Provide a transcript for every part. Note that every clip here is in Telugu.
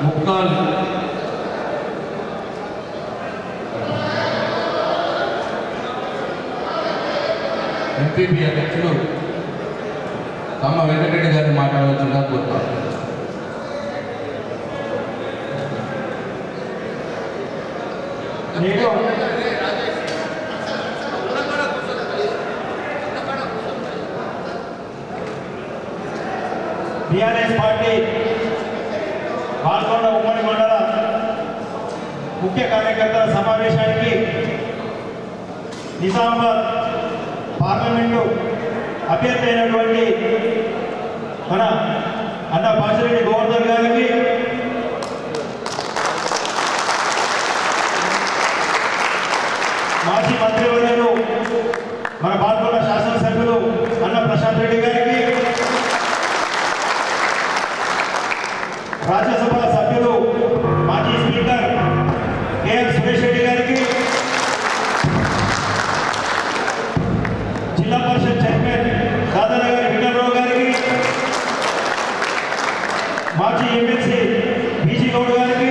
ముక్కాల్ ఎంపీపీ అధ్యక్షులు తమ్మ వెంకటరెడ్డి గారిని మాట్లాడవలసిందిగా కోరుతాను నేడు టిఆర్ఎస్ పార్టీ పాల్గొండ ఉమ్మడి మండల ముఖ్య కార్యకర్తల సమావేశానికి నిజామాబాద్ పార్లమెంటు అభ్యర్థి అయినటువంటి మన అన్న బాసిరెడ్డి గోవర్ధన్ గారికి మాజీ మంత్రివర్యులు మన పాల్గొన్న శాసనసభ్యులు అన్న ప్రశాంత్ రెడ్డి గారికి రాజ్యసభ సభ్యులు మాజీ స్పీకర్ కేఎం సురేష్ రెడ్డి గారికి జిల్లా పరిషత్ చైర్మన్ దాదానగర్ విఠలరావు గారికి మాజీ ఎమ్మెల్సీ బీజీ గౌడ్ గారికి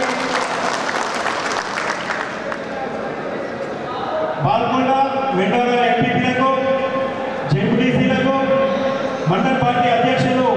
పాల్గొండ మెండోర ఎంపీపీలకు జెడ్పీటీసీలకు మండల పార్టీ అధ్యక్షులు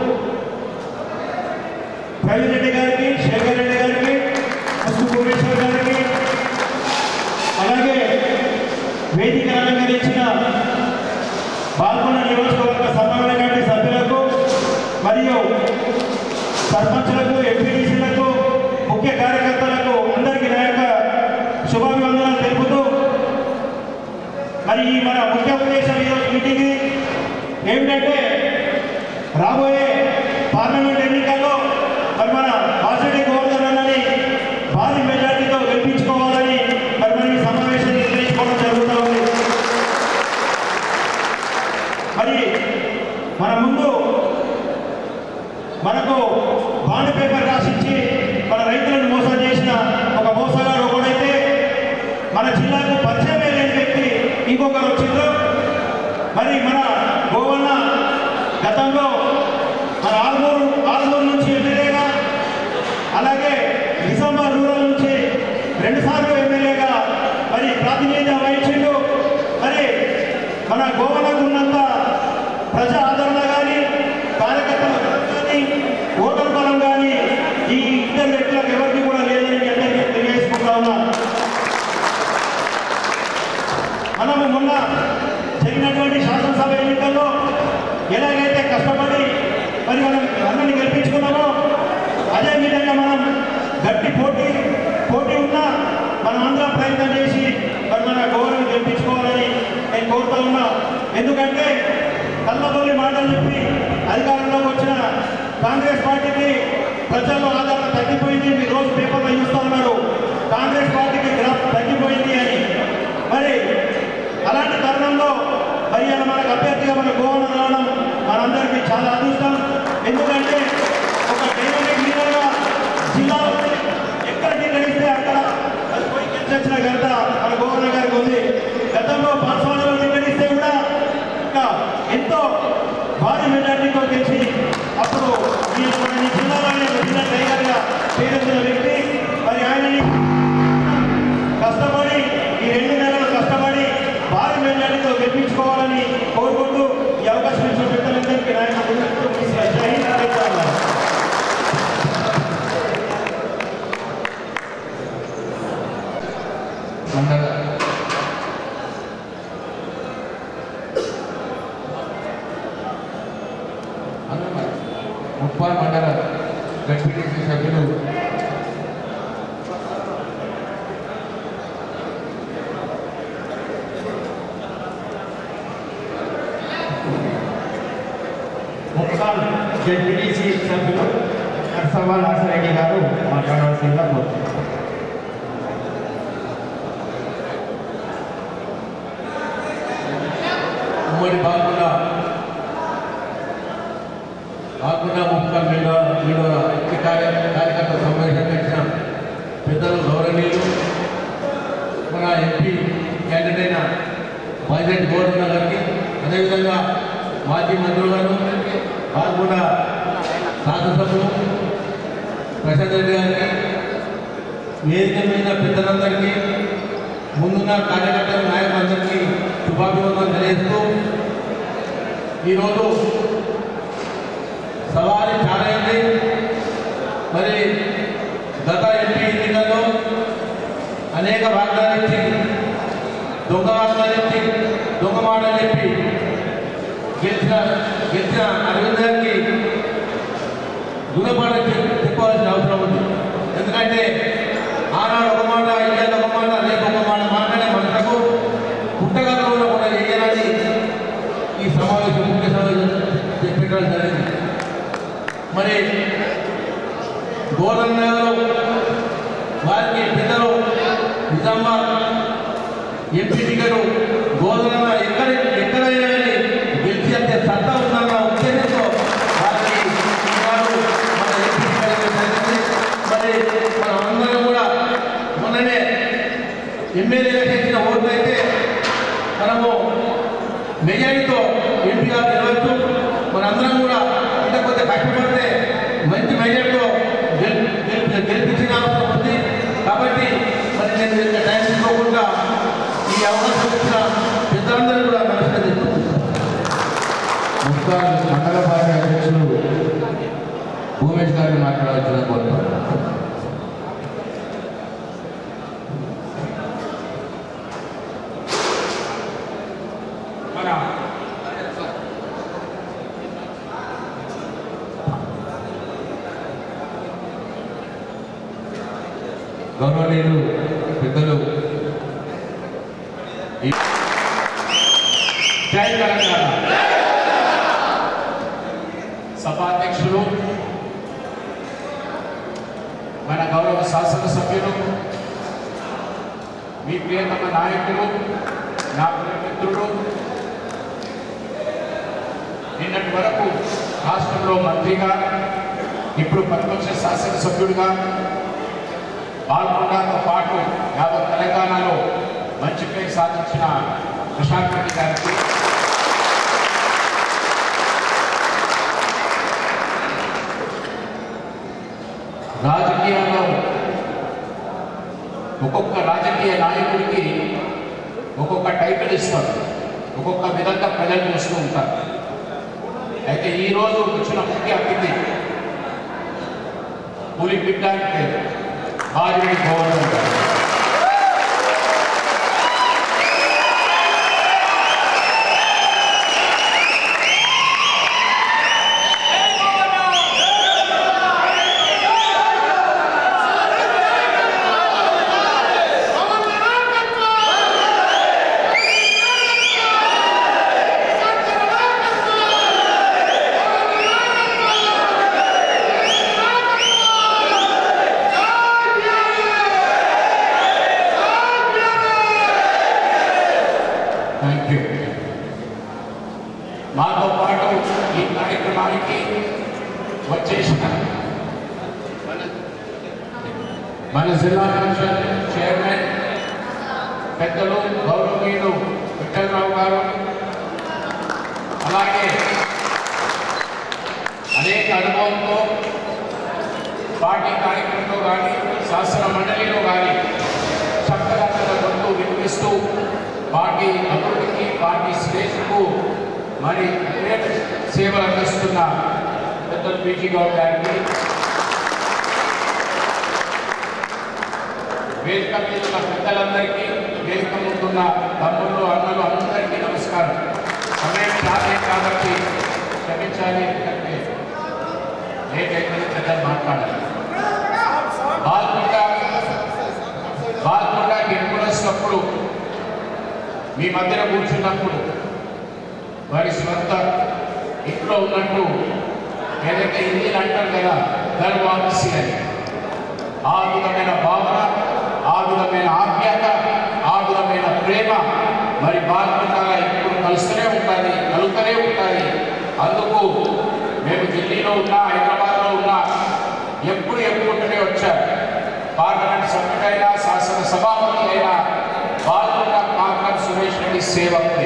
ప్రవీణ్ రెడ్డి గారికి శేఖర్ రెడ్డి గారికి ముస్కు భువనేశ్వర్ గారికి అలాగే వేదిక అలంకరించిన పాల్గొండ నియోజకవర్గ సమన్వయ కమిటీ సభ్యులకు మరియు సర్పంచులకు ఎంపీటీసీలకు ముఖ్య కార్యకర్తలకు అందరికీ నా యొక్క శుభాభివందనాలు తెలుపుతూ మరి ఈ మన ముఖ్య ఉద్దేశం ఈరోజు మీటింగ్ ఏమిటంటే రాబోయే పార్లమెంట్ ఎన్నికల్లో మరి మన వాసిరెడ్డి గోవర్ధన్ అన్నని భారీ మెజార్టీతో గెలిపించుకోవాలని మరి మనం ఈ సమావేశం నిర్ణయించుకోవడం జరుగుతూ ఉంది మరి మన ముందు మనకు బాండ్ పేపర్ రాసిచ్చి మన రైతులను మోసం చేసిన ఒక మోసగాడు ఒకడైతే మన జిల్లాకు పరిచయమే లేని వ్యక్తి ఇంకొకరు వచ్చిండ్రు మరి మన గోవన్న గతంలో మన ఆల్మూరు ఆల్మూరు నుంచి ఎమ్మెల్యేగా అలాగే నిజామాబాద్ రూరల్ నుంచి రెండుసార్లు ఎమ్మెల్యేగా మరి ప్రాతినిధ్యం వహించిండు మరి మన గోవనకు ఉన్నంత ప్రజా ఆదరణ కానీ కార్యకర్తల బలం కానీ ఓటర్ బలం కానీ ఈ ఇద్దరు వ్యక్తులకు ఎవరికి కూడా లేదని మీ అందరికీ తెలియజేసుకుంటా ఉన్నా మనము మొన్న జరిగినటువంటి శాసనసభ ఎన్నికల్లో ఎలాగైతే కష్టపడి మరి మనం అందరిని గెలిపించుకున్నామో అదే విధంగా మనం గట్టి పోటీ పోటీ ఉన్నా మనం అందరం ప్రయత్నం చేసి మరి మన గౌరవం గెలిపించుకోవాలని నేను కోరుతా ఉన్నా ఎందుకంటే కళ్ళబొల్లి మాటలు చెప్పి అధికారంలోకి వచ్చిన కాంగ్రెస్ పార్టీకి ప్రజల్లో ఆదరణ తగ్గిపోయింది మీరు రోజు పేపర్లో చూస్తూ ఉన్నారు కాంగ్రెస్ పార్టీకి గ్రాఫ్ తగ్గిపోయింది అని మరి అలాంటి తరుణంలో మరి ఇలా మనకు అభ్యర్థిగా మన గోవన రావడం మనందరికీ చాలా అదృష్టం ఎందుకంటే ఒక డైనమిక్ లీడర్గా జిల్లాలో ఎక్కడ నిర్ణయిస్తే అక్కడ అది పోయి గెలిచొచ్చిన ఘనత మన గోవన గారికి ఉంది గతంలో పాఠశాలలో నిర్ణయిస్తే కూడా ఇంకా ఎంతో భారీ మెజార్టీతో గెలిచి అప్పుడు ఈ మన ఈ జిల్లాలోనే ఒక జిల్లా టైగర్గా పేరొందిన వ్యక్తి మరి ఆయనని కష్టపడి ఈ రెండు నెలలు కష్టపడి భారీ మెజార్టీతో గెలిపించుకోవాలని కోరుకుంటూ ఈ అవకాశం ఇచ్చిన పెద్దలందరికీ నాయన జై హింద్ జై తెలంగాణ. మండల ముప్పాల్ మండల జడ్పీటీసీ సభ్యులు ముఖ్యాల్ జడ్పీటీసీ సభ్యులు నర్సవ్వ నర్సరెడ్డి గారు మాట్లాడవలసిందిగా కోరుతున్నాను ఉమ్మడి బాగుండా బాగుండా ముఖ్యం మీద మీద ఈ కార్య కార్యకర్త సమావేశం చేసిన పెద్దలు గౌరవనీయులు మన ఎంపీ క్యాండిడేట్ అయిన బాజిరెడ్డి గోవర్ధన గారికి అదేవిధంగా మాజీ మంత్రులను బాగుండా శాసనసభ్యులు ప్రశాంత్ రెడ్డి గారికి వేదిక మీద పెద్దలందరికీ ముందున్న కార్యకర్తల నాయకులందరికీ శుభాభివందనలు తెలియజేస్తూ ఈరోజు సవారీ చాలా అయింది మరి గత ఎంపీ ఎన్నికల్లో అనేక వాగ్దానాలు ఇచ్చి దొంగ వాగ్దానాలు ఇచ్చి దొంగ మాటలు చెప్పి గెలిచిన గెలిచిన అరవింద్ గారికి గుణపాఠం చెప్- చెప్పవలసిన అవసరం ఉంది ఎందుకంటే ఆనాడు ఒక మాట ఇయ్యాలి ఒక మాట రేపు ఒక మాట మాట్లాడే మనకు పుట్టగతంలో కూడా వేయాలని ఈ సమావేశం ముఖ్య సమావేశం పెట్టడం జరిగింది మరి గోరన్నగర్ వారికి పెద్దలు నిజామాబాద్ ఎంపీ టికెట్ గోధుమ ఎక్కడ ఎక్కడైనా కానీ గెలిచి అంటే సత్తా ఉందన్న ఉద్దేశంతో వారికి ఈనాడు మన ఎంపీ టికెట్ జరిగింది మరి మన అందరం కూడా మొన్ననే ఎమ్మెల్యేలకు ఇచ్చిన ఓట్లు అయితే మనము మెజారిటీతో ఎంపీగా గెలవచ్చు మనందరం కూడా ఇంత కొంత కష్టపడితే మంచి మెజారిటీతో గెల్ గెల్- గెలిపించిన అవసరం ఉంది కాబట్టి మరి నేను ఇంత టైం తీసుకోకుండా ఈ అవకాశం ఇచ్చిన పెద్దలందరూ కూడా నమస్కారం చెప్తున్నాను ముఖ్తార్ మండల పార్టీ అధ్యక్షులు భూమేష్ గారిని మాట్లాడాల్సిన కోరుతున్నాను మన గౌరవనీయులు పెద్దలు ఈ- జై తెలంగాణ సభాధ్యక్షులు మన గౌరవ శాసనసభ్యులు మీ ప్రియతమ నాయకులు నా ప్రియమిత్రుడు నిన్నటి వరకు రాష్ట్రంలో మంత్రిగా ఇప్పుడు ప్రతిపక్ష శాసనసభ్యుడిగా పాల్గొనడంతో పాటు యావత్ తెలంగాణలో మంచి పేరు సాధించిన ప్రశాంత్ రెడ్డి గారికి రాజకీయాల్లో ఒక్కొక్క రాజకీయ నాయకుడికి ఒక్కొక్క టైటిల్ ఇస్తారు ఒక్కొక్క విధంగా ప్రజలు చూస్తూ ఉంటారు అయితే ఈ రోజు వచ్చిన ముఖ్య అతిథి పులి బిడ్డ అంటే బాజీ గోవర్ధన్ గారు థ్యాంక్ యూ మాతో పాటు ఈ కార్యక్రమానికి వచ్చేసిన మన- మన జిల్లా పరిషత్ చైర్మన్ పెద్దలు గౌరవనీయులు విఠలరావు గారు అలాగే అనేక అనుభవంతో పార్టీ కార్యక్రమంలో కానీ శాసన మండలిలో కానీ చక్కగా తన గొంతు వినిపిస్తూ పార్టీ అభివృద్ధికి పార్టీ శ్రేష్ఠకు మరి అనేక సేవలు అందిస్తున్న పెద్దలు పీజీ గౌడ్ గారికి వేదిక మీద ఉన్న పెద్దలందరికీ వేదిక ముందున్న తమ్ముళ్ళు అన్నలు అందరికీ నమస్కారం సమయం చాలే కాబట్టి క్షమించాలి ఎందుకంటే లేట్ అయిపోయింది పెద్దలు మాట్లాడాలి బాల్కొండ బాల్కొండకి ఎప్పుడు వచ్చినప్పుడు మీ మధ్యన కూర్చున్నప్పుడు వారి స్వంత ఇంట్లో ఉన్నట్టు ఏదైతే హిందీలు అంటారు కదా గర్వాంశి అని ఆ విధమైన భావన ఆ విధమైన ఆప్యాయత ఆ విధమైన ప్రేమ మరి బాల్కొండగా ఇప్పుడు కలుస్తూనే ఉంటుంది కలుగుతూనే ఉంటుంది అందుకు మేము ఢిల్లీలో ఉన్నా హైదరాబాద్లో ఉన్నా ఎప్పుడు ఎప్పుడుంటూనే వచ్చారు పార్లమెంట్ సభ్యుడైనా శాసన సభాపతి అయినా బాల్కొండ కాంగ్రెస్ సురేష్ రెడ్డి సేవకుడే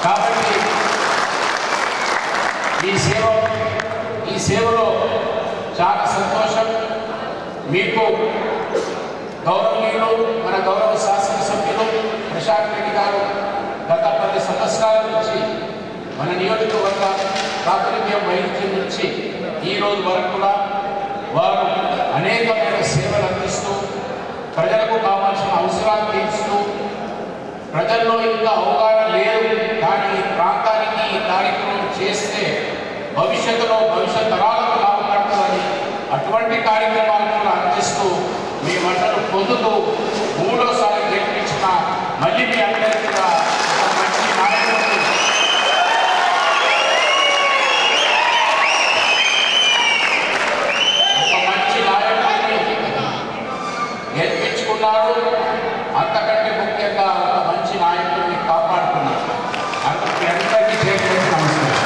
కాబట్టి ఈ సేవ ఈ సేవలో చాలా సంతోషం మీకు గౌరవనీయులు మన గౌరవ శాసనసభ్యులు ప్రశాంత్ రెడ్డి గారు గత పది సంవత్సరాల నుంచి మన నియోజకవర్గ ప్రాతినిధ్యం వహించి నుంచి ఈ రోజు వరకు కూడా వారు అనేకమైన సేవలు అందిస్తూ ప్రజలకు కావాల్సిన అవసరాలు తీరుస్తూ ప్రజల్లో ఇంకా అవగాహన లేదు కానీ ఈ ప్రాంతానికి ఈ కార్యక్రమం చేస్తే భవిష్యత్తులో భవిష్యత్ తరాలకు లాభపడుతుందని అటువంటి కార్యక్రమాలను కూడా అందిస్తూ మీ మంటలు పొందుతూ మూడోసారి గెలిపించిన మళ్ళీ మీ అందరికీ కూడా ఒక మంచి నాయకుడిని ఒక మంచి నాయకుడిని గెలిపించుకున్నారు అంతకంటే ముఖ్యంగా ఒక మంచి నాయకుడిని కాపాడుకున్నారు అందుకు మీ అందరికీ చేతులెత్తి నమస్కారం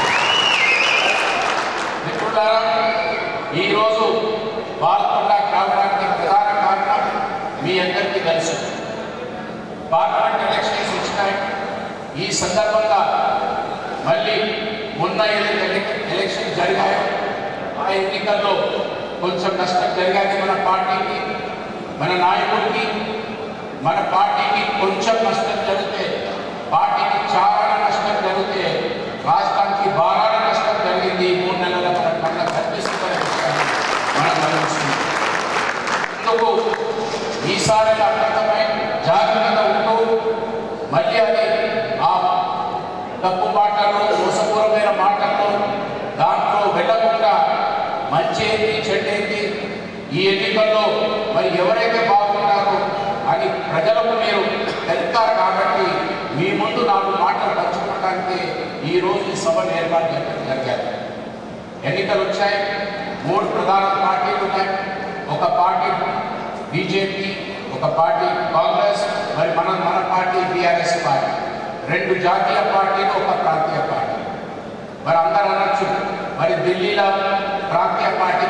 మిత్రులారా ఈరోజు పాల్గొండ కావడానికి ప్రధాన కారణం మీ అందరికీ తెలుసు పార్లమెంట్ ఎలక్షన్స్ వచ్చినాయి ఈ సందర్భంగా మళ్ళీ మొన్న ఏదైతే ఎలక్షన్ జరిగాయో ఆ ఎన్నికల్లో కొంచెం నష్టం జరిగాయి మన పార్టీకి మన నాయకుడికి మన పార్టీకి కొంచెం నష్టం జరిగితే పార్టీకి చాలా నష్టం జరిగితే రాష్ట్రానికి బాగా నష్టం జరిగింది ఈ మూడు నెలల మన కళ్ళ కనిపిస్తుందనే విషయాన్ని మనం గమనిస్తున్నాం అందుకు ఈసారి అర్థమై జాగ్రత్తగా ఉంటూ మళ్ళీ అది ఆ తప్పు మాటలు మోసపూరమైన మాటలు దాంట్లో వెళ్ళకుండా మంచి ఏంటి చెడ్డేంటి ఈ ఎన్నికల్లో మరి ఎవరైతే బాగుంటారో అని ప్రజలకు మీరు తెలుస్తారు కాబట్టి మీ ముందు నాలుగు మాటలు పంచుకోవడానికి ఈ రోజు ఈ సభను ఏర్పాటు చేయడం జరిగారు ఎన్నికలు వచ్చాయి మూడు ప్రధాన పార్టీలు ఉన్నాయి ఒక పార్టీ బీజేపీ ఒక పార్టీ కాంగ్రెస్ మరి మన మన పార్టీ బీఆర్ఎస్ పార్టీ రెండు జాతీయ పార్టీలు ఒక ప్రాంతీయ పార్టీ మరి అందరూ అనొచ్చు మరి ఢిల్లీలో ప్రాంతీయ పార్టీ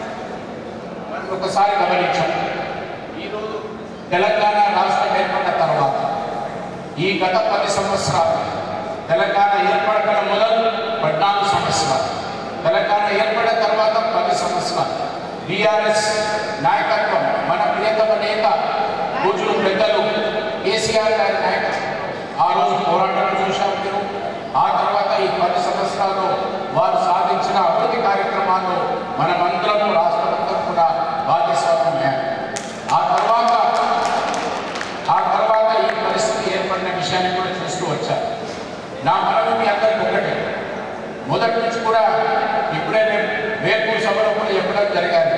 మరి ఒకసారి గమనించాం ఈరోజు తెలంగాణ రాష్ట్రం ఏర్పడిన తర్వాత ఈ గత పది సంవత్సరాలు తెలంగాణ ఏర్పడక మొదలు పద్నాలుగు సంవత్సరాలు తెలంగాణ ఏర్పడిన తర్వాత పది సంవత్సరాలు బీఆర్ఎస్ నాయకత్వం మన ప్రియతమ నేత పూజలు పెద్దలు కేసీఆర్ గారి నాయకత్వం ఆ రోజు పోరాటం చూశారు మీరు ఆ తర్వాత ఈ పది సంవత్సరాలు వారు సాధించిన అభివృద్ధి కార్యక్రమాలు మనమందరము రాష్ట్రమంతా కూడా భాగస్వామ్యం ఆ తర్వాత ఆ తర్వాత ఈ పరిస్థితి ఏర్పడిన విషయాన్ని కూడా చూస్తూ వచ్చారు నా మనవి మీ అందరికీ ఒకటే మొదటి నుంచి కూడా ఇప్పుడే మేము వేర్పూర్ సభలో కూడా చెప్పడం జరిగారు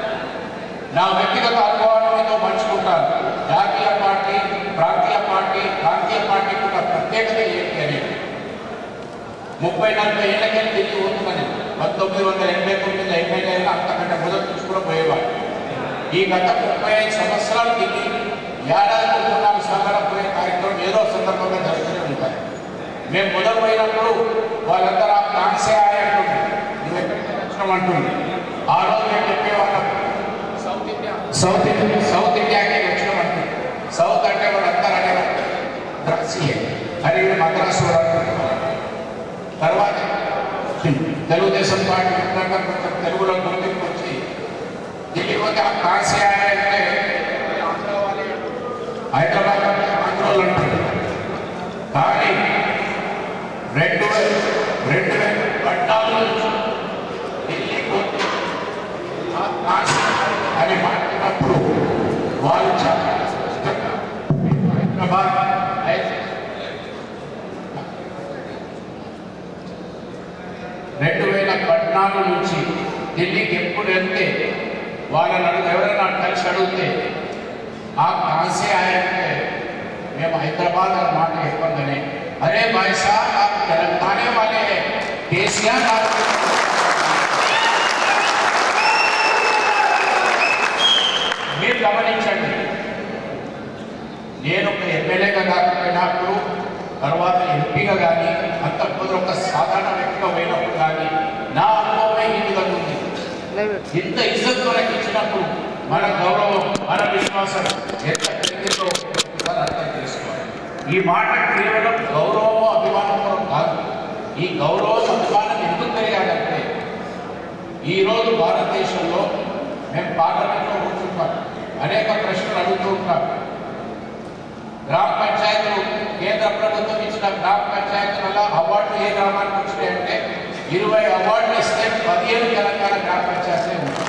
నా వ్యక్తిగత అనుభవాన్ని మీతో పంచుకుంటాను జాతీయ పార్టీ ప్రాంతీయ పార్టీ ప్రాంతీయ పార్టీ కూడా ప్రత్యేకత ఏంటి అనేది ముప్పై నలభై ఏళ్ళకెళ్ళి తిరిగి పోతున్నాను పంతొమ్మిది వందల ఎనభై తొమ్మిది ఎనభై ఏళ్ళ అంతకంటే మొదటి నుంచి కూడా పోయేవాడు ఈ గత ముప్పై ఐదు సంవత్సరాలు తిరిగి ఏడాది మూడు నాలుగు సంవత్సరాలు పోయే కార్యక్రమం ఏదో సందర్భంగా జరుగుతూనే ఉంటాయి మేము మొదలు పోయినప్పుడు వాళ్ళందరూ ఆ కాన్సే ఆయంటుంది నువ్వు ఎక్కడికి వచ్చినాం అంటుంది ఆ రోజు మేము చెప్పేవాళ్ళం south India south India south ఇండియాకి వచ్చినాం అంటుంది సౌత్ అంటే వాళ్ళందరూ అనేవారు ద్రాక్షి అని మద్రాసు వాడు అంటున్నారు. తర్వాత తెలుగుదేశం పార్టీ ఉన్నాక కొంచెం తెలుగులో గుర్తింపు వచ్చి ఢిల్లీ పోతే ఆ కాశీ అంటే హైదరాబాద్ అంటే ఆంధ్రోలు అంటారు కానీ రెండు వేల రెండు వేల పద్నాలుగు నుంచి ఢిల్లీ పోతే ఆ కాశీ అని మాట్లాడినప్పుడు వాళ్ళు చాలా స్పష్టంగా హైదరాబాద్ హైదరాబాద్ రెండు వేల పద్నాలుగు నుంచి ఢిల్లీకి ఎప్పుడు వెళ్తే వాళ్ళని అడుగు ఎవరైనా కలిసి అడిగితే ఆ కాశీ ఆయనకే మేము హైదరాబాద్ అన్న మాట చెప్పగానే అరే భాయ్ సాబ్ आप తెలంగాణ वाले हैं కేసీఆర్ आप మీరు గమనించండి నేను ఒక ఎమ్మెల్యేగా కాకపోయినప్పుడు తర్వాత ఎంపీగా కానీ అంతకుముందు ఒక సాధారణ వ్యక్తిగా పోయినప్పుడు కానీ నా అనుభవమే ఈ విధంగా ఉంది ఇంత ఇజ్జత్ మనకి ఇచ్చినప్పుడు మన గౌరవం మన విశ్వాసం ఎంత పెరిగిందో ఒకసారి అర్థం చేసుకోవాలి ఈ మాట కేవలం గౌరవము అభిమానం కాదు ఈ గౌరవం అభిమానం ఎందుకు పెరిగాడంటే ఈరోజు భారతదేశంలో మేము పార్లమెంట్లో కూర్చుంటాం అనేక ప్రశ్నలు అడుగుతూ ఉంటాం గ్రామ పంచాయతీలు కేంద్ర ప్రభుత్వం ఇచ్చిన గ్రామ పంచాయతీలలో అవార్డులు ఏ గ్రామానికి వచ్చినాయంటే ఇరవై అవార్డులు ఇస్తే పదిహేను తెలంగాణ గ్రామ పంచాయతీ ఉంది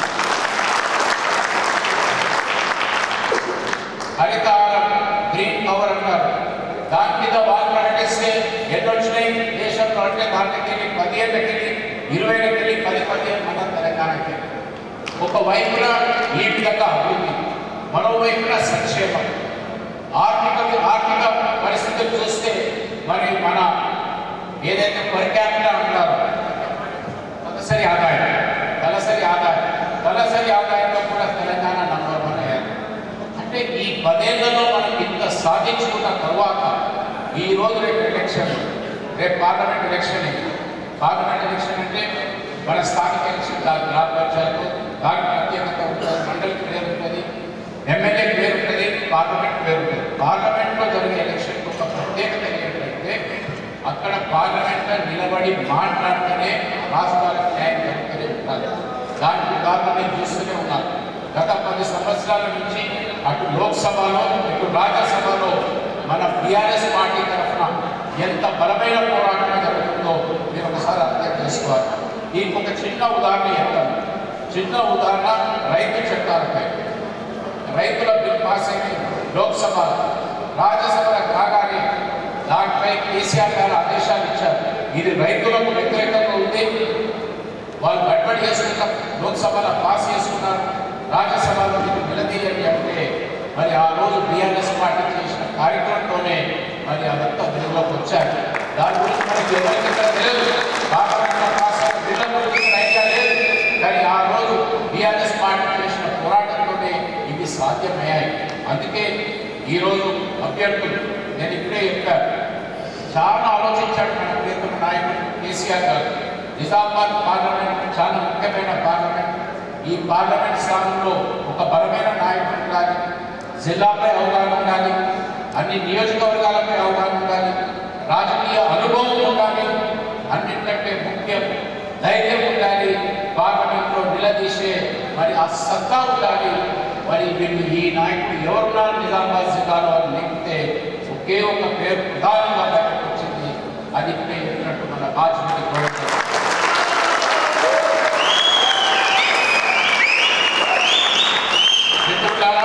హరితహారం గ్రీన్ కవర్ అంటారు దాని మీద వాళ్ళు ప్రకటిస్తే ఎన్ని వచ్చినాయి దేశంలో అంటే దాంట్లోకి పదిహేనుకి ఇరవైకి పది పదిహేను మన తెలంగాణకి ఒక వైపున ఈ విధంగా అభివృద్ధి మరోవైపున సంక్షేమం ఆర్థిక ఆర్థిక పరిస్థితులు చూస్తే మరి మన ఏదైతే పర్ క్యాపిటల్ అంటారు తలసరి ఆదాయం తలసరి ఆదాయం తలసరి ఆదాయంలో కూడా తెలంగాణ నంబర్ వన్ అయ్యారు అంటే ఈ పదేళ్లలో మనం ఇంత సాధించుకున్న తర్వాత ఈ రోజు రేపు ఎలక్షన్ రేపు పార్లమెంట్ ఎలక్షన్ ఇది. పార్లమెంట్ ఎలక్షన్ అంటే మన స్థానిక ఎలక్షన్ కాదు గ్రామ పంచాయతీ దానికి ప్రత్యేకత ఉంటుంది మండలికి పేరు ఉంటుంది ఎమ్మెల్యే పేరు ఉంటుంది పార్లమెంట్ పేరు ఉంటుంది పార్లమెంట్లో జరిగే ఎలక్షన్ ఒక ప్రత్యేకత ఏంటంటే అక్కడ పార్లమెంట్లో నిలబడి మాట్లాడితేనే రాష్ట్రాలకు న్యాయం జరుగుతూనే ఉంటారు దానికి ఉదాహరణ నేను చూస్తూనే ఉన్నాను గత పది సంవత్సరాల నుంచి అటు లోక్సభలో ఇటు రాజ్యసభలో మన బీఆర్ఎస్ పార్టీ తరఫున ఎంత బలమైన పోరాటం జరుగుతుందో మీరు ఒకసారి అర్థం చేసుకోవాలి దీనికి ఒక చిన్న ఉదాహరణ చెప్తాను చిన్న ఉదాహరణ రైతు చట్టాలపై రైతుల బిల్ పాస్ అయింది లోక్సభ రాజ్యసభ కాగానే దానిపై కేసీఆర్ గారు ఆదేశాలు ఇచ్చారు ఇది రైతులకు వ్యతిరేకంగా ఉంది వాళ్ళు గడ్బడి చేసుకున్నారు లోక్సభలో పాస్ చేసుకున్నారు రాజ్యసభలో ఇది నిలదీయండి అంటే మరి ఆ రోజు బీఆర్ఎస్ పార్టీ చేసిన కార్యక్రమంతోనే మరి అదంతా బిల్లులోకి వచ్చారు దాని గురించి మనకి ఎవరికి ఇక్కడ తెలియదు పార్లమెంట్లో పాస్ అయిన బిల్లు గురించి ఇక్కడ ఐడియా లేదు కానీ ఆ రోజు బీఆర్ఎస్ పార్టీ చేసిన పోరాటంతోనే ఇవి సాధ్యమయ్యాయి అందుకే ఈరోజు అభ్యర్థులు నేను ఇప్పుడే చెప్పాను చాలా ఆలోచించాడు మన ప్రియతమ నాయకుడు కేసీఆర్ గారు నిజామాబాద్ పార్లమెంట్ చాలా ముఖ్యమైన పార్లమెంట్ ఈ పార్లమెంట్ స్థానంలో ఒక బలమైన నాయకుడు ఉండాలి జిల్లాపై అవగాహన ఉండాలి అన్ని నియోజకవర్గాలపై అవగాహన ఉండాలి రాజకీయ అనుభవం ఉండాలి అన్నింటికంటే ముఖ్యం ధైర్యం ఉండాలి పార్లమెంట్లో నిలదీసే మరి ఆ సత్తా ఉండాలి మరి వీళ్ళు ఈ నాయకుడు ఎవరున్నారు నిజామాబాద్ జిల్లాలో అని లేకపోతే ఒకే ఒక పేరు ప్రధానంగా బయటకు వచ్చింది అది ఇప్పుడే చెప్పినట్టు మన బాధ్యత గౌరవం మిత్రులారా,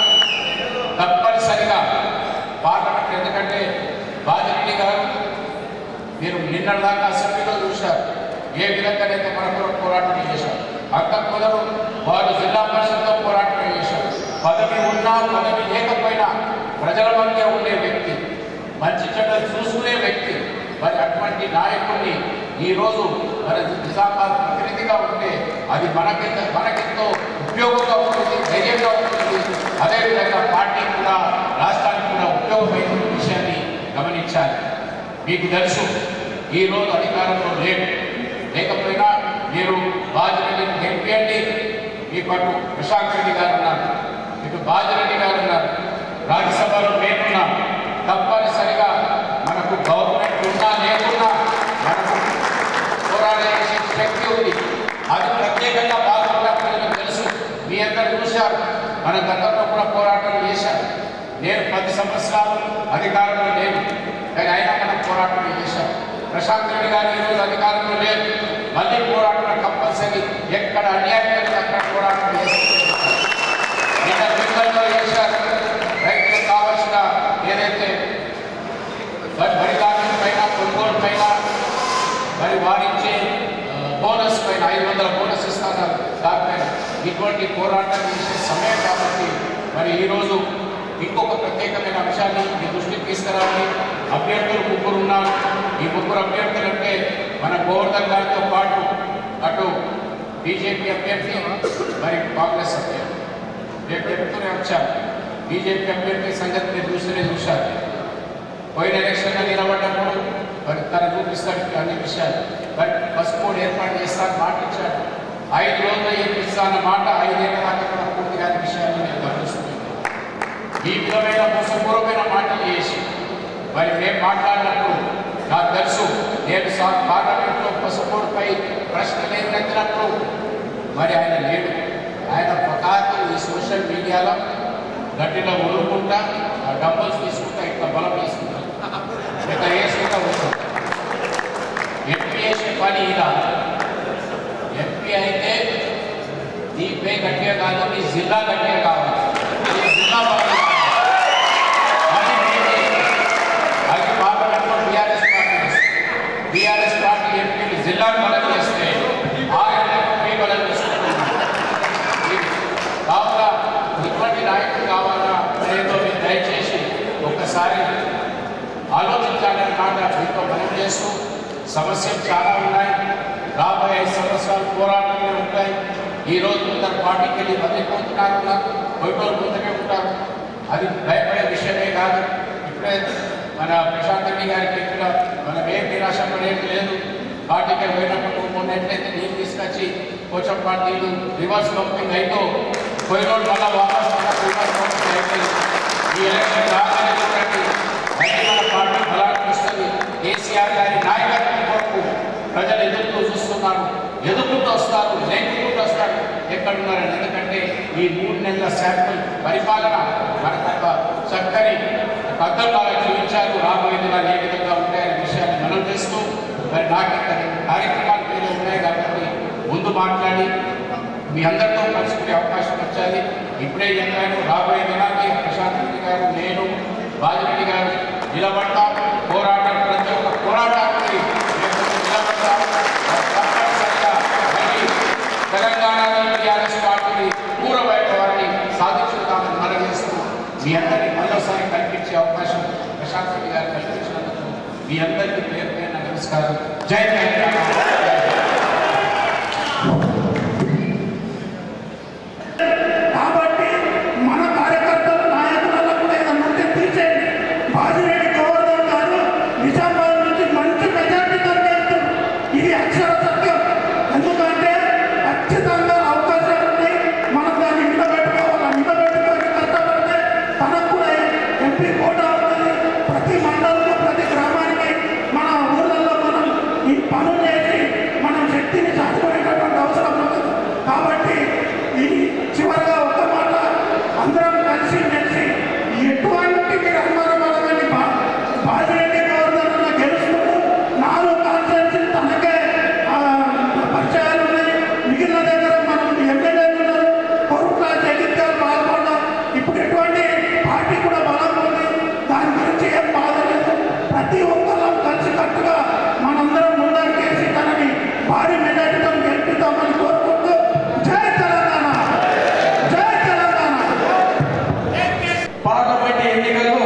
తప్పనిసరిగా పార్లమెంట్ ఎందుకంటే బాజిరెడ్డి గారు మీరు నిన్నటిదాకా అసెంబ్లీలో చూశారు ఏ విధంగానైతే మన కొరకు పోరాటం చేశారు అక్క మొదలు వారు జిల్లా పరిషత్తో పోరాటం చేశారు పదవి ఉన్నా పదవి లేకపోయినా ప్రజల మధ్య ఉండే వ్యక్తి మంచి చెడ్డలు చూసుకునే వ్యక్తి మరి అటువంటి నాయకుడిని ఈరోజు మరి నిజామాబాద్ ప్రతినిధిగా ఉంటే అది మనకెంత మనకెంతో ఉపయోగంగా ఉంటుంది ధైర్యంగా ఉంటుంది అదేవిధంగా పార్టీ కూడా రాష్ట్రానికి కూడా ఉపయోగమైన విషయాన్ని గమనించాలి మీకు తెలుసు ఈరోజు అధికారంలో లేరు లేకపోయినా మీరు బాజిరెడ్డిని గెలిపియండి మీ పట్టు ప్రశాంత్ రెడ్డి గారు ఉన్నారు ఇటు బాజిరెడ్డి గారు ఉన్నారు రాజ్యసభలో మేమున్నాం తప్పనిసరిగా మనకు గవర్నమెంట్ ఉన్నా లేకున్నా మనకు పోరాడే శక్తి ఉంది అది ప్రత్యేకంగా బాగుండా ప్రజలకు తెలుసు మీ అందరు చూశారు మన గతంలో కూడా పోరాటం చేశారు నేను పది సంవత్సరాలు అధికారంలో లేను కానీ అయినా మనం పోరాటం చేశాం ప్రశాంత్ రెడ్డి గారు ఈరోజు అధికారంలో లేరు మళ్ళీ పోరాటం కంపల్సరీ ఎక్కడ అన్యాయం జరిగితే అక్కడ పోరాటం చేస్తారు నిన్న బిల్లలో చేశారు రైతులకు కావాల్సిన ఏదైతే మరి వరి ధాన్యం పైన కొనుగోలు పైన మరి వారిచ్చే ఆ, బోనస్ పైన ఐదు వందల బోనస్ ఇస్తారు దానిపైన ఇటువంటి పోరాటం చేసే సమయం కాబట్టి మరి ఈరోజు ఇంకొక ప్రత్యేకమైన అంశాన్ని మీ దృష్టికి తీసుకురావాలి అభ్యర్థులు ముగ్గురు ఉన్నారు ఈ ముగ్గురు అభ్యర్థులు అంటే మన గోవర్ధన్ గారితో పాటు అటు బీజేపీ అభ్యర్థి మరి కాంగ్రెస్ అభ్యర్థి రేపు చెప్తూనే వచ్చాను బీజేపీ అభ్యర్థి సంగతి మీరు చూస్తూనే చూశారు పోయిన ఎలక్షన్లో నిలబడ్డప్పుడు మరి తన చూపిస్తాడు అన్ని విషయాలు బట్ బస్ కోడ్ ఏర్పాటు చేస్తాను మాట ఇచ్చాడు ఐదు రోజులు చేపిస్తాన మాట ఐదేళ్ల దాకా కూడా పూర్తి కాని విషయాన్ని నేను గమనిస్తున్నాను ఈ విధమైన మోసపూర్వమైన మాటలు చేసి మరి మేము మాట్లాడినప్పుడు నాకు తెలుసు నేను సా- పార్లమెంట్లో పసుపోడుపై ప్రశ్న లేనెత్తినప్పుడు మరి ఆయన లేడు ఆయన పకాకి ఈ సోషల్ మీడియాలో గట్టిలో ఉరుకుంటా ఆ డబ్బులు తీసుకుంటా ఇట్లా బలం తీసుకుంటా ఇట్లా వేసుకుంటా ఉంటాం ఎంపీ చేసే పని ఇలా ఎంపీ అయితే నీ పే గట్టిగా కాదు నీ జిల్లా గట్టిగా కావాలి నీ జిల్లా బలం కావాలి. అది నీది. అది పార్లమెంట్లో బీఆర్ఎస్ పార్టీ బీఆర్ఎస్ పార్టీ ఎంపీలు జిల్లాను బలం చేస్తే ఆ ఎంపీ బలం చేసుకుంటున్నారు ఇది. కావున ఇటువంటి నాయకుడు కావాలా లేదో మీరు దయచేసి ఒక్కసారి ఆలోచించాలని మాట మీతో మనం చేస్తూ సమస్యలు చాలా ఉన్నాయి రాబోయే ఐదు సంవత్సరాలు పోరాటంలో ఉంటాయి ఈ రోజు కొందరు పార్టీకి వెళ్ళి బతికిపోతున్నారు నాకు కొయ్యలు ముందుకే ఉంటారు అది భయపడే విషయమే కాదు ఇప్పుడే మన ప్రశాంత్ రెడ్డి గారికి చెప్పిన మనం ఏం నిరాశ పడేది లేదు పార్టీకి పోయినప్పుడు మొన్న ఎట్లయితే నీళ్ళు తీసుకొచ్చి కొంచెం పార్టీలు రివర్స్ పంపింగ్ అయితే పోయినోడు మళ్ళా వాపస్ మళ్ళా రివర్స్ పంపింగ్ అయిపోయింది ఈ ఎలక్షన్ రాగానే చూడండి మళ్ళీ మన పార్టీ బలానికి వస్తుంది కేసీఆర్ గారి నాయకత్వం కొరకు ప్రజలు ఎదుర్కొ చూస్తున్నారు ఎదుర్కొంటూ వస్తారు లేకుంటూ వస్తారు ఎక్కడున్నారని ఎందుకంటే ఈ మూడు నెలల శాంపుల్ పరిపాలన మనకు ఒక చక్కని పద్ధతులు చూపించారు రాబోయే దినాలు ఏ విధంగా ఉంటాయనే విషయాన్ని మనం చేస్తూ మరి నాకు ఇక్కడ కార్యక్రమాలు పేరు ఉన్నాయి కాబట్టి ముందు మాట్లాడి మీ అందరితో కలుసుకునే అవకాశం వచ్చాది ఇప్పుడే చెప్పాను రాబోయే దినానికి ప్రశాంత్ రెడ్డి గారు నేను బాజిరెడ్డి గారు నిలబడతాం పోరాటం ప్రతి ఒక్క పోరాటానికి మేము నిలబడతాం తప్పనిసరిగా మళ్ళీ తెలంగాణలో టీఆర్ఎస్ పార్టీని పూర్వ వైభవాన్ని సాధించుతామని మనం చేస్తూ మీ అందరినీ మరోసారి కల్పించే అవకాశం ప్రశాంత్ రెడ్డి గారు కల్పించినందుకు మీ అందరికీ పేరు పేరున నమస్కారం జై తెలంగాణ కాబట్టి మన కార్యకర్తలు నాయకులలో కూడా ఏదన్నా ఉంటే తీసేయండి బాజిరెడ్డి గోవర్ధన్ గారు నిజామాబాద్ నుంచి మంచి మెజార్టీతో వెళ్తారు ఇది అక్షర సత్యం ఎందుకంటే ఖచ్చితంగా అవకాశాలు ఉన్నాయి మనం దాన్ని నిలబెట్టుకోవాలి నిలబెట్టుకొని కష్టపడితే తనకు కూడా ఎంపీ కోటా ఉంటుంది ప్రతి మండలంలో ప్రతి గ్రామానికి మన ఊళ్ళల్లో మనం ఈ పనులు చేసి మనం శక్తిని చాటుకునేటటువంటి అవసరం ఉంది కాబట్టి ఈ చివరిగా ఒక్క మాట అందరం కలిసి మెలిసి ఎటువంటి మీరు అనుమానపడమని బా బాజిరెడ్డి గవర్నర్ గెలుచుకుంటూ నాలుగు కాన్ఫరెన్స్ తనకే ఆ, పరిచయాలు ఉన్నాయి మిగిలిన దగ్గర మనం ఎమ్మెల్యేలు ఉన్నారు కొరుట్ల జగిత్యాలు బాల్కొండ ఇప్పుడు ఎటువంటి పార్టీ కూడా బలం ఉంది దాని గురించి ఏం బాధ లేదు ప్రతి ఒక్కరం కలిసి కట్టుగా మనందరం ముందరికేసి తనని భారీ మెజార్టీతో గెలిపిద్దామని కోరుకుంటూ జై తెలంగాణ జై తెలంగాణ పార్లమెంట్ ఎన్నికల్లో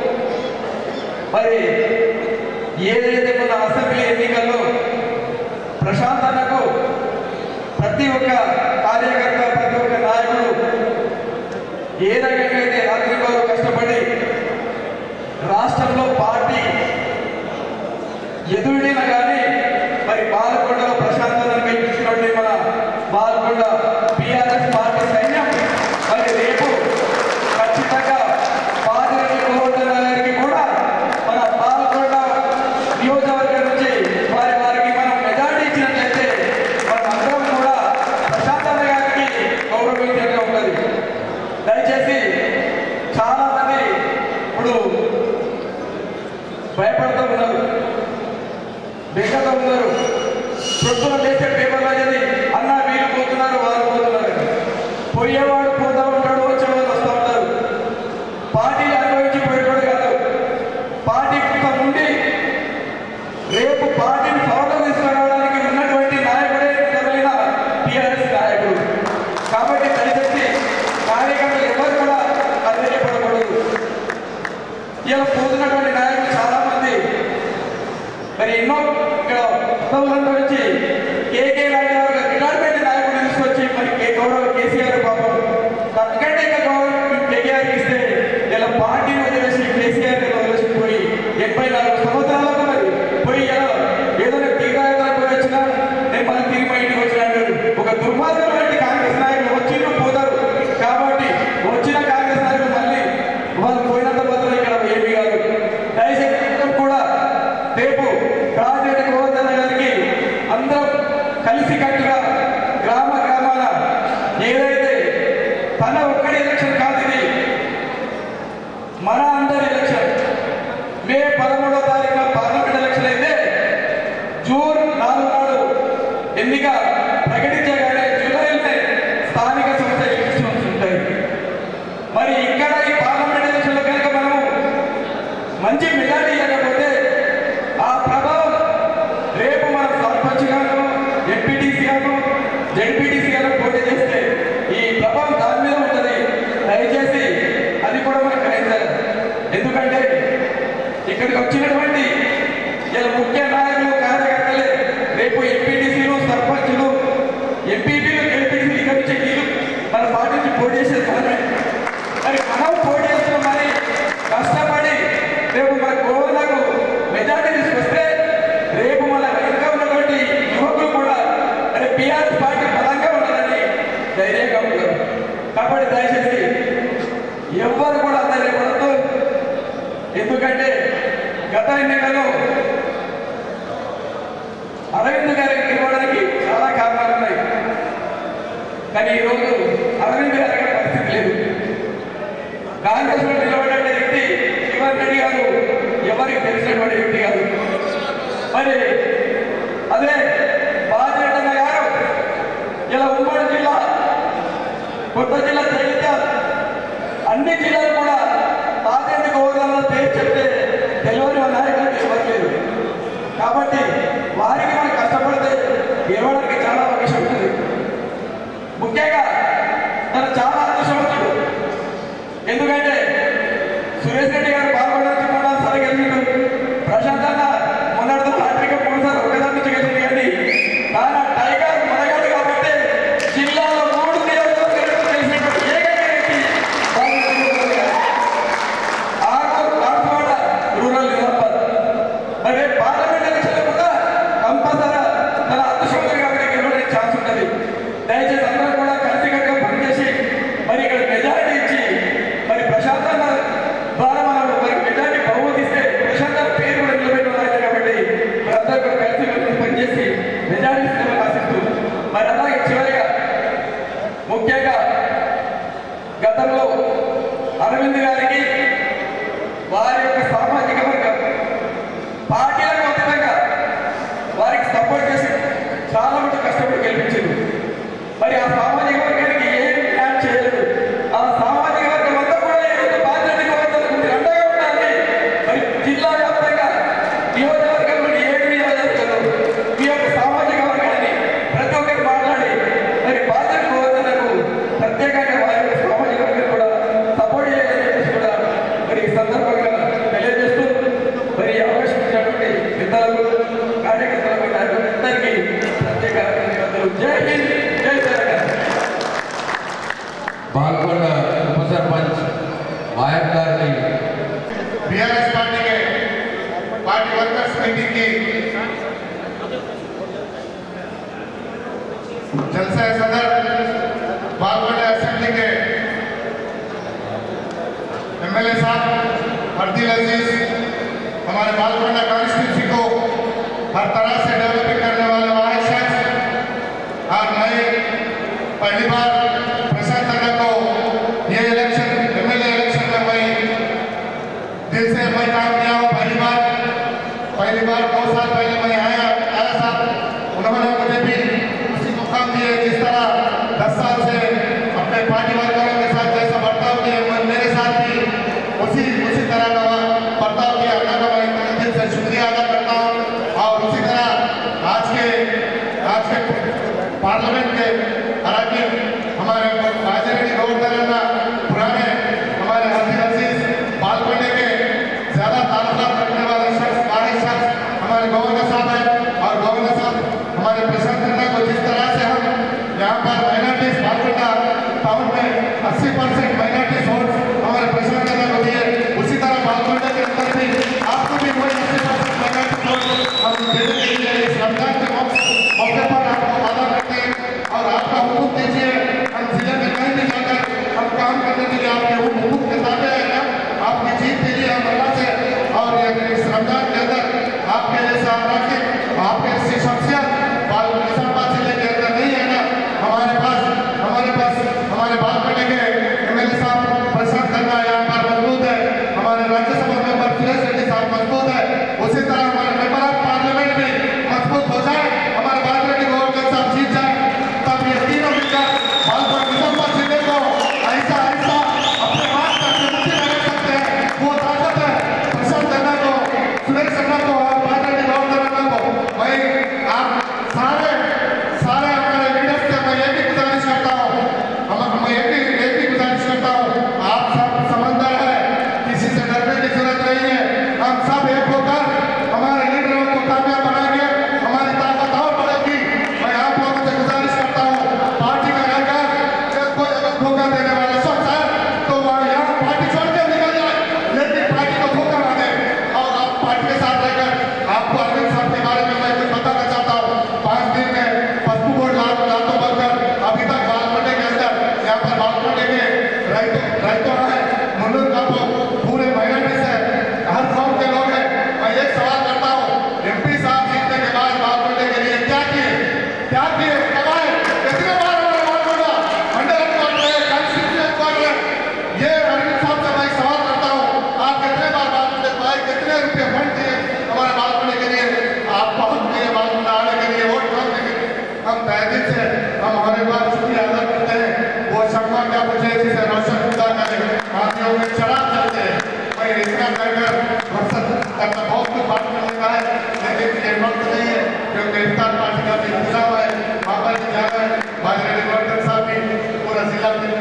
మరి ఏదైతే మన అసెంబ్లీ ఎన్నికల్లో ప్రశాంతనకు ప్రతి ఒక్క కార్యకర్త ప్రతి ఒక్క నాయకుడు ఏ రకంగా అయితే రాత్రి వారు కష్టపడి రాష్ట్రంలో పార్టీ ఎదురుడిన కానీ మరి బాలకొండలో ప్రశాంతతను కల్పించినటువంటి మన బాలకొండ పిఆర్ఎస్ పార్టీ సైన్యం మరి రేపు ఖచ్చితంగా పాదిరెడ్డి గోవర్ధన్ గారికి కూడా మన బాలకొండ నియోజకవర్గం నుంచి వారి వారికి మనం మెజార్టీ ఇచ్చినట్లయితే మన అందరం కూడా ప్రశాంతత గారికి గౌరవించినట్టు ఉంటుంది దయచేసి చాలా మంది ఇప్పుడు భయపడుతూ ఉన్నారు బెంగతో ఉన్నారు ప్రొద్దున లేచే పేపర్లో చదివి అన్న వీళ్ళు పోతున్నారు వారు పోతున్నారు అని. పోయేవాడు పోతా ఉంటాడు వచ్చేవాడు వస్తూ ఉంటారు పార్టీలు అనుభవించి పోయేవాడు కాదు పార్టీ కుక్క ఉండి రేపు పార్టీని ఫాలో తీసుకురావడానికి ఉన్నటువంటి నాయకుడే కదిలిన టీఆర్ఎస్ నాయకుడు కాబట్టి దయచేసి కార్యకర్తలు ఎవరు కూడా అధైర్యపడకూడదు ఇలా పోతున్నటువంటి నాయకులు చాలా మంది మరి ఎన్నో ఇక్కడ ఉత్తములంతా వచ్చి కేకే లాంటి వారు రిటైర్మెంట్ నాయకుడు తీసుకొచ్చి మరి కే- గౌరవ కేసీఆర్ పాపం తన ఒక్కడి ఎలక్షన్ కాదు ఇది మన అందరి ఎలక్షన్ మే పదమూడో తారీఖున పార్లమెంట్ ఎలక్షన్ అయితే జూన్ నాలుగు నాడు ఎన్నిక ప్రకటించగానే జూలైలోనే స్థానిక సంస్థ ఎలక్షన్స్ ఉంటాయి మరి ఇక్కడ ఈ పార్లమెంట్ ఎలక్షన్లో కనుక మనము మంచి మెజార్టీ ఇవ్వకపోతే ఆ ప్రభావం రేపు మనం సర్పంచ్ గాను ఎంపీటీసీ గాను జెడ్పీటీసీ గాను పోటీ చేస్తే ఈ ప్రభావం దాని మీద ఉంటుంది దయచేసి అది కూడా మనకు గ్రహించాలి ఎందుకంటే ఇక్కడికి వచ్చినటువంటి ఇలా ముఖ్య నాయకులు కార్యకర్తలే రేపు ఎంపీటీసీలు సర్పంచులు ఎంపీపీలు ఎంపీటీసీలు ఇక్కడి నుంచి వీళ్ళు మన పార్టీ నుంచి పోటీ చేసే కారణమే మరి మనం పోటీ చేస్తున్నాం మరి కష్టపడి రేపు మన గోవలకు మెజార్టీ తీసుకొస్తే రేపు మన వెనుక ఉన్నటువంటి యువకులు కూడా అరే బీఆర్ఎస్ పార్టీ బలంగా ఉన్నదని ధైర్యంగా ఉంటారు కాబట్టి దయచేసి ఎవ్వరు కూడా ధైర్యపడద్దు ఎందుకంటే గత ఎన్నికల్లో అరవింద్ గారికి గెలవడానికి చాలా కారణాలు ఉన్నాయి కానీ ఈరోజు అరవింద్ గారి పరిస్థితి లేదు కాంగ్రెస్ లో నిలబడే వ్యక్తి శివన్ రెడ్డి గారు ఎవరికి తెలిసినటువంటి వ్యక్తి కాదు మరి అదే బాధ్యతన్న గారు ఇలా ఉమ్మడి జిల్లా కొత్త జిల్లా జగిత్యాల అన్ని జిల్లాలు కూడా తాతేందుకు గౌరవంలో పేరు చెప్తే తెలియని వాళ్ళ నాయకులకు ఇవ్వట్లేదు కాబట్టి వారికి మనం కష్టపడితే గెలవడానికి చాలా అవకాశం ఉంటుంది ముఖ్యంగా తను చాలా అదృష్టవంతుడు ఎందుకంటే సురేష్ రెడ్డి గారు పాల్గొనడానికి మూడు సార్లు గెలిచిండు ప్రశాంత్ అన్న మొన్నటితో హ్యాట్రిక్ మూడు సార్లు ఒకదాని నుంచి గెలిచింది కానీ కానీ ఆ టైగర్ మనగాడు కాబట్టి జిల్లాలో మూడు నియోజకవర్గాలు గెలిచినటువంటి ఏకైక వ్యక్తి రాజశేఖర్ గారు. ఆరు కాకినాడ రూరల్ నిజామాబాద్ మరి రేపు పార్లమెంట్ ఎలక్షన్లో కూడా కంపల్సరీ తన అదృష్టవంతుడు కాబట్టి గెలవడానికి ఛాన్స్ ఉంటుంది దయచేసి అందరూ కూడా కలిసికట్టుగా పనిచేసి మరి ఇక్కడ మెజారిటీ ఇచ్చి మరి ప్రశాంత్ అన్న ద్వారా మనం మరి మెజారిటీ బహుమతిస్తే ప్రశాంత్ అన్న పేరు కూడా నిలబెట్టుకోవాలి కాబట్టి మరి అందరూ కూడా కలిసి మెలిసి పనిచేసి మెజారిటీ ఇస్తామని ఆశిస్తూ మరి అలాగే చివరిగా ముఖ్యంగా గతంలో అరవింద్ గారికి వారి యొక్క సామాజిక వర్గం పార్టీలకు అతీతంగా వారికి సపోర్ట్ చేసి చాలా మంది కష్టపడి గెలిపించింది మరి ఆ సామాజిక వర్గానికి ఏం న్యాయం చేయలేదు ఆ సామాజిక వర్గం అంతా కూడా ఈరోజు బాధ్యతగా ఉంటుంది మీరు అండగా ఉండాలి మరి జిల్లా వ్యాప్తంగా నియోజకవర్గంలో ఏడు నియోజకవర్గాలు మీ యొక్క సామాజిక వర్గాన్ని ప్రతి ఒక్కరు మాట్లాడి మరి బాధ్యత కోరుతున్నకు ప్రత్యేకంగా వారి యొక్క సామాజిక వర్గం కూడా సపోర్ట్ చేయాలని చెప్పేసి కూడా మరి ఈ సందర్భంగా తెలియజేస్తూ మరి ఈ అవకాశం ఇచ్చినటువంటి పెద్దలకు కార్యకర్తలకు నాయకులందరికీ ప్రత్యేక ధన్యవాదాలు జై హింద్ జై తెలంగాణ బాల్కొండ ఉప సర్పంచ్ వాయప్ గారిని बीआरएस पार्टी के पार्टी वर्कर्स मीटिंग की जलसा सदर बालकोट असेंबली के एमएलए साहब हरदील अजीज हमारे बालकोंडा कॉन्स्टिट्यूंसी को हर तरह से डेवलपिंग करने वाले वाहिद शख्स और मैं पहली बार प्रशांत नगर को ये इलेक्शन एमएलए इलेक्शन में मैं दिल से मैं काम किया हूँ पहली बार पहली बार दो साल पहले मैं आया आया था उन्होंने मुझे भी उसी मुकाम दिए जिस तरह दस साल से अपने पार्टी वर्करों के साथ जैसा बर्ताव किया मैं मेरे साथ भी उसी उसी तरह का बर्ताव किया अल्लाह का मैं तहे दिल से शुक्रिया अदा करता हूँ और उसी तरह आज के आज के पार्लियामेंट के अराकीन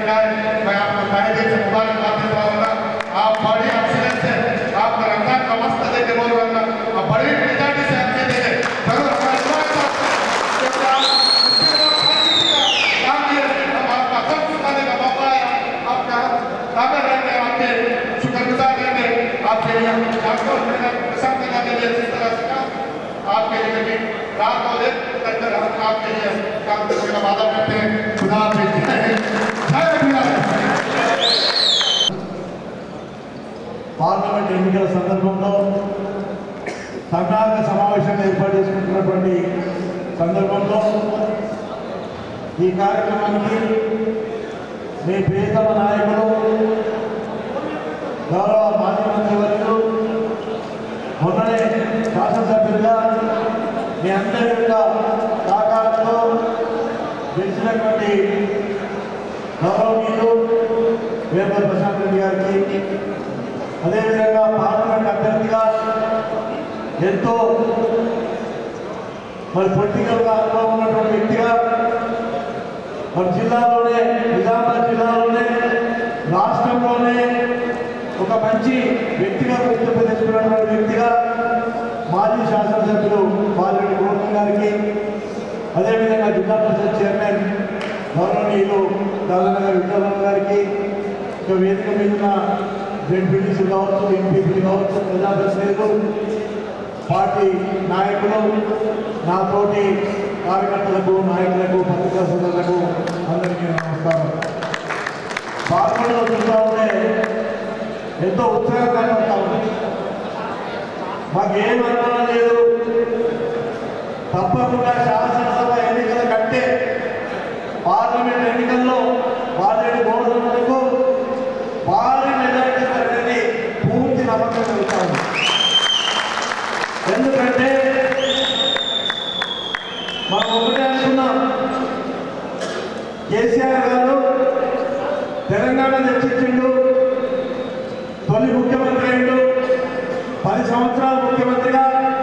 का है मैं आपको तहे दिल से मुबारकबाद देता हूँ आप बड़ी अफसर से आपका रमजान का मस्त देखे बोल रहा हूँ आप बड़ी मिजाजी से आपके देखे जरूर हमारे दुआ के साथ जब आप मुश्किल वक्त हर किसी का काम किए अब आपका सब चुकाने का मौका है आपका काबिल रहने आपके शुक्रगुजार रहने आपके लिए आपको मेरा पसंद करना के लिए जिस तरह से काम आपके लिए भी रात और दिन करकर हम आपके लिए काम करने का वादा करते हैं खुदा हाफिज जय हिंद जय बिहार పార్లమెంట్ ఎన్నికల సందర్భంలో సంఘాంగ సమావేశాన్ని ఏర్పాటు చేసుకుంటున్నటువంటి సందర్భంలో ఈ కార్యక్రమానికి మీ ప్రియతమ నాయకులు గౌరవ మాజీ మంత్రివర్యులు మొన్ననే శాసనసభ్యులుగా మీ అందరి యొక్క సహకారంతో గెలిచినటువంటి గౌరవనీయులు వేపర్ ప్రశాంత్ రెడ్డి గారికి అదేవిధంగా పార్లమెంట్ అభ్యర్థిగా ఎంతో మరి పొలిటికల్గా అనుభవం ఉన్నటువంటి వ్యక్తిగా మన జిల్లాలోనే నిజామాబాద్ జిల్లాలోనే రాష్ట్రంలోనే ఒక మంచి వ్యక్తిగా గుర్తింపు తెచ్చుకున్నటువంటి వ్యక్తిగా మాజీ శాసనసభ్యులు బాలిరెడ్డి గోవింద్ గారికి అదేవిధంగా జిల్లా పరిషత్ చైర్మన్ గౌరవనీయులు దాదానగర్ విద్యారావు గారికి ఇక వేదిక మీద ఉన్న జెడ్పీటీసీ కావచ్చు ఎంపీపీ కావచ్చు ప్రజాప్రతినిధులు పార్టీ నాయకులు నాతోటి కార్యకర్తలకు నాయకులకు పత్రికా సోదరులకు అందరికీ నమస్కారం పార్టీలో చూస్తూ ఉంటే ఎంతో ఉత్సాహం కనబడతా ఉంది మాకేం అనుమానం లేదు తప్పకుండా శాసనసభ ఎన్నికల కంటే పార్లమెంట్ ఎన్నికల్లో బాధ్యత గోడలకు భారీ మెజారిటీ అనేది పూర్తి నమ్మకం కలుగుతా ఉంది ఎందుకంటే మనం ఒకటే అనుకున్నాం కేసీఆర్ గారు తెలంగాణ తెచ్చిండు తొలి ముఖ్యమంత్రి అయిండు పది సంవత్సరాలు ముఖ్యమంత్రిగా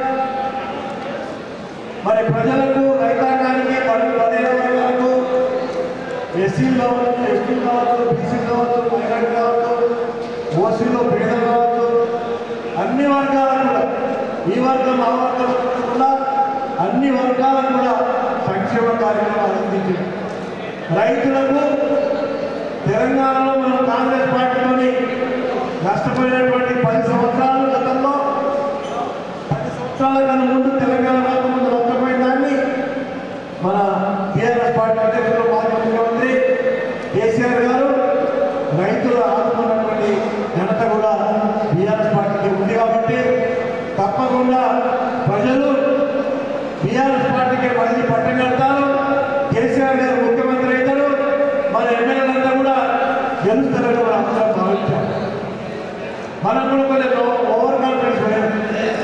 మరి ప్రజలకు రైతాంగానికి పలు పదిహేను వర్గాలకు ఎస్సీలు కావచ్చు ఎస్టీలు కావచ్చు బీసీలు కావచ్చు మైనార్టీ కావచ్చు ఓసీలో పేదలు కావచ్చు అన్ని వర్గాలకు కూడా ఈ వర్గం ఆ వర్గం కూడా అన్ని వర్గాలకు కూడా సంక్షేమ కార్యక్రమాలు అందించింది రైతులకు తెలంగాణలో మనం కాంగ్రెస్ పార్టీలోని నష్టపోయినటువంటి పది సంవత్సరాలు గతంలో పది సంవత్సరాల కన్నా ముందు తెలంగాణ రాకముందు నష్టపోయిన దాన్ని మన టీఆర్ఎస్ పార్టీ అధ్యక్షులు మాజీ ముఖ్యమంత్రి కేసీఆర్ గారు రైతులు ఆదుకున్నటువంటి ఘనత కూడా బీఆర్ఎస్ పార్టీకి ఉంది కాబట్టి తప్పకుండా ప్రజలు బీఆర్ఎస్ పార్టీకి మళ్ళీ పట్టం కడతారు కేసీఆర్ గారు ముఖ్యమంత్రి అవుతారు మన ఎమ్మెల్యేలంతా కూడా గెలుస్తారని కూడా అందరం భావించాం మనకు కూడా కొంచెం ఓవర్ కాన్ఫిడెన్స్ పోయాం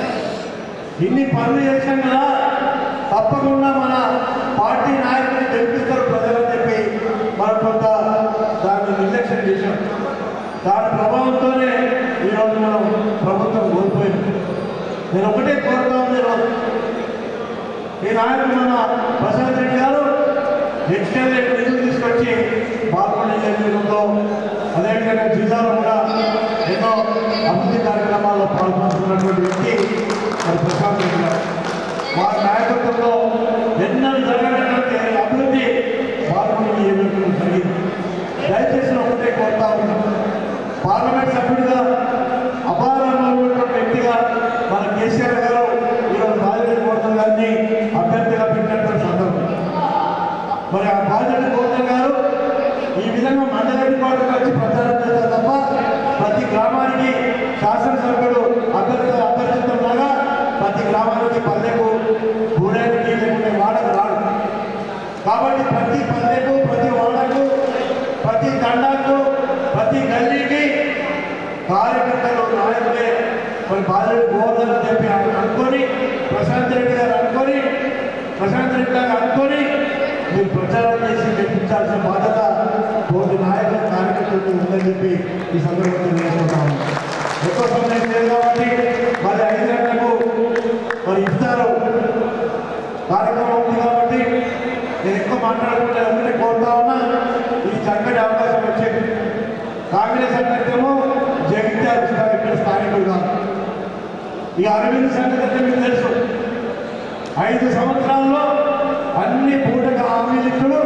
ఇన్ని పనులు చేశాం కదా తప్పకుండా మన పార్టీ నాయకులు గెలిపిస్తారు ప్రజలని చెప్పి మనం కొంత దాన్ని నిర్లక్ష్యం చేశాం దాని ప్రభావంతోనే ఈరోజు మనం ప్రభుత్వం కోల్పోయింది నేను ఒకటే కోరుతా ఉంది ఈరోజు ఈ నాయకుడు మన ప్రశాంత్ రెడ్డి గారు ఎక్స్టెండెడ్ నిధులు తీసుకొచ్చి బాల్కొండ నియోజకవర్గంలో అదేవిధంగా జిల్లాలో కూడా ఎన్నో అభివృద్ధి కార్యక్రమాల్లో పాల్గొంటున్నటువంటి వ్యక్తి మరి ప్రశాంత్ రెడ్డి గారు వారి నాయకత్వంలో ఎన్నో జరగనటువంటి అభివృద్ధి బాల్కొండ నియోజకవర్గంలో జరిగింది దయచేసి ఒకటే కోరుతా ఉన్నాం పార్లమెంట్ సభ్యుడిగా అపారంగా ఉన్నటువంటి వ్యక్తిగా మన కేసీఆర్ గారు ఈరోజు బాధ్యత కోరుతున్న గారిని అభ్యర్థిగా పెట్టినటువంటి సందర్భం మరి ఆ బాధ్యత కోరుతున్న గారు ఈ విధంగా మండలి పాటకు వచ్చి ప్రచారం చేస్తారు తప్ప ప్రతి గ్రామానికి శాసనసభ్యుడు అభ్యర్థి అభ్యర్థిత్వం లాగా ప్రతి గ్రామానికి పల్లెకు గూడెకి లేకుంటే వాడకు రాడు కాబట్టి ప్రతి పల్లెకు ప్రతి వాడకు ప్రతి తండాకు ప్రతి గల్లీకి కార్యకర్తలు నాయకులే మరి బాధ్యత గోవర్ధన్ అని చెప్పి ఆయన అనుకొని ప్రశాంత్ రెడ్డి గారు అనుకొని ప్రశాంత్ రెడ్డి గారు అనుకొని మీరు ప్రచారం చేసి గెలిపించాల్సిన బాధ్యత తోటి నాయకుల కార్యకర్తలకు ఉందని చెప్పి ఈ సందర్భంగా తెలియజేస్తున్నాము ఎక్కువ సమయం లేదు కాబట్టి మరి ఐదు గంటలకు మరి ఇస్తారు కార్యక్రమం ఉంది కాబట్టి నేను ఎక్కువ మాట్లాడకుండా ఒకటి కోరుతా ఉన్నా ఈ చక్కటి అవకాశం కాంగ్రెస్ అభ్యర్థేమో జగిత్యాల జిల్లా ఇక్కడ స్థానికుడు కాదు ఈ అరవింద్ సంగతి అంటే మీకు తెలుసు ఐదు సంవత్సరాల్లో అన్ని పూటగా హామీలిచ్చుడు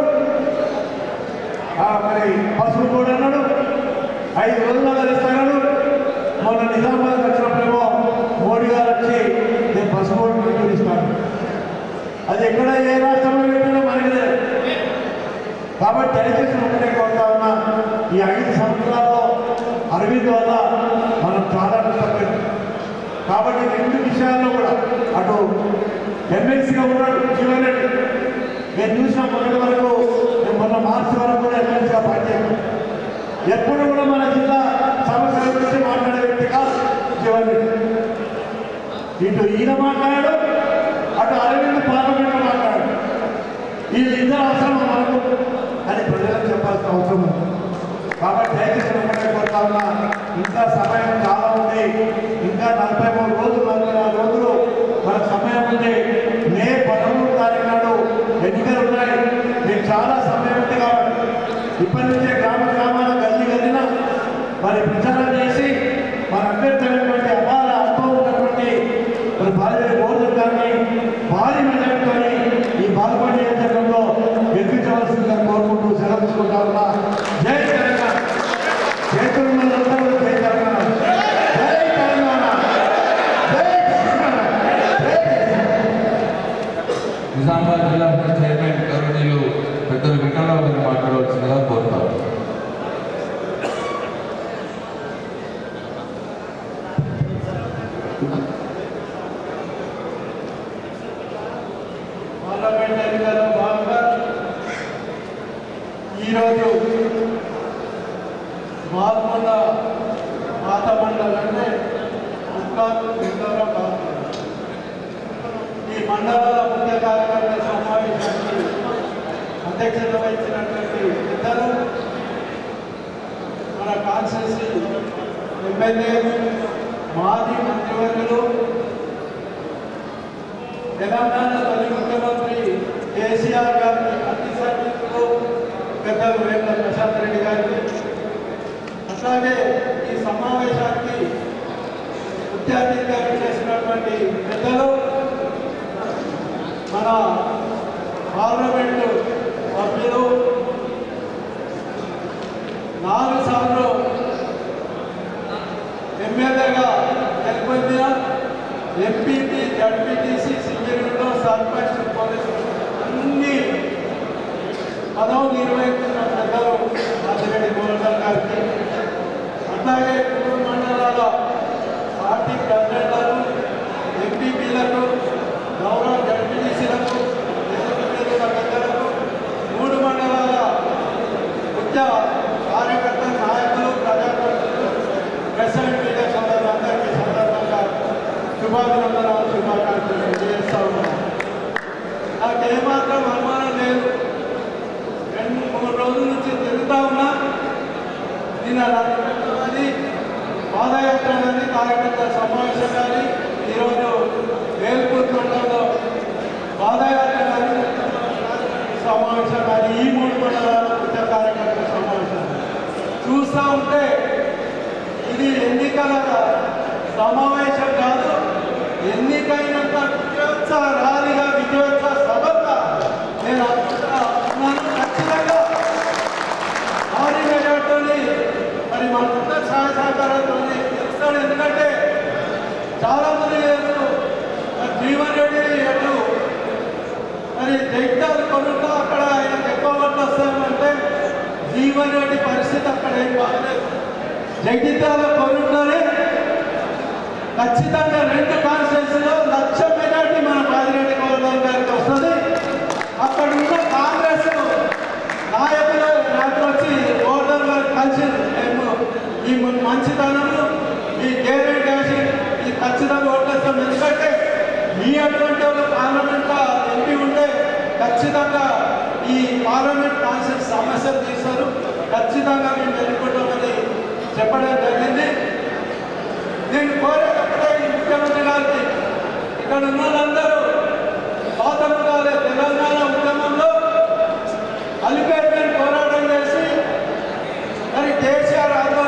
ఆ మరి పసుపు కూడా అన్నాడు ఐదు రోజుల్లో కలిస్తాడు మొన్న నిజామాబాద్ వచ్చినప్పుడేమో మోడీ గారు వచ్చి నేను పసుపు కూడా ఇస్తాను అది ఎక్కడ ఏ రాష్ట్రంలో పెట్టినా మనకి తెలియదు. కాబట్టి దయచేసి ఒకటే కోరుతా ఉన్నా ఈ ఐదు సంవత్సరాల్లో అరవింద్ వల్ల మనం చాలా నష్టపోయాం కాబట్టి రెండు విషయాల్లో కూడా అటు ఎమ్మెల్సీగా ఉన్నాడు జీవన్ రెడ్డి నేను చూసిన మొదటి వరకు నేను మొన్న మార్చి వరకు కూడా ఎమ్మెల్సీగా పనిచేయాను ఎప్పుడు కూడా మన జిల్లా సమస్యల గురించి మాట్లాడే వ్యక్తి కాదు జీవన్ రెడ్డి ఇటు ఈయన మాట్లాడాడు అటు అరవింద్ పార్లమెంట్లో మాట్లాడాడు వీళ్ళిద్దరు అవసరం మనకు అని ప్రజలకు చెప్పాల్సిన అవసరం ఉంది కాబట్టి దయచేసి ఒకటే కోరుతా ఉన్నా ఇంకా సమయం చాలా ఉంది ఇంకా నలభై మూడు రోజులు నలభై నాలుగు రోజులు మన సమయం ఉంది మే పదమూడు తారీఖు నాడు ఎన్నికలు ఉన్నాయి మీకు చాలా సమయం ఉంది కాబట్టి ఇప్పటి నుంచే గ్రామ గ్రామాల గల్లీ గల్లిన మరి ప్రచారం చేసి మన అభ్యర్థులైనటువంటి అపార అనుభవం ఉన్నటువంటి మరి భార్య గోవర్ధన్ గారిని భారీ మెజార్టీతో ఈ బాల్కొండ నియోజకవర్గంలో గెలిపించవలసిందిగా కోరుకుంటూ సెలవు తీసుకుంటా ఉన్నా జై తెలంగాణ చేతులు ఉన్నదంతా కూడా జై తెలంగాణ జై తెలంగాణ జై తెలంగాణ జై తెలంగాణ నిజామాబాద్ జిల్లా పరిషత్ చైర్మన్ గౌరవనీయులు పెద్దలు వెంకటరావు గారు మాట్లాడవలసిందిగా కోరుతాం పార్లమెంట్ ఎన్నికల్లో భాగంగా ఈరోజు బాల్కొండ పాత మండలం అంటే ఉత్కాలు సింగవరం బాల్కొండ ఈ మండలాల ముఖ్య కార్యకర్తల సమావేశానికి అధ్యక్షత వహించినటువంటి పెద్దలు మన కాన్స్టిట్యూన్సీ ఎమ్మెల్యే మాజీ మంత్రివర్యులు తెలంగాణ తొలి ముఖ్యమంత్రి కేసీఆర్ గారికి అతి సన్నిహితులు పెద్దలు వేల ప్రశాంత్ రెడ్డి గారికి అట్లాగే ఈ సమావేశానికి ముఖ్య అతిథిగా చేసినటువంటి పెద్దలు మన పార్లమెంటు సభ్యులు నాలుగు సార్లు ఎమ్మెల్యేగా గెలుపొందిన ఎంపీటీ జడ్పీటీసీ సింగరేణిలో సర్పంచ్ పోలీసు అన్ని పదవులు నిర్వహించిన పెద్దలు రాజిరెడ్డి గోవర్ధన్ గారికి అట్లాగే మూడు మండలాల పార్టీ ప్రెసిడెంట్లకు ఎంపీపీలకు గౌరవ జడ్పీటీసీలకు ఎస్ఎంపీల పెద్దలకు మూడు మండలాల ముఖ్య కార్యకర్త నాయకులు ప్రజాప్రతినిధులు ప్రెసిడెంట్ మీడియా సోదరులందరికీ సందర్భంగా శుభాభినందనాలు శుభాకాంక్షలు తెలియజేస్తా ఉన్నాను నాకు ఏమాత్రం అనుమానం లేదు రెండు మూడు రోజుల నుంచి తిరుగుతా ఉన్నా నిన్న రాత్రి కానీ పాదయాత్ర కానీ కార్యకర్తల సమావేశం కానీ ఈరోజు వేల్పూర్ మండలంలో పాదయాత్ర కానీ సమావేశం కానీ ఈ మూడు మండలాల ముఖ్య కార్యకర్తల సమావేశం చూస్తూ ఉంటే ఇది ఎన్నికల సమావేశం కాదు ఎన్నికైనంత విజయోత్సవ ర్యాలీగా విజయోత్సవ సభగా నేను అనుకుంటున్నా ఉన్నాను ఖచ్చితంగా భారీ మెజార్టీని మరి మనందరి సహాయ సహకారాలతో గెలుస్తాడు ఎందుకంటే చాలా మంది తెలుసు మరి జీవన్ రెడ్డి అటు మరి జగిత్యాలు కొనుక్క అక్కడ ఆయనకు ఎక్కువ ఓట్లు వస్తాయంటే జీవన్ రెడ్డి పరిస్థితి అక్కడ ఏం బాగలేదు జగిత్యాల కొనుక్కనే ఖచ్చితంగా రెండు కాన్స్టిట్యూన్సీలో లక్ష మెజార్టీ మన పాదిరెడ్డి గోవర్ధన్ గారికి వస్తుంది అక్కడ ఉన్న కాంగ్రెస్ నాయకులు నాకు వచ్చి గోవర్ధన్ గారు కలిసి మేము ఈ మంచితనంలో ఈ గేరెంట్ వేసి ఈ ఖచ్చితంగా ఓట్లేస్తాం ఎందుకంటే మీ అటువంటి వాళ్ళు పార్లమెంట్ ఎంపీ ఉంటే ఖచ్చితంగా ఈ పార్లమెంట్ కాన్సెప్ట్ సమస్యలు తీస్తారు ఖచ్చితంగా మేము ఎన్నుకుంటామని చెప్పడం జరిగింది నేను కోరేటప్పుడే ఈ ముఖ్యమంత్రి గారికి ఇక్కడ ఉన్న వాళ్ళందరూ స్వాతంత్రాలే తెలంగాణ ఉద్యమంలో అలిపేరుపైన పోరాటం చేసి మరి కేసీఆర్ ఆధ్వర్యంలో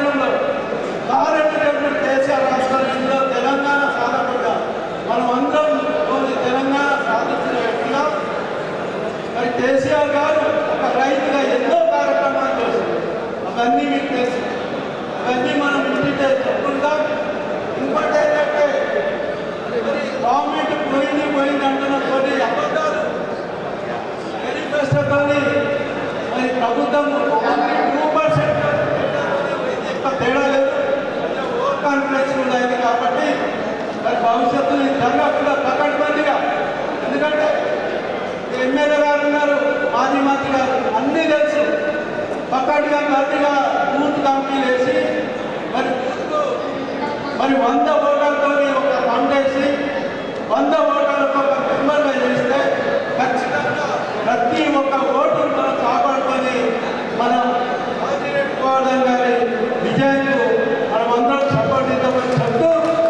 కేసీఆర్ గారు ఒక రైతుగా ఎన్నో కార్యక్రమాలు చేశారు అవన్నీ మీకు తెలుసు అవన్నీ మనం ఇంటింటే చెప్పుకుంటాం ఇంకోటి ఏంటంటే మరి గవర్నమెంట్ పోయింది పోయింది అంటున్న కొన్ని అబద్ధాలు మేనిఫెస్టోతో మరి ప్రభుత్వం ఓన్లీ టూ పర్సెంట్ తేడా లేదు ఓవర్ కాన్ఫిడెన్స్ కూడా అయింది కాబట్టి మరి భవిష్యత్తులో ఇది జరగకుండా పకడ్బందీగా ఎందుకంటే ఎమ్మెల్యే గారు ఉన్నారు మాజీ మంత్రి గారు అన్నీ తెలుసు పక్కడిగా గట్టిగా బూత్ కంపెనీలు వేసి మరి బూత్కు మరి వంద ఓటర్లతో ఒక ఫండ్ వేసి వంద ఓటర్లకు ఒక మెంబర్గా చేస్తే ఖచ్చితంగా ప్రతి ఒక్క ఓటును మనం కాపాడుకొని మనం ఆదిరెడ్డి గోవర్ధన్ గారి విజయంకు మనం అందరం సపోర్ట్ ఇద్దామని చెప్తూ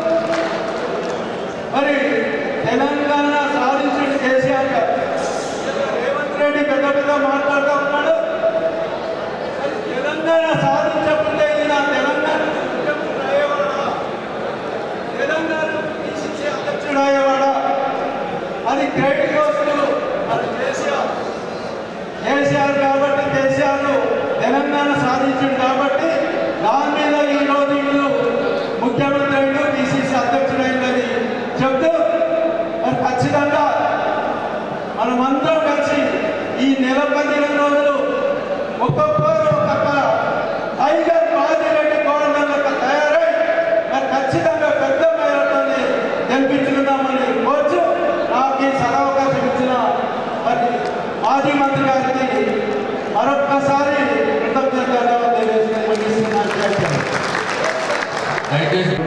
మరి తెలంగాణ సాధించిన కేసీఆర్ గారు రేవంత్ రెడ్డి పెద్ద పెద్ద మాట్లాడుతూ ఉన్నాడు మరి తెలంగాణ సాధించకుంటే ఈయన తెలంగాణ ముఖ్యమంత్రి అయ్యేవాడా తెలంగాణ పిసిసి అధ్యక్షుడు అయ్యేవాడా అది క్రెడిట్ వస్తు అది కేసీఆర్ కేసీఆర్ కాబట్టి కేసీఆర్ తెలంగాణ సాధించాడు కాబట్టి దాని మీద ఈ రోజు వీళ్ళు ముఖ్యమంత్రి అయ్యిండు పిసిసి అధ్యక్షుడైందని చెప్తూ మరి ఖచ్చితంగా మనమందరం కలిసి ఈ నెల పదిహేను రోజులు ఒక్కొక్కరు ఒక్కొక్క టైగర్ బాజిరెడ్డి గవర్నమెంట్ తయారై మరి ఖచ్చితంగా పెద్ద మేరతోనే గెలిపించుకుందామని కోరుచు నాకు ఈ సదవకాశం ఇచ్చిన మరి మాజీ మంత్రి గారికి మరొక్కసారి కృతజ్ఞతలు తెలియజేస్తూ ముగిస్తున్నాను జై హింద్. దయచేసి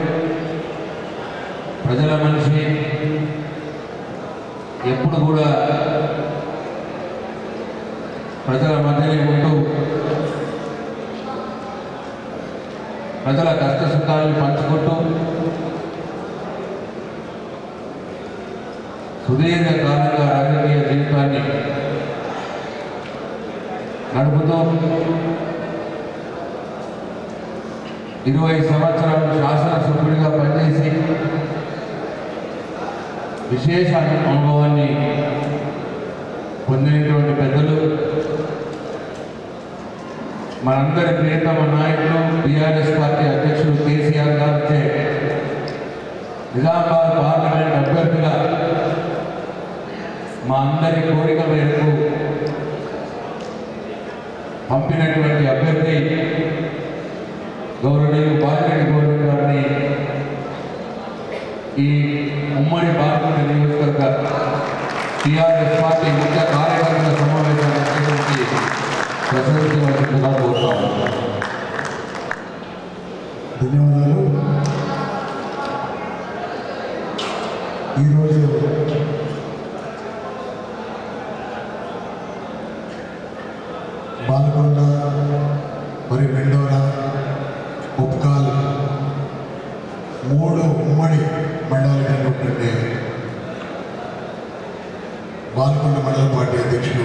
ప్రజల మనిషి ఎప్పుడు కూడా ప్రజల మధ్యనే ఉంటూ ప్రజల కష్ట సుఖాలను పంచుకుంటూ సుదీర్ఘ కాలంగా రాజకీయ జీవితాన్ని నడుపుతూ ఇరవై సంవత్సరాలు శాసనసభ్యుడిగా పనిచేసి విశేష అనుభవాన్ని పొందినటువంటి పెద్దలు మనందరి ప్రియతమ నాయకులు టీఆర్ఎస్ పార్టీ అధ్యక్షుడు కేసీఆర్ గారిచే నిజామాబాద్ పార్లమెంట్ అభ్యర్థిగా మా అందరి కోరిక మేరకు పంపినటువంటి అభ్యర్థి గౌరవనీయులు బాజిరెడ్డి గౌరవ్ గారిని ఈ ఉమ్మడి బాలకొండ నియోజకవర్గ టీఆర్ఎస్ పార్టీ ముఖ్య కార్యకర్తల సమావేశాన్ని ఉద్దేశించి ప్రశంసించవలసిందిగా కోరుతాము ధన్యవాదాలు ఈరోజు బాలకొండ మరియు మెండోర ఉప్కాల్ మూడు ఉమ్మడి మండలాలు ఉన్నటువంటి బాలకొండ మండల పార్టీ అధ్యక్షుడు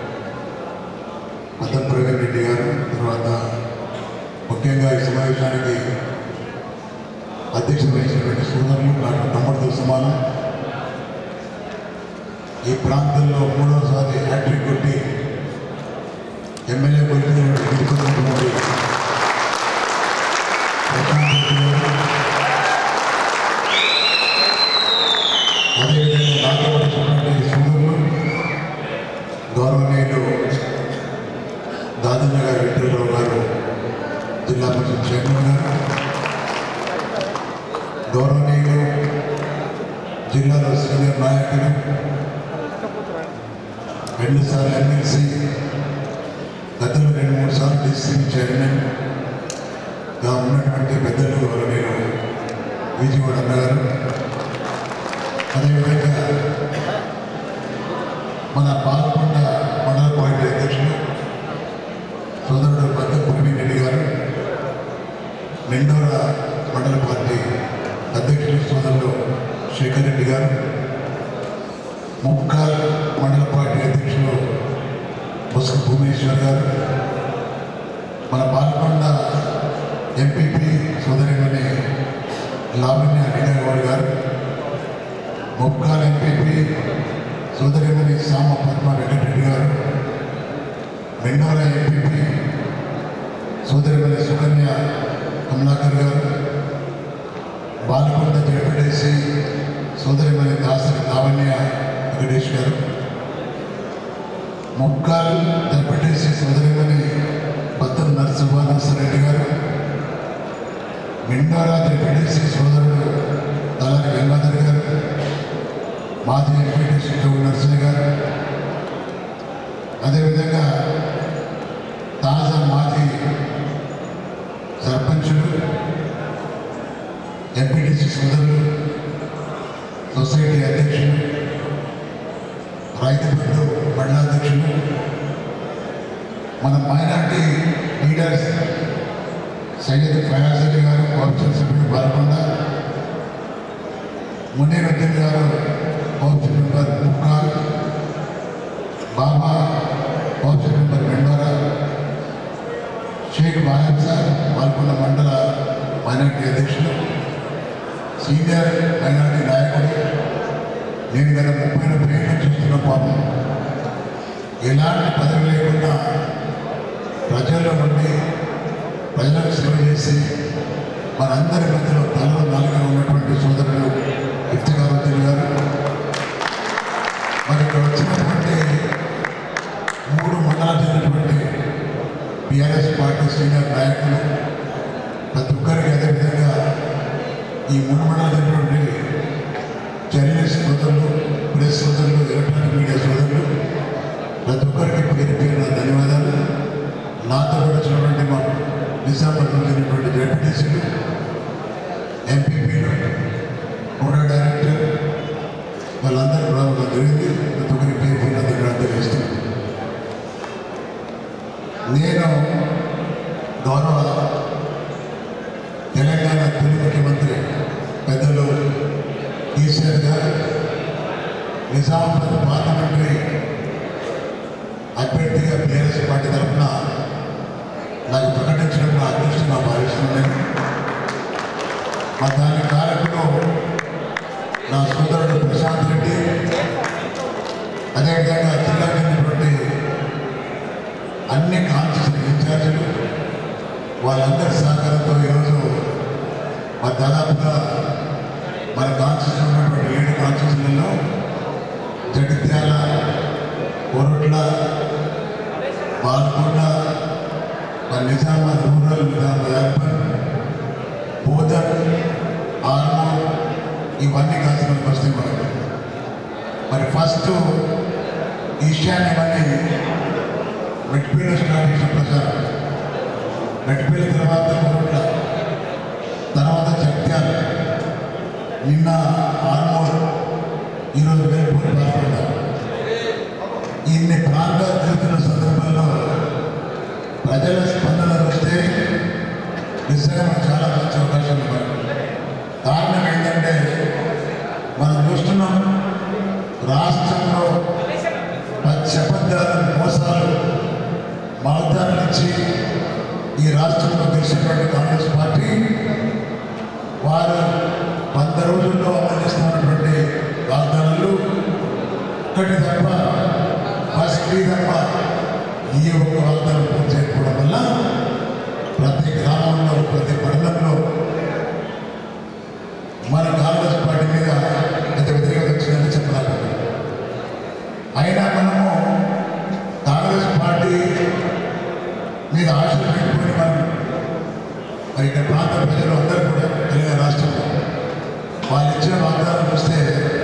మదన్ ప్రవీణ్ రెడ్డి గారు తర్వాత ముఖ్యంగా ఈ సమావేశానికి అధ్యక్షత వహించినటువంటి సోదరులు నాకు తమ్ముడితో సమానం ఈ ప్రాంతంలో మూడవసారి హ్యాట్రిక్ కొట్టి ఎమ్మెల్యే కొలిగిన గెలుచుకున్నటువంటి ప్రశాంత్ రెడ్డి గారు, అదేవిధంగా నాతో వచ్చినటువంటి సోదరులు గౌరవనీయులు దాదన్న గారు వెంకటరావు గారు జిల్లా పరిషత్ చైర్మన్ గారు గౌరవనీయులు జిల్లాలో సీనియర్ నాయకులు రెండుసార్లు ఎమ్మెల్సీ గతంలో రెండు మూడు సార్లు డిస్ట్రిక్ట్ చైర్మన్గా ఉన్నటువంటి పెద్దలు గౌరవనీయులు విజయవాడ అన్నగారు అదేవిధంగా మన పాల్గొండ మండల పార్టీ అధ్యక్షులు సోదరుడు పెద్ద ప్రవీణ్ రెడ్డి గారు మెండోర మండల పార్టీ అధ్యక్షులు సోదరులు శేఖర్ రెడ్డి గారు ముక్కాల్ మండల పార్టీ అధ్యక్షులు బుస్క భువనేశ్వర్ గారు మన పాల్గొండ ఎంపీపీ సోదరిమణి లావణ్య నీడగౌడ్ గారు ముక్కాల్ ఎంపీపీ సోదరిమణి సామ పద్మ వెంకటరెడ్డి గారు మెండోరా ఎంపీపీ సోదరిమల్లి సుకన్య కమలాకర్ గారు బాలకొండ జడ్పీటీసీ సోదరిమల్లి దాసరి లావణ్య వెంకటేష్ గారు ముక్కాలు జడ్పీటీసీ సోదరిమల్లి బద్దం నరసింహానసరెడ్డి గారు మెండోరా జడ్పీటీసీ సోదరుడు తలారి గంగాధర్ గారు మాజీ ఎంపీటీసీ కేవు నరసింహ గారు అదేవిధంగా తాజా మాజీ సర్పంచులు ఎంపీటీసీ సోదరులు సొసైటీ అధ్యక్షులు రైతు బంధు మండలాధ్యక్షులు మన minority leaders Syed Fayaz Ali garu cooption సభ్యులు పాల్గొండ Muneeruddin garu cooption member Mukkal Baba cooption member Mendora Sheikh బాహెబ్ సార్ పాల్గొన్న మండల మైనార్టీ అధ్యక్షులు సీనియర్ మైనార్టీ నాయకుడు నేను గత ముప్పై నలభై ఏళ్ళు చూస్తున్న పాపం ఎలాంటి పదవి లేకుండా ప్రజల్లో ఉండి ప్రజలకు సేవ చేసి మనందరి మధ్యలో తలలో నాలుగుగా ఉన్నటువంటి సోదరులు ఇఫ్తికారుద్దీన్ గారు మరి ఇక్కడ వచ్చినటువంటి మూడు మండలాలు చెందినటువంటి బీఆర్ఎస్ పార్టీ సీనియర్ నాయకులు ప్రతి ఒక్కరికి అదేవిధంగా ఈ మూడు మండలాలు చెందినటువంటి జర్నలిస్ట్ సోదరులు ప్రెస్ సోదరులు ఎలక్ట్రానిక్ మీడియా సోదరులు ప్రతి ఒక్కరికి పేరు పేరున ధన్యవాదాలు నాతో కూడా వచ్చినటువంటి మా నిజామాబాద్ చెందినటువంటి జడ్పీటీసీలు ఎంపీపీలు కూడా డైరెక్టర్ వాళ్ళందరూ కూడా ఒక జరిగింది ప్రతి ఒక్కరి పేరు పేరున ధన్యవాదాలు తెలియజేస్తున్నాను నేను గౌరవ తెలంగాణ తొలి ముఖ్యమంత్రి పెద్దలు కేసీఆర్ గారు నిజామాబాద్ పార్లమెంటరీ అభ్యర్థిగా బీఆర్ఎస్ పార్టీ తరఫున నాకు ప్రకటించడం నా అదృష్టంగా భావిస్తున్నాను మా దాని కారకుడు నా సోదరుడు ప్రశాంత్ రెడ్డి అదేవిధంగా జిల్లా చెందినటువంటి అన్ని కాన్స్టిట్యూషన్ ఇన్ఛార్జీలు వాళ్ళందరి సహకారంతో ఈరోజు మరి దాదాపుగా మన కాన్స్టిట్యూషన్ ఉన్నటువంటి ఏడు కాన్స్టిట్యూషన్లలో జగిత్యాల కోరట్ల బాల్కొండ మరి నిజామాబాద్ రూరల్ నిజామాబాద్ అర్బన్ బోధన్ ఆర్మూర్ ఇవన్నీ కాన్స్టిట్యూషన్ వస్తాయి మనకు మరి ఫస్ట్ ఈశాన్యమని మెట్పేట స్టార్ట్ చేసిన ప్రచారం మెట్పేట తర్వాత కోరట్ల తర్వాత జగిత్యాల నిన్న ఆర్మూర్ ఈరోజు వేలుపూరి పాల్గొన్నారు ఇన్ని ప్రాంతాలు తిరుగుతున్న సందర్భంలో ప్రజల స్పందన వస్తే నిజంగా మనకు చాలా మంచి అవకాశాలు ఉన్నాయి కారణం ఏంటంటే మనం చూస్తున్నాం రాష్ట్రంలో పచ్చబద్దాలు మోసాలు వాగ్దానాలు ఇచ్చి ఈ రాష్ట్రంలో గెలిచినటువంటి కాంగ్రెస్ పార్టీ వారు వంద రోజుల్లో అమలు చేస్తున్నటువంటి వాగ్దానాలు ఒక్కటి తప్ప ఫస్ట్ ఫ్రీ తప్ప ఈ ఒక్క వాగ్దానం పూర్తి చేయకపోవడం వల్ల ప్రతి గ్రామంలో ప్రతి మండలంలో మన కాంగ్రెస్ పార్టీ మీద ఎంత వ్యతిరేకత వచ్చిందని చెప్పాలి అయినా మనము కాంగ్రెస్ పార్టీ మీద ఆశలు పెట్టుకుని మనం మరి ఇక్కడ ప్రాంత ప్రజలు అందరూ కూడా తెలంగాణ రాష్ట్రంలో వాళ్ళు ఇచ్చిన వాగ్దానం చూస్తే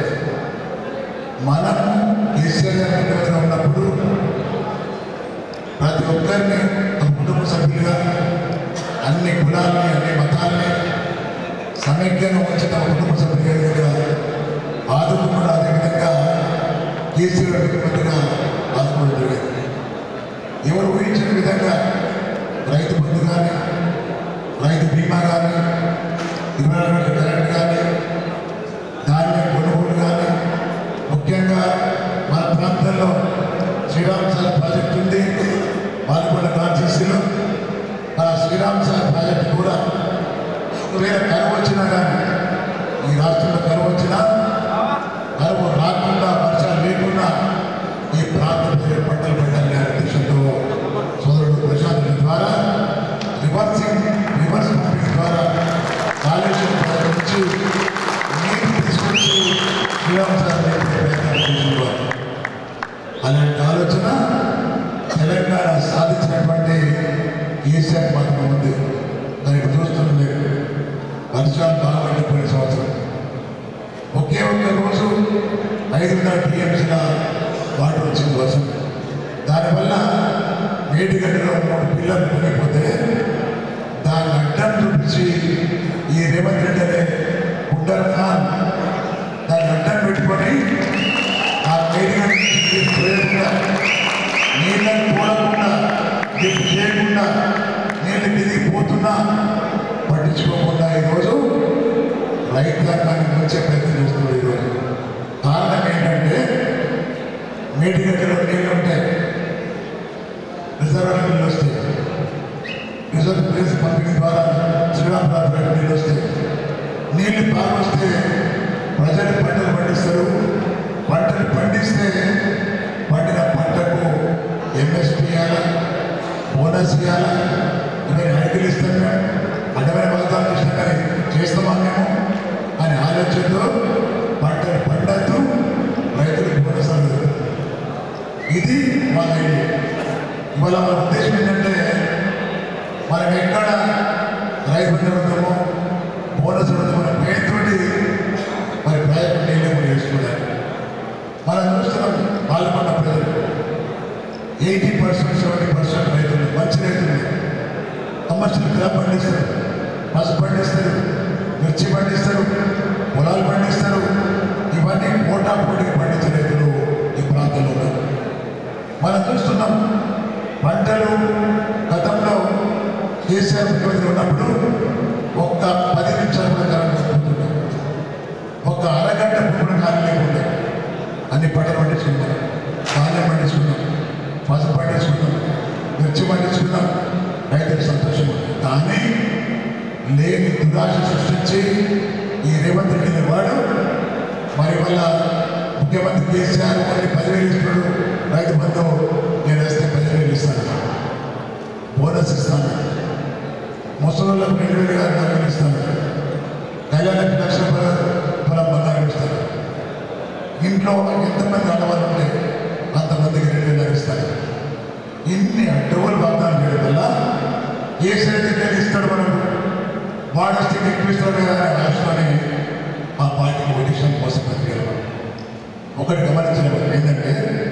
మనం కేసీఆర్ గారి ముఖ్యమంత్రి ఉన్నప్పుడు ప్రతి ఒక్కరిని ఒక కుటుంబ సభ్యులుగా అన్ని కులాలని అన్ని మతాలని సమైక్యంగా ఉంచి తమ కుటుంబ సభ్యులుగా ఆదుకున్నాడు అదేవిధంగా కేసీఆర్ గారి ముఖ్యమంత్రిగా ఆదుకోవడం జరిగింది ఎవరు ఊహించిన విధంగా రైతు బంధు కానీ రైతు బీమా కానీ ఇరవై నాలుగు గంటల కరెంట్ కానీ ధాన్యం కొనుగోలు కానీ ముఖ్యంగా మన ప్రాంతంలో శ్రీరామ్ సార్ ప్రాజెక్ట్ ఉంది బాలకొండ కాన్స్టిట్యూన్సీలో ఆ శ్రీరామ్ సార్ ప్రాజెక్ట్ కూడా ఒకవేళ కరువు వచ్చినా కానీ ఈ రాష్ట్రంలో కరువు వచ్చినా కరువు రాకుండా వర్షాలు లేకుండా ఈ ప్రాంత ప్రజలు పంటలు పెట్టాలనే ఉద్దేశంతో కేసీఆర్ మాత్రం ఉంది దానికి చూస్తున్నాం లేదు వర్షాలు బాగా పడిపోయిన సంవత్సరం ఒకే ఒక్క రోజు ఐదున్నర టీఎంసీల వాటర్ వచ్చింది వర్షం దానివల్ల మేడిగడ్డలో మూడు పిల్లలు మునిగిపోతే దాన్ని అడ్డం చూపించి ఈ రేవంత్ రెడ్డి అనే బుడ్డర్ ఖాన్ దాన్ని అడ్డం పెట్టుకొని ఆ మేడిగడ్డ నుంచి పోయకుండా నీళ్ళని పోలకుండా దిక్కు చేయకుండా నీళ్ళు దిగి పోతున్నా పట్టించుకోకుండా ఈరోజు రైతాంగాన్ని ముంచే ప్రయత్నం చేస్తున్నాడు ఈరోజు కారణం ఏంటంటే మేడిగడ్డలో నీళ్ళు ఉంటాయి రిజర్వ్ నీళ్ళు వస్తాయి రిజర్వ్ ప్లేస్ పంపిణీ ద్వారా శ్రీరామరాజు నీళ్ళు వస్తాయి నీళ్లు బాగా వస్తే ప్రజలు పంటలు పండిస్తారు పంటలు పండిస్తే పండిన పంటకు ఎంఎస్పీ ఇవ్వాలా బోనస్ ఇవ్వాలా ఇవన్నీ అడిగిలు ఇస్తాం మేము అడ్డమైన వాగ్దానం చేసినా కానీ చేస్తామా మేము అనే ఆలోచనతో పంటలు పండద్దు రైతులకు బోనస్ అందదు ఇది మా ఐడియా ఇవాళ మన ఉద్దేశం ఏంటంటే మనం ఎక్కడ రైతు ఉండమో బోనస్ ఉండదు మన పేరుతోటి మరి ప్రయత్నం నీళ్ళు కూడా వేసుకోవాలి మనం చూస్తున్నాం పాల్గొన్న ప్రజలు ఎయిటీ పర్సెంట్ సెవెంటీ పర్సెంట్ రైతులు మంచి రైతులు కమర్షియల్ క్రాప్ పండిస్తారు పసుపు పండిస్తారు మిర్చి పండిస్తారు పొలాలు పండిస్తారు ఇవన్నీ పోటా పోటీకి పండించే రైతులు ఈ ప్రాంతంలో ఉన్నారు మనం చూస్తున్నాం పంటలు గతంలో కేసీఆర్ ముఖ్యమంత్రి ఉన్నప్పుడు ఒక్క పది నిమిషాలు కూడా కరెంట్ పోతుండే ఒక అరగంట పూర్ణ కాలం లేకుండా అన్ని పంటలు పండించుకున్నాం ధాన్యం పండించుకున్నాం పసుపు పండించుకున్నాం మిర్చి పండించుకున్నాం రైతులు సంతోషం కానీ లేని దురాశ సృష్టించి ఈ రేవంత్ రెడ్డి అనే వాడు మరి వల్ల ముఖ్యమంత్రి కేసీఆర్ మరి పదివేలు ఇస్తున్నాడు రైతు బంధు నేను వేస్తే పదివేలు ఇస్తాను బోనస్ ఇస్తాను ముసలిళ్ళకు రెండు వేలు గారు నగలు ఇస్తాను కళ్యాణకి లక్ష పొలం పొలం బంగారం ఇస్తాను ఇంట్లో ఎంతమంది ఆడవాళ్ళు ఉంటే అంతమందికి రెండు వేలు ఇస్తాను ఇన్ని అడ్డవులు వాగ్దానం చేయడం వల్ల ఏ సైతం ఇస్తాడు మనకు వాడు వస్తే ఎక్కువ ఇస్తాడు కదా అనే రాష్ట్రాన్ని ఆ పార్టీకి ఓడిషన్ కోసం బతికారు ఒకటి గమనించిన ఏంటంటే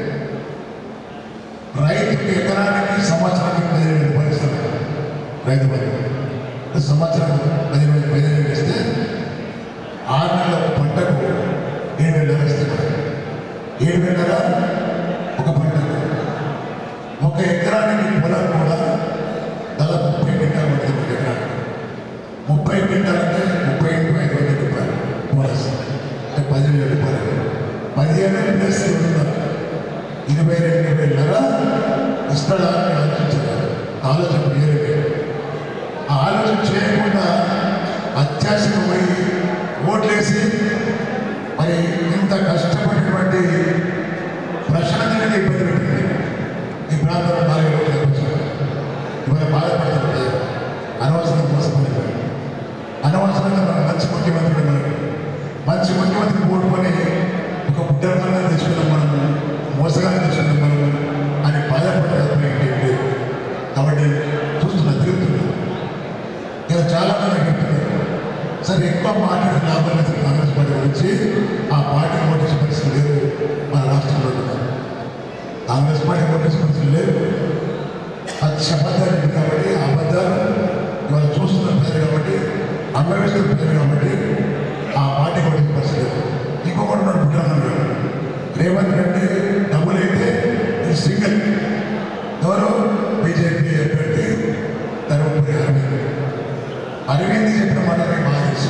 రైతుకి ఎకరానికి సంవత్సరానికి పదిహేను రూపాయలు ఇస్తారు రైతు బంధు సంవత్సరం పదిహేను వేలు పదిహేను వేలు ఇస్తే ఆరు నెలల ఒక పంటకు ఏడు వేల ఇస్తారు ఏడు వేల ఒక పంటకు ఒక ఎకరానికి పొలం కూడా దాదాపు ముప్పై క్వింటాలు పడుతుంది ఒక ఎకరానికి ముప్పై క్వింటాలు అంటే ముప్పై ఇంటూ ఐదు వందల రూపాయలు బోనస్ అంటే పదిహేను వేల రూపాయలు పదిహేను వేలు ప్లస్ రెండున్నర ఇరవై రెండు వేలన్నర ఇస్తాడా అని ఆలోచించారు ఆలోచన వేరే ఆ ఆలోచన చేయకుండా అత్యాశకు పోయి ఓట్లేసి మరి ఇంత కష్టపడినటువంటి ప్రశాంతంగా ఇబ్బంది పెట్టింది ఈ ప్రాంతంలో నాలుగు రోజులు వచ్చారు ఇవాళ బాధపడుతుంది అనవసరంగా మోసపోయినారు అనవసరంగా మన మంచి ముఖ్యమంత్రి మనకు మంచి ముఖ్యమంత్రి ఓటుకొని ఒక బుడ్డగా తెచ్చుకున్నాం మనము మోసగా తెచ్చుకున్నాం మనము అని బాధపడే ఏంటి లేదు కాబట్టి చూస్తున్నా తిరుగుతున్నా ఇలా చాలా మంది చెప్తున్నారు సరే ఎక్కువ మాట్లాడే లాభం లేదు కాంగ్రెస్ పార్టీ గురించి ఆ పార్టీ ఓటేసే పరిస్థితి లేదు మన రాష్ట్రంలో ఉన్నారు కాంగ్రెస్ పార్టీ ఓటేసే పరిస్థితి లేదు అది అబద్ధాలు ఉంది కాబట్టి ఆ అబద్ధాలు ఇవాళ చూస్తున్న ప్రజలు కాబట్టి అనుభవిస్తున్న ప్రజలు కాబట్టి ఆ పార్టీ ఓటేసే పరిస్థితి లేదు ఇంకొకటి ఉన్నాడు బుడ్డన్నాడు రేవంత్ రెడ్డి డబ్బులు అయితే ఇది సింగిల్ ఎవరు బీజేపీ అభ్యర్థి ధర్మపురి అరవింద్ అరవింద్ చెప్పిన మాట నాకు బాగా తెలుసు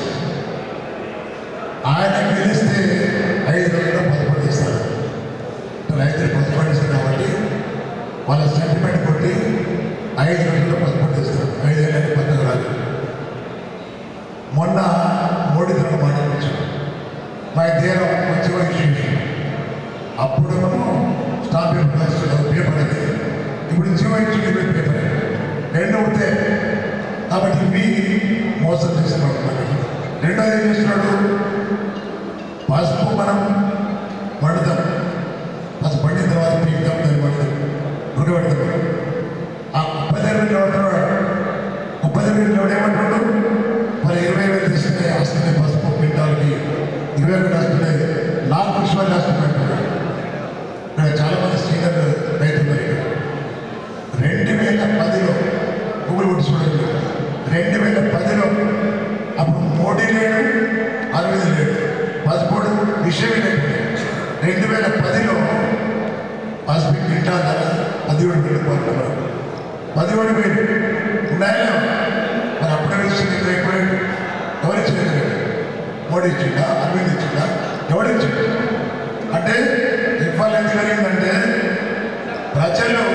ఆయన గెలిస్తే ఐదు రోజుల్లో పదకొండు ఇస్తారు రైతులు పదకొండు ఇస్తారు కాబట్టి వాళ్ళ సెంటిమెంట్ కొట్టి ఐదు రోజుల్లో పదకొండు ఇస్తారు ఐదేళ్ళకి పద్దెనిమిది రాదు మొన్న మోడీ తన మాట వచ్చాడు మా దేరం మంచిగా ఇష్యూ అప్పుడు మనం స్టాంప్ పేపర్ రాస్తున్నాం పేపర్ అది ఇప్పుడు జీవో ఇచ్చి పేపర్ రెండు అవుతాయి కాబట్టి ఇవి మోసం చేస్తున్నాడు మనకి రెండోది ఏం చేస్తున్నాడు పసుపు మనం వండుతాం పసుపు పండిన తర్వాత పీకుతాం దాన్ని వండుతాం ఉడకబెడతాం ఆ పదిహేను రోజులు ఏమంటున్నాడు వివేక్ హాస్పిటల్ నాన్ పుష్పల్ హాస్పిటల్ అంటున్నాడు ఇక్కడ చాలా మంది సీనియర్ రైతులు ఉన్నారు ఇక్కడ రెండు వేల పదిలో గూగుల్ కొట్టి చూడండి రెండు వేల పదిలో అప్పుడు మోడీ లేడు అరవింద్ లేడు పదమూడు విషయమే లేదు రెండు వేల పదిలో పసుపు గిట్టా ధర పదిహేడు వేలు కోరుకున్నారు పదిహేడు వేలు ఉన్నాయా మరి అప్పుడే ఇచ్చింది ఇక్కడ ఎక్కువ ఎవరు ఇచ్చింది మోడీ ఇచ్చిందా అరవింద్ ఇచ్చిందా ఎవడు ఇచ్చిండు అంటే ఇవాళ ఎంత జరిగిందంటే ప్రజలు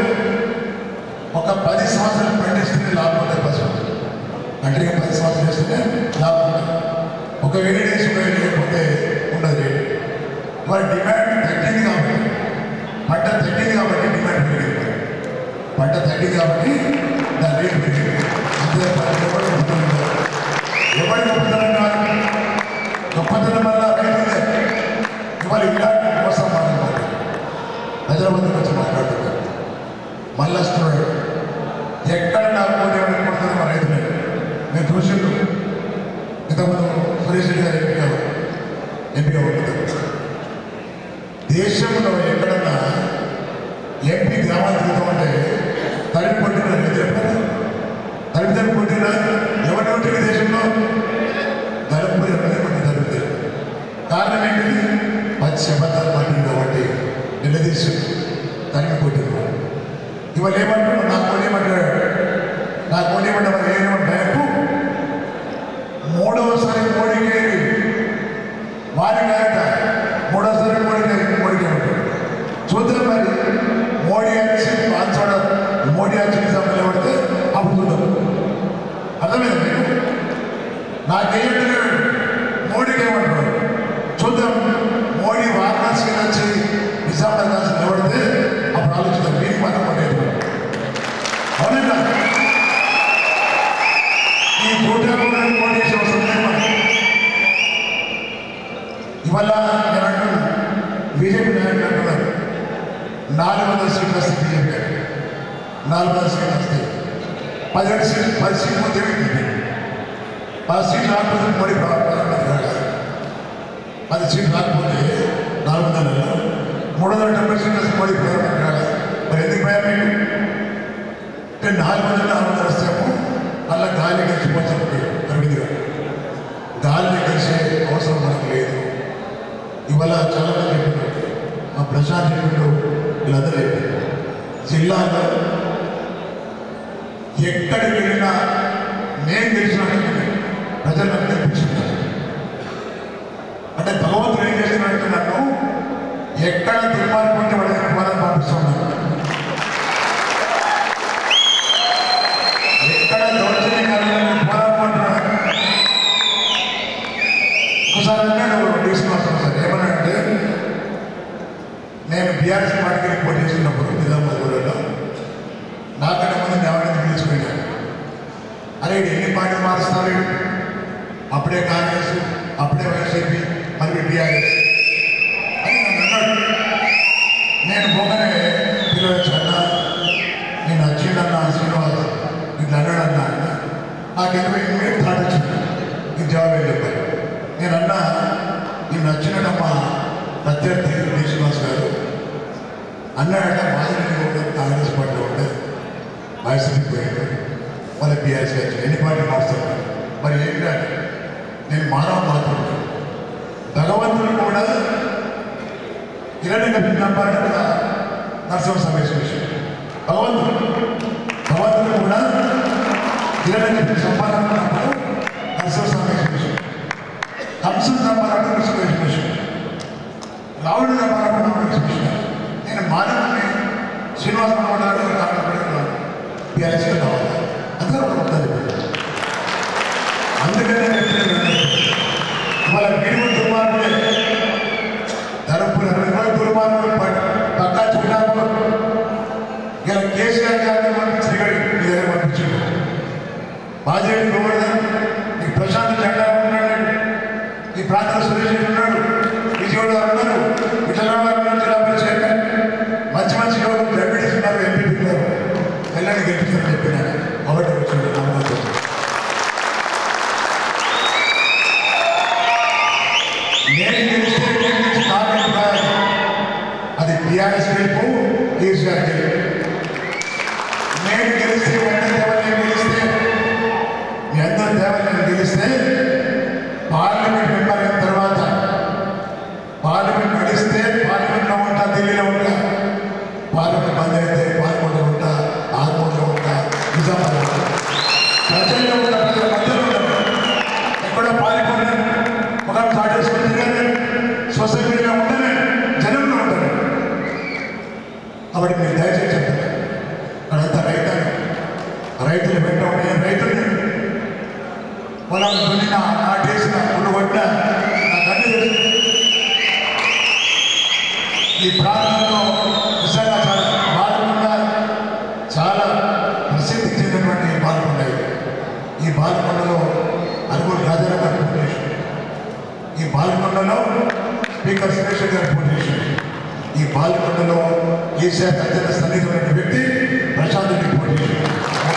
ఒక పది సంవత్సరాలు పండిస్తేనే లాభం ఉంటుంది పసుపు అంటే ఇక పది సంవత్సరాలు చేస్తేనే లాభం ఉంటుంది ఒక వేడి డేస్ ఒక వేడి లేకపోతే ఉండదు రేటు వారి డిమాండ్ తగ్గింది కాబట్టి పంట తగ్గింది కాబట్టి డిమాండ్ పెరిగింది పంట తగ్గింది కాబట్టి దాని రేటు పెరిగింది అంతే తప్ప ఎవరు గొప్పతనం కాదు. ఎవరు గొప్పతనం కాదు గొప్పతనం వల్ల రైతులే ఇవాళ ఇలాంటి మోసం మాట్లాడుతున్నారు ప్రజల ముందుకు వచ్చి మాట్లాడుతున్నారు మళ్ళీ వస్తున్నాడు ఎక్కడ నాకు పోటీ పడుతుంది మా రైతులే నేను చూసిండు ఇంతకుముందు సురేష్ రెడ్డి గారు ఎంపీగా ఎంపీగా ఉంటుంది దేశంలో ఎక్కడన్నా ఎంపీ గ్రామాలు తిరుగుతామంటే తరిమి కొట్టిన చెప్పారు తరిమి తరిమి కొట్టిన ఎవరి కొట్టిన దేశంలో ధర్మపురి అనేది కొట్టి జరుగుతుంది కారణం ఏంటిది పచ్చి అబద్ధాలు మాట్లాడి కాబట్టి నిలదీసి తరిమి కొట్టిన ఇవాళ ఏమంటాడు నా కోడి ఏమంటాడు నా కోడి ఏమంటే మరి ఏమంటాడు మూడవసారి మోడీకి వారి కాయట మూడోసారి మోడీకి మోడీకి ఉంటాడు చూద్దాం మరి మోడీ వచ్చి పాంచోడ మోడీ వచ్చి నిజాం నిలబడితే అప్పుడు చూద్దాం అర్థమైంది మీకు నాకేమంటున్నాడు మోడీకి ఏమంటున్నాడు చూద్దాం మోడీ వారణాసి వచ్చి నిజామాబాద్ కాసి నిలబడితే అప్పుడు ఆలోచిద్దాం మీకు మాత్రం పడేది అవునండి ఈ కూటమి మోడీ చేసే అవసరం లేదు మనకి. ఇవాళ నేను అంటున్నాను బీజేపీ నాయకులు అంటున్నారు నాలుగు వందల సీట్లు వస్తాయి బీజేపీ నాలుగు వందల సీట్లు వస్తాయి పదిహేడు సీట్లు పది సీట్లు పోతే ఏమైంది పది సీట్లు రాకపోతే మోడీ ప్రధానమంత్రి కాదు పది సీట్లు రాకపోతే నాలుగు వందల మూడు వందల డెబ్బై సీట్లు వస్తే మోడీ ప్రధానమంత్రి కాదు మరి ఎందుకు భయం మీకు అంటే నాలుగు వందల నాలుగు వందలు వస్తేమో అలా గాలి కలిసిపోతాం అరవింద్ గారు గాలిని కలిసే అవసరం మనకు లేదు ఇవాళ చాలా మంది చెప్పారు మా ప్రశాంత్ చెప్పారు వీళ్ళందరూ చెప్పారు జిల్లాలో ఎక్కడికి వెళ్ళినా నేను గెలిచినట్టు ప్రజలు నన్ను గెలిపించుకుంటారు అంటే భగవంతుడు ఏం చేస్తున్నట్టు నన్ను ఎక్కడ దుర్మార్గం వాళ్ళకి వాళ్ళని పంపిస్తున్నాను ఎక్కడ దౌర్జన్యకారులను పోరాడుకుంటున్నాడు ఒకసారి అన్నాడు తీసుకొస్తాను సార్ ఏమన్నాడంటే నేను బీఆర్ఎస్ పార్టీకి పోటీ చేసినప్పుడు నిజామాబాద్లో నాకన్నా ముందు ఎవరైనా పిలిచిపోయాను అరే ఈడు ఎన్ని పార్టీలు మారుస్తారు ఈడు? అప్పుడే కాంగ్రెస్ అప్పుడే వైసీపీ మరి బీఆర్ఎస్ అని నన్ను అన్నాడు నేను పోగానే పిలవచ్చు అన్నా నేను వచ్చిండన్నా శ్రీనివాస్ ఇట్లా అన్నాడన్నా నాకు ఇరవై ఇమీడియట్ థాట్ వచ్చింది ఈ జవాబు చెప్పాను నేను అన్నా నేను నచ్చినట్టమ్మా ప్రత్యర్థి డి. శ్రీనివాస్ గారు అన్నాడంటే మాదిరి కూడా కాంగ్రెస్ పార్టీ ఉంటే వైసీపీ పోయాడు వాళ్ళ బీఆర్ఎస్ వచ్చి ఎన్ని పార్టీ మారుస్తారు మరి ఏంటంటే నేను మానవ మాత్రం భగవంతుడు కూడా కిరణ్ కప్పిందంటే కూడా నరసింహ సమావేశం భగవంతుడు భగవంతుడు కూడా కిరణ్ కప్పి సంపాదనప్పుడు నరసింహ సమావేశం కంసం సంపాదన విశ్లేషణ రావుడు సంపాదన విశ్లేషణ నేను మానవుని శ్రీనివాస మనవడాలు కాకపోతే బీఆర్ఎస్లో కావాలి అందరూ ఒక ఉంటుంది అందుకనే నేను చెప్తున్నాను. ఇవాళ మీరు దుర్మార్గులే ధర్మపురి అరవై దుర్మార్గులు ప- పక్కా చూడాలి ఇలా కేసీఆర్ గారిని పంపించి మీ దగ్గర పంపించాడు బాధ్యత గోవర్ధన్ ఈ ప్రశాంత్ జెండా ఉన్నాడు ఈ ప్రాంతంలో సురేష్ రెడ్డి ఉన్నాడు విజయవాడ గారు ఉన్నారు విఠలరావు గారు ఉన్నారు జిల్లా పరిషత్ మంచి మంచి యువకులు డెప్యూటీస్ ఉన్నారు ఎంపీ ఉన్నారు పిల్లల్ని గెలిపించమని చెప్పినాను కాబట్టి వచ్చింది నమ్మకం నేను పొలాలు దున్నిన నాటేసిన పుల్లు కొట్టిన నాకు అన్ని తెలుసు ఈ ప్రాంతంలో నిజంగా చాలా బాలకొండ చాలా ప్రసిద్ధి చెందినటువంటి బాలకొండ ఇది. ఈ బాలకొండలో అరుగురు రాజారావు గారు పోటీ చేశారు. ఈ బాలకొండలో స్పీకర్ సురేష్ గారు పోటీ చేశారు. ఈ బాలకొండలో కేసీఆర్ అత్యంత సన్నిహితమైన వ్యక్తి ప్రశాంత్ రెడ్డి పోటీ చేశారు.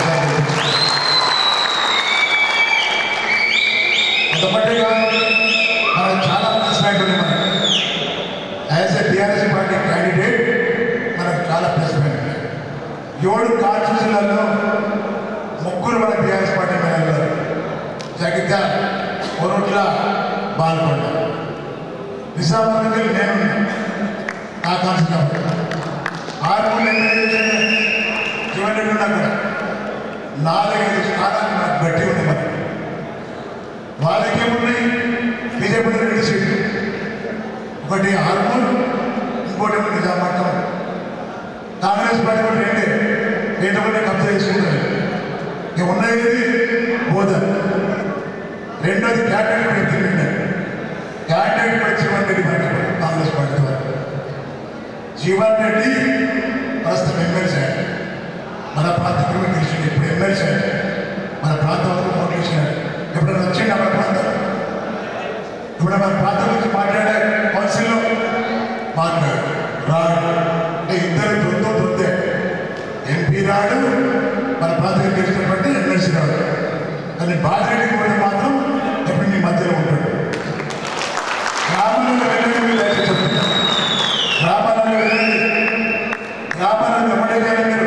అంతమంటే కాదు మనకు చాలా ప్లస్ పాయింట్ ఉంది మనకు as a TRS party candidate మనకు చాలా ప్లస్ పాయింట్ ఉంది ఏడు కాన్స్టిట్యూషన్లలో ముగ్గురు మన టీఆర్ఎస్ పార్టీ మీద ఉన్నారు జగిత్య కొరుట్ల బాల్కొండ నిజామాబాద్కి నేను నా కాన్స్టిట్యూషన్ ఆరు ఎమ్మెల్యే జీవన్ రెడ్డి ఉన్నా కూడా నాలుగైదు స్థానాలు మనకు గట్టి ఉంది మరి వాళ్ళకేమున్నాయి బీజేపీ రెండు సీట్లు ఒకటి ఆర్మూర్ ఇంకోటి ఏమో నిజామాబాద్ కాంగ్రెస్ పార్టీ కూడా రెండే రెండు కూడా కబ్జా చేసుకుంటారు ఇక ఉన్నది బోధన్ రెండోది క్యాటెట్ వ్యక్తి క్యాటెట్ వచ్చి రెడ్డి పార్టీ కాంగ్రెస్ పార్టీ వారు జీవన్ రెడ్డి ప్రస్తుతం ఎమ్మెల్సీ అయ్యాడు. మన ప్రాంతంలో గెలిచింది ఇప్పుడు ఎమ్మెల్సీ అయ్యాడు. మన ప్రాంతంలో పోటీ చేసినాడు ఎప్పుడైనా వచ్చింది మన ప్రాంతం ఇప్పుడు మన ప్రాంతం గురించి మాట్లాడే కౌన్సిల్లో మాట్లాడు రాడు అంటే ఇద్దరు దొంతో దొందే ఎంపీ రాడు మన ప్రాంతం గెలిచినటువంటి ఎమ్మెల్సీ రాడు కానీ బాధిరెడ్డి కూడా మాత్రం ఎప్పుడు మీ మధ్యలో ఉంటాడు గ్రామంలో వెళ్ళండి మీరు అయితే చెప్తున్నారు గ్రామాలలో వెళ్ళండి గ్రామాలలో ఎవడే కానీ మీరు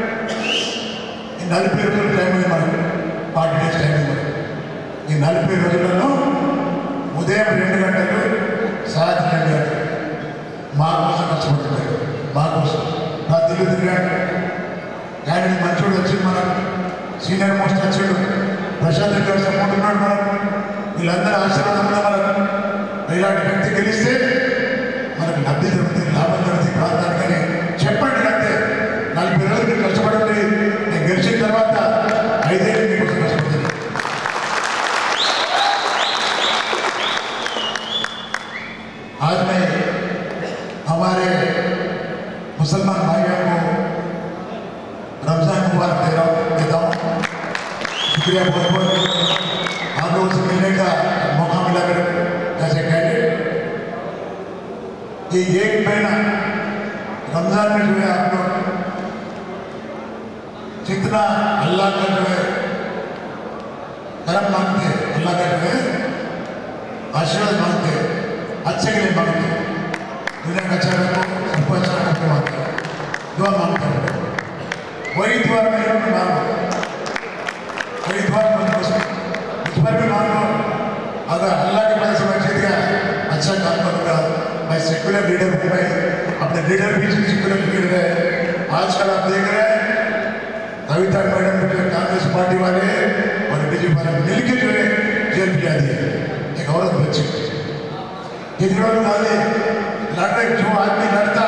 ఈ నలభై రోజుల టైం ఉంది మనకు ఫార్టీ డేస్ టైం ఉంది మనకు. ఈ నలభై రోజులలో ఉదయం రెండు గంటలు సాయంత్రం రెండు గంటలు మా కోసం కష్టపడుతున్నారు మా కోసం నా తెలుగు తిరిగాడు ఆయన మంచోడు వచ్చింది మనం సీనియర్ మోస్ట్ వచ్చాడు ప్రశాంత్ రెడ్డి గారు సపోర్ట్ ఉన్నాడు మనం వీళ్ళందరూ ఆశీర్వాదం కూడా మనకు ఇలాంటి వ్యక్తి గెలిస్తే మనకు లబ్ధి జరుగుతుంది లాభం జరుగుతుంది ప్రాంతానికని చెప్పండి అంతే నలభై రోజులు మీరు కష్టపడండి నేను గెలిచిన తర్వాత ఐదేళ్ళు మీకోసం కష్టపడుతుంది आज मैं हमारे मुसलमान भाइयों को रमजान मुबारक दे रहा हूँ देता हूँ शुक्रिया बहुत बहुत आप लोगों से मिलने का मौका मिला मेरे को जैसे कैंडिडेट ये एक महीना रमजान में जो है आप लोग जितना अल्लाह का जो है करम मांगते हैं अल्लाह का जो है आशीर्वाद मांगते हैं अच्छे के लिए मांगते हैं दुनिया का अच्छा रखो सबको अच्छा रखो मांगते हैं दुआ मांगते हैं वही दुआ मेरे को मांगो वही दुआ मुझको मुझ पर भी मांगो अगर अल्लाह के पास मैं जीत गया अच्छा काम करूँगा मैं सेकुलर लीडर हूँ मैं अपने लीडर भी सेकुलर लीडर है आजकल आप देख रहे हैं कविता मैडम जो है कांग्रेस पार्टी वाले और बीजेपी वाले मिलकर जो है जेल भिजा दिए एक औरत बच्ची केजरीवाल गांधी लड़ रहे जो आदमी लड़ता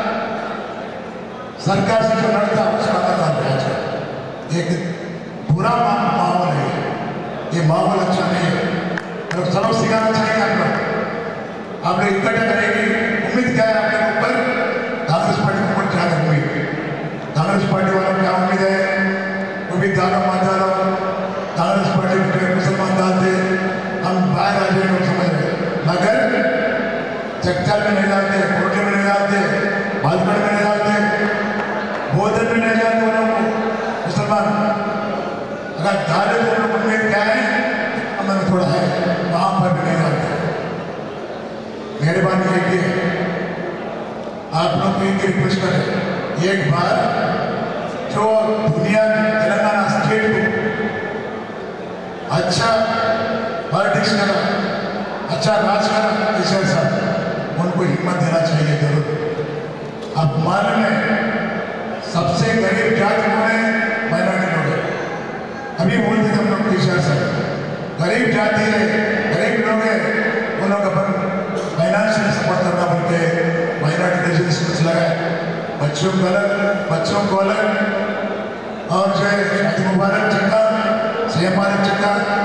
सरकार से जो लड़ता उसका नाम राज है एक बुरा मा- माहौल है ये माहौल अच्छा नहीं है लोग सबक सिखाना चाहिए आप लोग आप लोग इकट्ठा करेंगे उम्मीद क्या है आपके ऊपर कांग्रेस पार्टी के ऊपर क्या है उम्मीद कांग्रेस पार्टी वालों को क्या उम्मीद है वो भी दाना मत डालो कांग्रेस पार्टी के मुसलमान डालते हम बाहर आ जाए लोग समझ रहे मगर चक्कर में नहीं डालते कोटे में नहीं डालते बालगढ़ में नहीं डालते बोधन में नहीं डालते वो लोग मुसलमान अगर डाले तो उन लोग उम्मीद क्या है हमें थोड़ा है वहाँ पर भी नहीं डालते मेहरबानी है कि आप लोग को एक रिक्वेस्ट करें एक बार जो दुनिया तेलंगाना स्टेट को अच्छा पॉलिटिक्स करा अच्छा राज करा केसीआर साहब उनको हिम्मत देना चाहिए जरूर आप मालूम है सबसे गरीब जाति कौन है माइनॉरिटी लोग है अभी बोलते थे हम लोग केसीआर साहब गरीब जाति है गरीब लोग है उन लोग अपन फाइनेंशियल सपोर्ट करना बोलते हैं माइनॉरिटी रेजिडेंस लगाए बच्चों को अलग बच्चों को अलग और जो है शादी मुबारक चक्का से हमारे चक्का जितने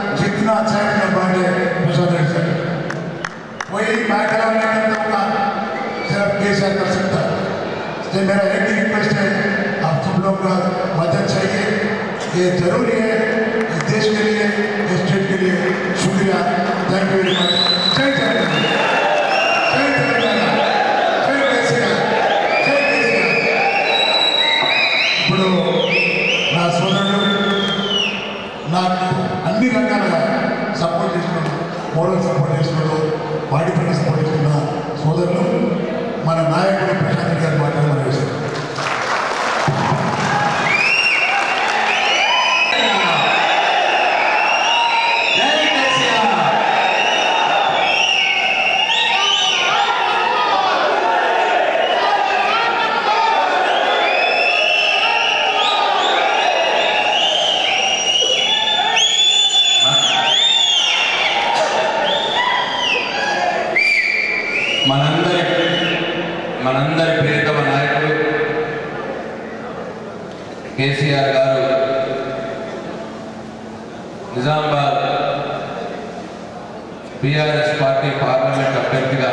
इतना अच्छा है मेरा बर्थडे प्रसाद रेड्डी सर कोई मैं खराब नहीं करता हूँ सिर्फ केसीआर कर सकता है इसलिए मेरा एक ही रिक्वेस्ट है आप सब लोग का मदद चाहिए ये जरूरी है इस देश के लिए इस स्टेट के लिए शुक्रिया थैंक यू वेरी मच जय तेलंगाना जय तेलंगाना जय केसीआर जय केसीआर ఇప్పుడు నా సోదరుడు నాకు అన్ని రకాలుగా సపోర్ట్ చేస్తున్నాడు మోరల్ సపోర్ట్ చేస్తున్నాడు బాడీ పైన సపోర్ట్ చేస్తున్న సోదరులు మన నాయకుడు ప్రశాంత్ గారి మాట్లాడమని విషయం జై కేసీఆర్ మనందరి మనందరి ప్రియతమ నాయకుడు KCR garu Nizamabad BRS party parliament అభ్యర్థిగా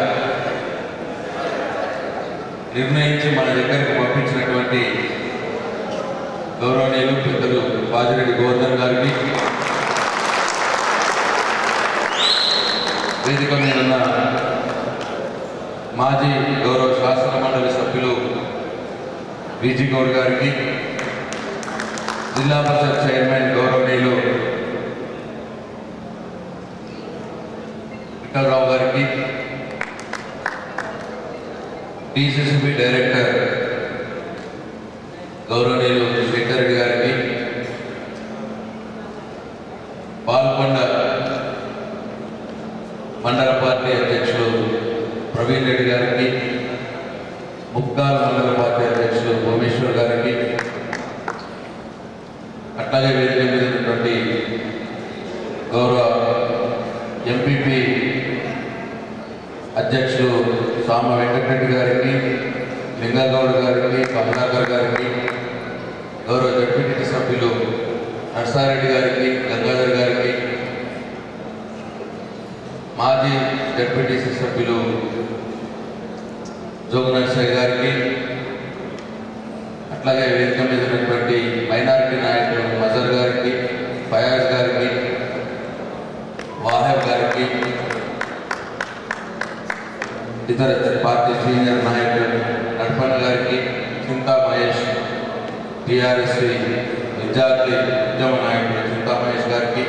నిర్ణయించి మన దగ్గరికి పంపించినటువంటి గౌరవనీయులు పెద్దలు బాజిరెడ్డి గోవర్ధన్ గారికి వేదిక మీద ఉన్న మాజీ గౌరవ శాసన మండలి సభ్యులు విజీ గౌడ్ గారికి జిల్లా పరిషత్ చైర్మన్ గౌరవనీయులు విఠలరావు గారికి డిసిసిబి డైరెక్టర్ గౌరవనీయులు శేఖర్ రెడ్డి గారికి పాల్గొండ మండల పార్టీ అధ్యక్షులు ప్రవీణ్ రెడ్డి గారికి ముక్తాల్ మండల పార్టీ అధ్యక్షులు భువనేశ్వర్ గారికి అట్లాగే వేదిక మీద ఉన్నటువంటి గౌరవ ఎంపీపీ అధ్యక్షులు సామ వెంకటరెడ్డి గారికి లింగగౌడ్ గారికి కమలాకర్ గారికి గౌరవ జడ్పీటీ సభ్యులు నర్సారెడ్డి గారికి గంగాధర్ గారికి మాజీ జడ్పీటీసీ సభ్యులు జోగు నరసయ్య గారికి అట్లాగే వేదిక మీద ఉన్నటువంటి మైనారిటీ నాయకులు మజర్ గారికి ఫయాజ్ గారికి వాహెబ్ గారికి ఇతర పార్టీ సీనియర్ నాయకులు నడపన్న గారికి చింతా మహేష్ టీఆర్ఎస్ విద్యార్థి ఉద్యమ నాయకులు చింతా మహేష్ గారికి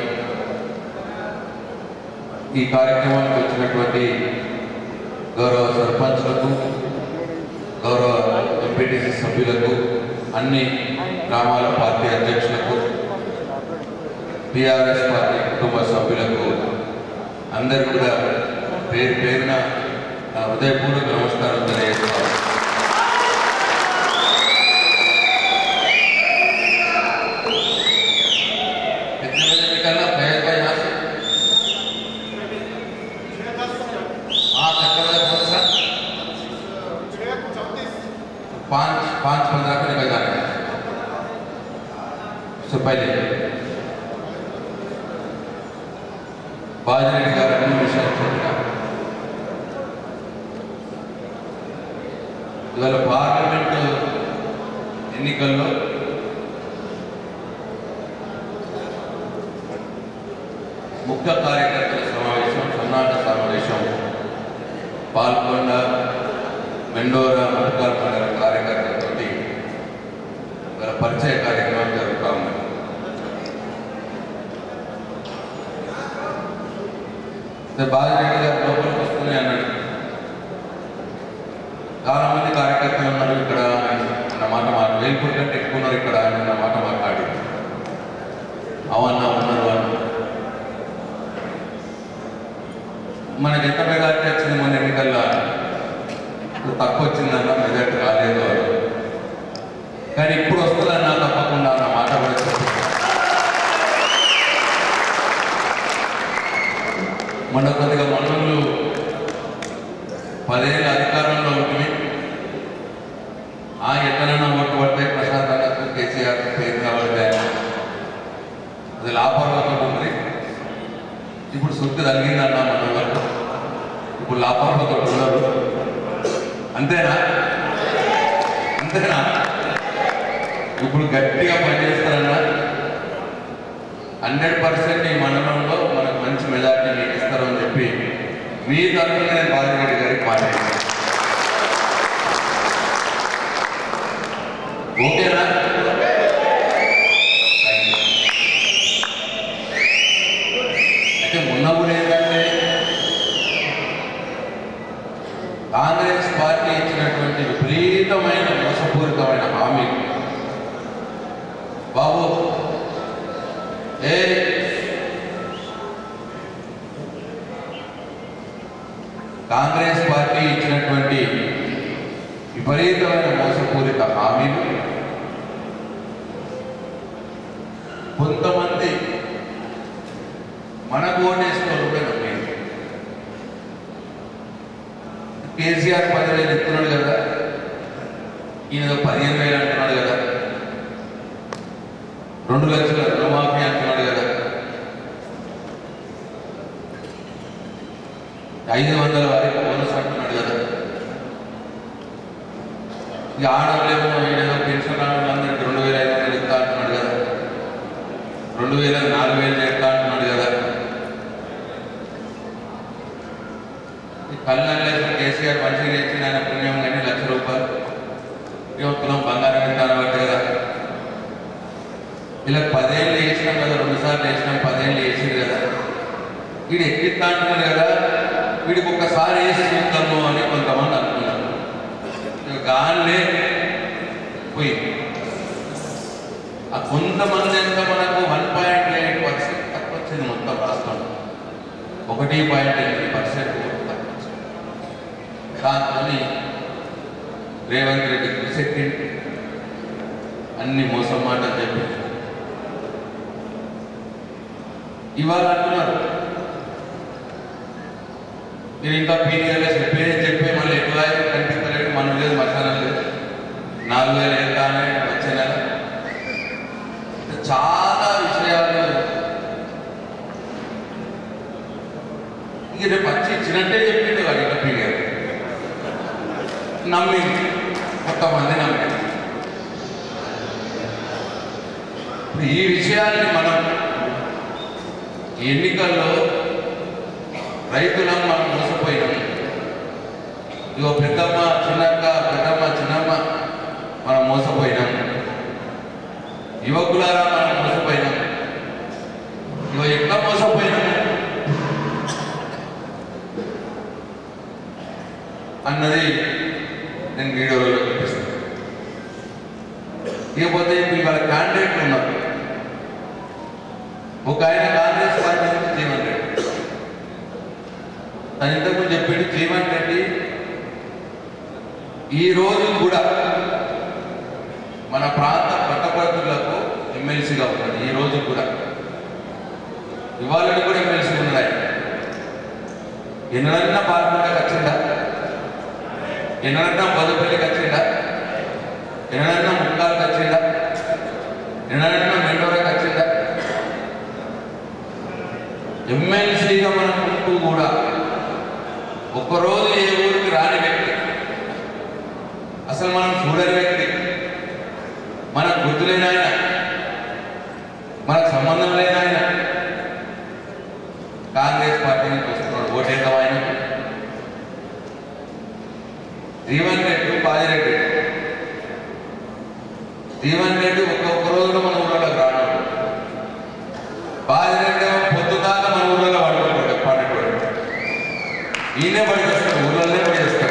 ఈ కార్యక్రమానికి వచ్చినటువంటి గౌరవ సర్పంచ్లకు గౌరవ ఎంపీటీసీ సభ్యులకు అన్ని గ్రామాల పార్టీ అధ్యక్షులకు టీఆర్ఎస్ పార్టీ కుటుంబ సభ్యులకు అందరికీ కూడా పేరు పేరున నా హృదయపూర్వక నమస్కారం తెలియజేస్తాను कितने बजे निकलना फैज भाई यहाँ से हाँ चक्कर में कौन सा पाँच पाँच पंद्रह को निकल जाना है उससे पहले बाजरे का रंग विषय छोड़ना ఇవాళ పార్లమెంట్ ఎన్నికల్లో ముఖ్య కార్యకర్తల సమావేశం సన్నాహక సమావేశం పాల్గొండ మెండోరా ముఖ్యాల మండల కార్యకర్తలతోటి ఇవాళ పరిచయ కార్యక్రమం జరుగుతూ ఉంది అయితే బాజిరెడ్డి గారు లోపలికి వస్తూనే అన్నాడు చాలా మంది కార్యకర్తలు ఉన్నారు ఇక్కడ అన్న మాట మాట వేలుపూర్ కంటే ఎక్కువ ఉన్నారు ఇక్కడ అన్న మాట మాట్లాడి అవన్నా ఉన్నారు అని మనకి ఎంత మెజార్టీ వచ్చింది మన ఎన్నికల్లో ఇప్పుడు తక్కువ వచ్చిందన్న మెజార్టీ రాలేదు అని. కానీ ఇప్పుడు వస్తుందన్నా తప్పకుండా అన్న మాట కూడా చెప్పింది మొన్న కొద్దిగా మనలు పదేళ్ళ అధికారంలో ఉంటుంది ఆ ఎక్కడైనా ఓటు పడితే ప్రసాద్ అన్నకు కేసీఆర్ పేరు కావాలి అది లాభాలతో ఉంది ఇప్పుడు సుత్తి తగ్గిందన్న మన వరకు ఇప్పుడు లాభంతో ఉన్నారు అంతేనా అంతేనా ఇప్పుడు గట్టిగా పనిచేస్తారన్నా హండ్రెడ్ పర్సెంట్ ఈ మండలంలో మనకు మంచి మెజార్టీ మీకు ఇస్తారు అని చెప్పి మీ తరఫున నేను బాలరెడ్డి గారికి మాట్లాడాను ఓకేనా Thank you. అయితే మొన్న కూడా ఏంటంటే కాంగ్రెస్ పార్టీ ఇచ్చినటువంటి విపరీతమైన మోసపూరితమైన హామీ బాబు ఏ కాంగ్రెస్ పార్టీ ఇచ్చినటువంటి విపరీతమైన మోసపూరిత హామీలు కొంతమంది మనకు ఓటేసుకోవాలి కూడా నమ్మేది కేసీఆర్ పదివేలు ఇస్తున్నాడు కదా ఈయన ఏదో పదిహేను వేలు అంటున్నాడు కదా రెండు లక్షల రుణమాఫీ అంటున్నాడు కదా ఐదు వందల వరకు బోనస్ అంటున్నాడు కదా ఇక ఆడలేమో ఏదో పెన్షన్ అందరికి రెండు వేల ఐదు వందలు ఇస్తా అంటున్నాడు కదా రెండు వేల నాలుగు వేలు చెప్తా అంటున్నాడు కదా ఈ కళ్ళల్లో కేసీఆర్ మంచిగా ఇచ్చిన ఆయన పుణ్యం కానీ లక్ష రూపాయలు ఇక తులం బంగారం ఇస్తాను బట్టి కదా ఇలా పదేళ్ళు వేసినాం కదా రెండు సార్లు వేసినాం పదేళ్ళు వేసింది కదా వీడు ఎక్కిస్తా అంటున్నాడు కదా వీడికి ఒక్కసారి వేసి చూద్దాము అని కొంతమంది అనుకున్నారు ఇక గాన్లే పోయింది ఆ కొంతమంది ఎంత మనకు వన్ పాయింట్ ఎయిట్ పర్సెంట్ తక్కువ వచ్చింది మొత్తం రాష్ట్రం ఒకటి పాయింట్ ఎనిమిది పర్సెంట్ తక్కువ వచ్చింది దాంతో రేవంత్ రెడ్డి కృషెక్కింది అన్ని మోసం మాటలు చెప్పి ఇవాళ అంటున్నారు మీరు ఇంకా పీనియర్గా చెప్పే చెప్పే మళ్ళీ ఎట్లా కనిపించలేదు మనం లేదు మసానం లేదు నాలుగు వేలు వెళ్తానే వచ్చే నెల చాలా విషయాలు ఇంక రేపు వచ్చి ఇచ్చినట్టే చెప్పిండు వాడు ఇంకా పీనియర్ నమ్మి కొంతమంది నమ్మి ఇప్పుడు ఈ విషయాన్ని మనం ఎన్నికల్లో రైతులం మనం మోసపోయినాం ఇగో పెద్దమ్మ చిన్నక్క పెద్దమ్మ చిన్నమ్మ మనం మోసపోయినాం యువకులారా మనం మోసపోయినాం ఇగో ఎట్లా మోసపోయినాం అన్నది నేను వీడియోలో చూపిస్తాను ఇకపోతే ఇప్పుడు ఇవాళ క్యాండిడేట్లు ఉన్నారు ఒక ఆయన కాంగ్రెస్ పార్టీ నుంచి జీవన్ రెడ్డి తను ఇంతకుముందు చెప్పిండు జీవన్ రెడ్డి ఈ రోజు కూడా మన ప్రాంత పట్టపడుతులకు ఎమ్మెల్సీగా ఉన్నాడు ఈ రోజు కూడా ఇవాళ కూడా ఎమ్మెల్సీ ఉన్నాడు ఆయన ఎన్నడన్నా పాల్గొండకు వచ్చిందా ఎన్నడన్నా బదుపల్లికి వచ్చిందా ఎన్నడన్నా ముక్కాలకు వచ్చిందా ఎన్నడన్నా మెండోరకు వచ్చిందా ఎమ్మెల్సీగా మనం ఉంటూ కూడా ఒక్కరోజు ఏ ఊరికి రాని వ్యక్తి అసలు మనం చూడని వ్యక్తి మనకు గుర్తులేని ఆయన మనకు సంబంధం లేని ఆయన కాంగ్రెస్ పార్టీ నుంచి వస్తున్నాడు ఓటేద్దాం ఆయన జీవన్ రెడ్డి పాజిరెడ్డి జీవన్ రెడ్డి ఒక్కొక్క రోజులో మన ఊళ్ళోకి రాడు పాజిరెడ్డి ఏమో పొద్దుదాకా మన ఊళ్ళో పడుకుంటాడు పన్నెండు ఈయనే పడి చేస్తాడు ఊళ్ళోనే పడి చేస్తాడు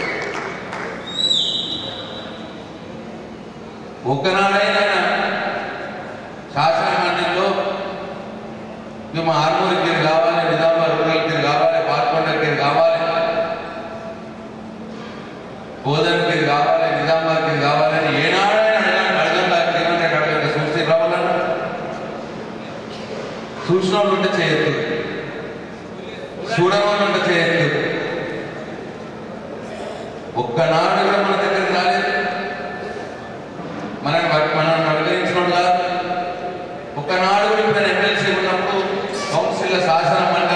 ఒక్కనాడైనా శాసన మండలిలో మేము ఆర్మూరికి కావాలి నిజామాబాద్ రూరల్కి కావాలి పాల్కొండకి కావాలి బోధనకి కావాలి నిజామాబాద్కి కావాలని ఏనాడైనా అడగండి అడగం దాకా ఏమంటే అడగండి చూసి రావాలన్నా చూసిన వాళ్ళు ఉంటే చేయొద్దు చూడని వాళ్ళు ఉంటే చేయొద్దు ఒక్కనాడు కూడా మన దగ్గరికి రాలేదు మనం మనం అభినయించిన కాదు ఒక్కనాడు కూడా ఇప్పుడు ఎమ్మెల్సీ ఉన్నప్పుడు కౌన్సిల్ శాసన మండలి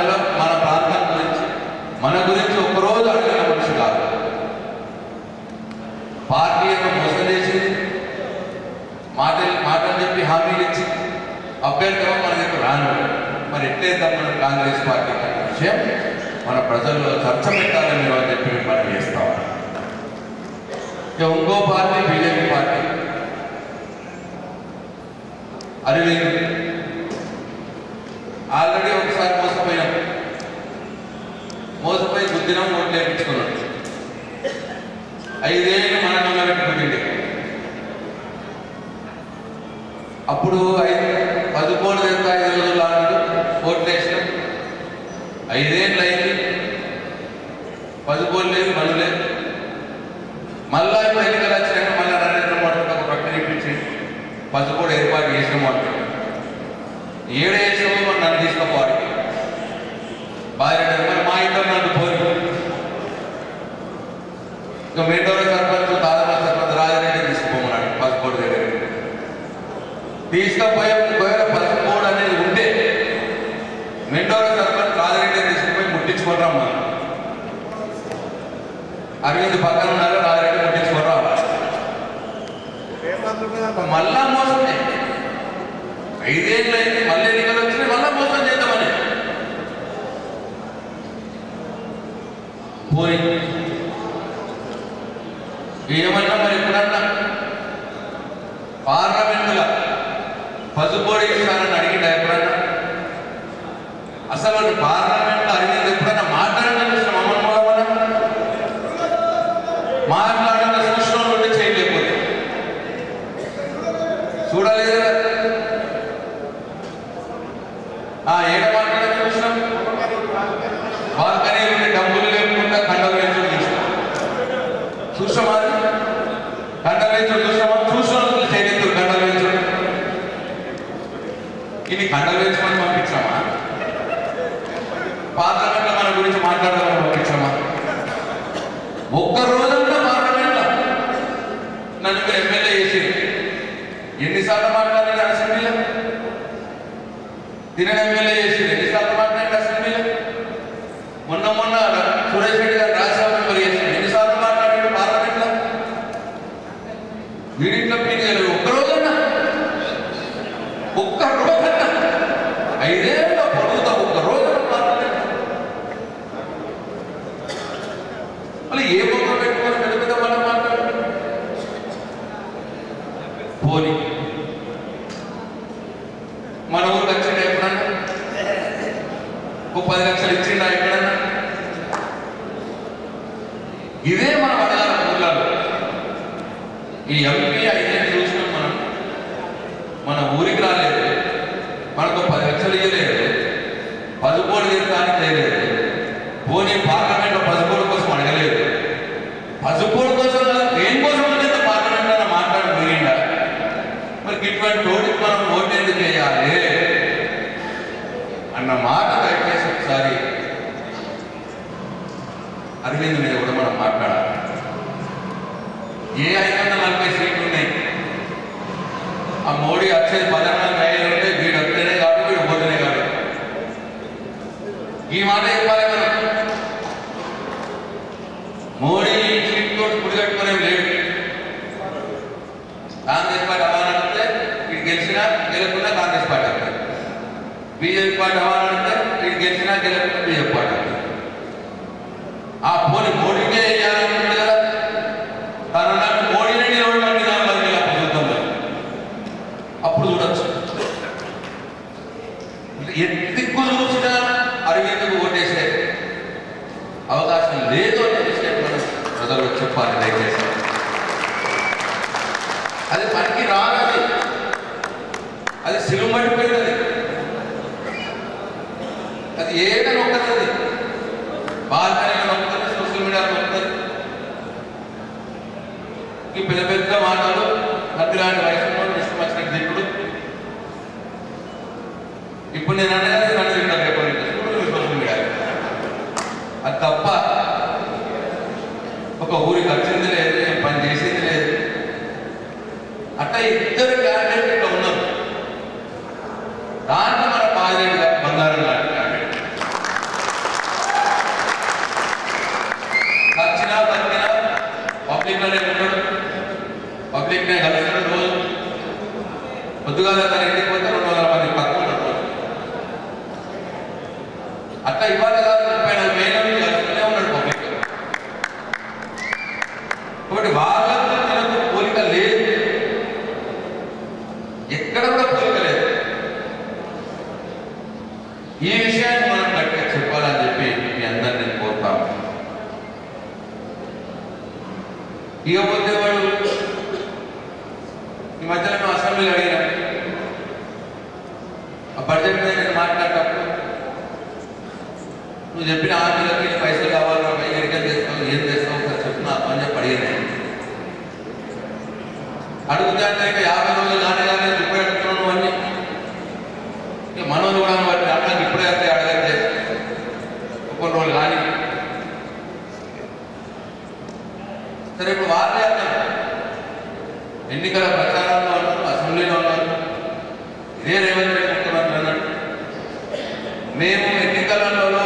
అభ్యర్థి మన దగ్గర రాను మరి ఎట్లయితే మన కాంగ్రెస్ పార్టీ అనే విషయం మన ప్రజల్లో చర్చ పెట్టాలని మీరు అని చెప్పి మనం చేస్తాం ఇక ఇంకో party BJP party Arvind already ఒకసారి మోసపోయినాం మోసపోయి గుద్దినం ఓట్లు వేయించుకున్నాడు ఐదేళ్ళు మన నల్ల పెట్టుకుంటుండే అప్పుడు ఐదు పది కోట్లు తెస్తా ఐదు రోజులు అన్నాడు ఓట్లు వేసినాం ఐదేళ్ళు అయింది పది కోట్లు లేదు మళ్ళీ లేదు మళ్ళా ఇప్పుడు ఎన్నికలు వచ్చినాక మళ్ళీ నరేంద్ర మోడీ ఒక ప్రకటన ఇప్పించి పది కోట్లు ఏర్పాటు చేసినాము అంటాడు ఏడు వేసినామో మరి నన్ను తీసుకోపోవాలి భార్య మరి మా ఇంట్లో నన్ను పోయి ఇక మెండోర సర్పంచ్ తాదమ సర్పంచ్ రాజరెడ్డి తీసుకుపోమన్నాడు పసుపోడు దగ్గర తీసుకుపోయే ఒకవేళ పసుపోడు అనేది ఉంటే మెండోర సర్పంచ్ రాజరెడ్డి తీసుకుపోయి ముట్టించుకొని రమ్మని అరవింద్ పక్కన ఉన్నారు రాజరెడ్డి ముట్టించుకొని రావాలి మళ్ళా మోసమే ఐదేళ్ళు అయింది మళ్ళీ ఎన్నికలు వచ్చినాయి మళ్ళా మోసం చేద్దామని పోయి ఏమన్నా మరి ఎప్పుడన్నా పార్లమెంటుల పసుపోడి ఇస్తానని అడిగిండు ఎప్పుడన్నా అసలు పార్లమెంట్లో అడిగింది ఎప్పుడన్నా మాట్లాడడం చూసిన అమ్మమ్మ మాట్లాడడం చూసిన నుండి చేయలేకపోతే చూడలేదు ఆ ఏడ మాట్లాడడం చూసినాం బాల్కనీ నుండి డబ్బులు లేకుండా కండలు వేసుకుని చూసినాం చూసామా కండలు వేసుకుని చూసామా చూసిన చేయలేదు కండలు వేసుకుని ఇది కండలు వేసుకొని పంపించామా పార్లమెంట్లో మన గురించి మాట్లాడదామని పంపించామా ఒక్క రోజంతా పార్లమెంట్లో నన్ను మీరు ఎమ్మెల్యే చేసి ఎన్నిసార్లు మాట్లాడారు అసెంబ్లీలో తినని ఎమ్మెల్యే చేసి ఎన్నిసార్లు మాట్లాడారు అసెంబ్లీలో మొన్న మొన్న సురేష్ రెడ్డి గారు రాజ్యసభ మెంబర్ చేసి ఎన్నిసార్లు మాట్లాడాడు పార్లమెంట్లో వీడింట్లో పీడియలు ఒక్క రోజన్నా ఒక్క రోజన్నా ఐదేళ్ళ పొడుగుతా ఒక్క రోజున పార్లమెంట్ మళ్ళీ ఏ బొమ్మ పెట్టుకొని పెద్ద పెద్ద మనం మాట్లాడు పోనీ మన ఊరికి వచ్చిండ ఎప్పుడన్నా ఓ పది లక్షలు ఇచ్చిండా ఎక్కడన్నా ఇదే మనం అడగాలి ఊర్లలో ఈ ఎంపీ ఐదేళ్ళు చూసినాం మనం మన ఊరికి రాలేదు మనకు పది లక్షలు ఇవ్వలేదు పదుకోడు తీర్థానికి చేయలేదు పోనీ పార్లమెంట్లో పదుకోడు కోసం అడగలేదు పదుకోడు కోసం కాదు, దేనికోసం అనేది పార్లమెంట్ లో మాట్లాడి మిగిలిందా మరి ఇటువంటి తోటికి మనం ఓటు ఎందుకు వేయాలి అన్న మాట దయచేసి ఒకసారి అరవింద్ మీద కూడా మనం మాట్లాడాలి ఏ ఐదు వందల నలభై సీట్లు ఉన్నాయి ఆ మోడీ వచ్చేది పదహారు ఐదు ఉంటే వీడు వస్తేనే కాదు వీడు పోతేనే కాదు ఈ మాట చెప్పాలి మనం మోడీ సీట్లో కుడిగట్టుకునేం లేడు కాంగ్రెస్ పార్టీ అవ్వాలంటే వీడు గెలిచినా గెలకుండా కాంగ్రెస్ పార్టీ అవుతుంది బీజేపీ పార్టీ అవ్వాలంటే వీడు గెలిచినా గెలకుండా బీజేపీ పార్టీ అవుతుంది ఆ పోనీ మోడీకే వేయాలనుకుంటుంది కదా తన నాకు మోడీనే నిలబడమని దాని ప్రభుత్వంలో అప్పుడు చూడొచ్చు ఎత్తిక్కు చూసినా అరవింద్కు ఓటేసే అవకాశం లేదు అనే విషయం మనం ప్రజలకు చెప్పాలి దయచేసి అది మనకి రానది అది సిలుమడిపోయినది అది ఏడ నొక్కదది బాల్కనీలో నొక్కదు సోషల్ మీడియాలో నొక్కదు ఈ పెద్ద పెద్ద మాటలు అతిలాంటి వయసులో ఇష్టం వచ్చినట్టు దిక్కుడు ఇప్పుడు నేను అనేది నన్ను తింటాను రేపు సోషల్ మీడియా అది తప్ప ఒక ఊరికి వచ్చింది లేదు ఏం పని చేసింది లేదు అట్లా ఇద్దరు క్యాండిడేట్ ఇట్లా ఉన్నారు దాంట్లో మన పాజిటివ్ బంగారం లాంటి క్యాండిడేట్ వచ్చినా తగ్గినా పబ్లిక్ లోనే ఉంటాడు పబ్లిక్ నే కలుస్తాడు రోజు పొద్దుగాల తన ఇంటికి పోతే రెండు వందల మంది అట్లా ఇవాళ కాదు ముప్పై నలభై ఏళ్ళ నుంచి కలుస్తూనే ఉన్నాడు పబ్లిక్ కాబట్టి వాళ్ళకు మనకు పోలిక లేదు ఎక్కడ కూడా పోలిక లేదు ఈ విషయాన్ని మనం గట్టిగా చెప్పాలని చెప్పి మీ అందరిని నేను కోరుతాను ఇకపోతే వాడు ఈ మధ్యలో మేము అసెంబ్లీలో అడిగినాం ఆ బడ్జెట్ మీద నేను మాట్లాడేటప్పుడు నువ్వు చెప్పిన హామీలకి పైసలు కావాలన్నా పై ఎన్నికలు చేస్తావు ఏం చేస్తావు ఒకసారి చెప్పు నాకు అని చెప్పి అడిగినాను అడుగుతాను ఇక యాభై రోజులు కానీ కానీ ఇప్పుడు అడుగుతున్నాను అన్ని ఇక మనోళ్ళు కూడా వాటిని అట్లా ఇప్పుడే అయితే అడగండి కొన్ని రోజులు కానీ సరే ఇప్పుడు వాళ్ళే అన్నారు ఎన్నికల ప్రచారంలో ఉన్నారు అసెంబ్లీలో ఉన్నారు ఇదే రేవంత్ రెడ్డి ముఖ్యమంత్రి అన్నాడు మేము ఎన్నికలలో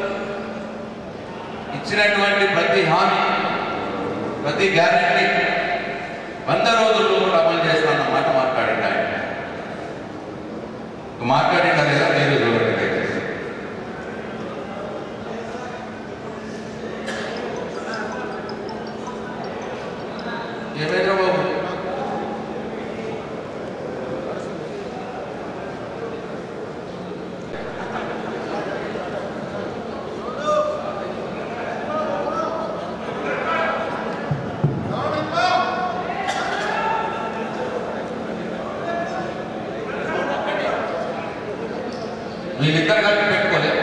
ఇచ్చినటువంటి ప్రతి హామీ ప్రతి గ్యారెంటీ వంద రోజుల్లో కూడా అమలు చేస్తానన్న మాట మాట్లాడింది ఆయన మాట్లాడిందా లేదా మీరు చూడండి దయచేసి. ఏమైనా బాబు వీళ్ళిద్దరు కలిపి పెట్టుకోలే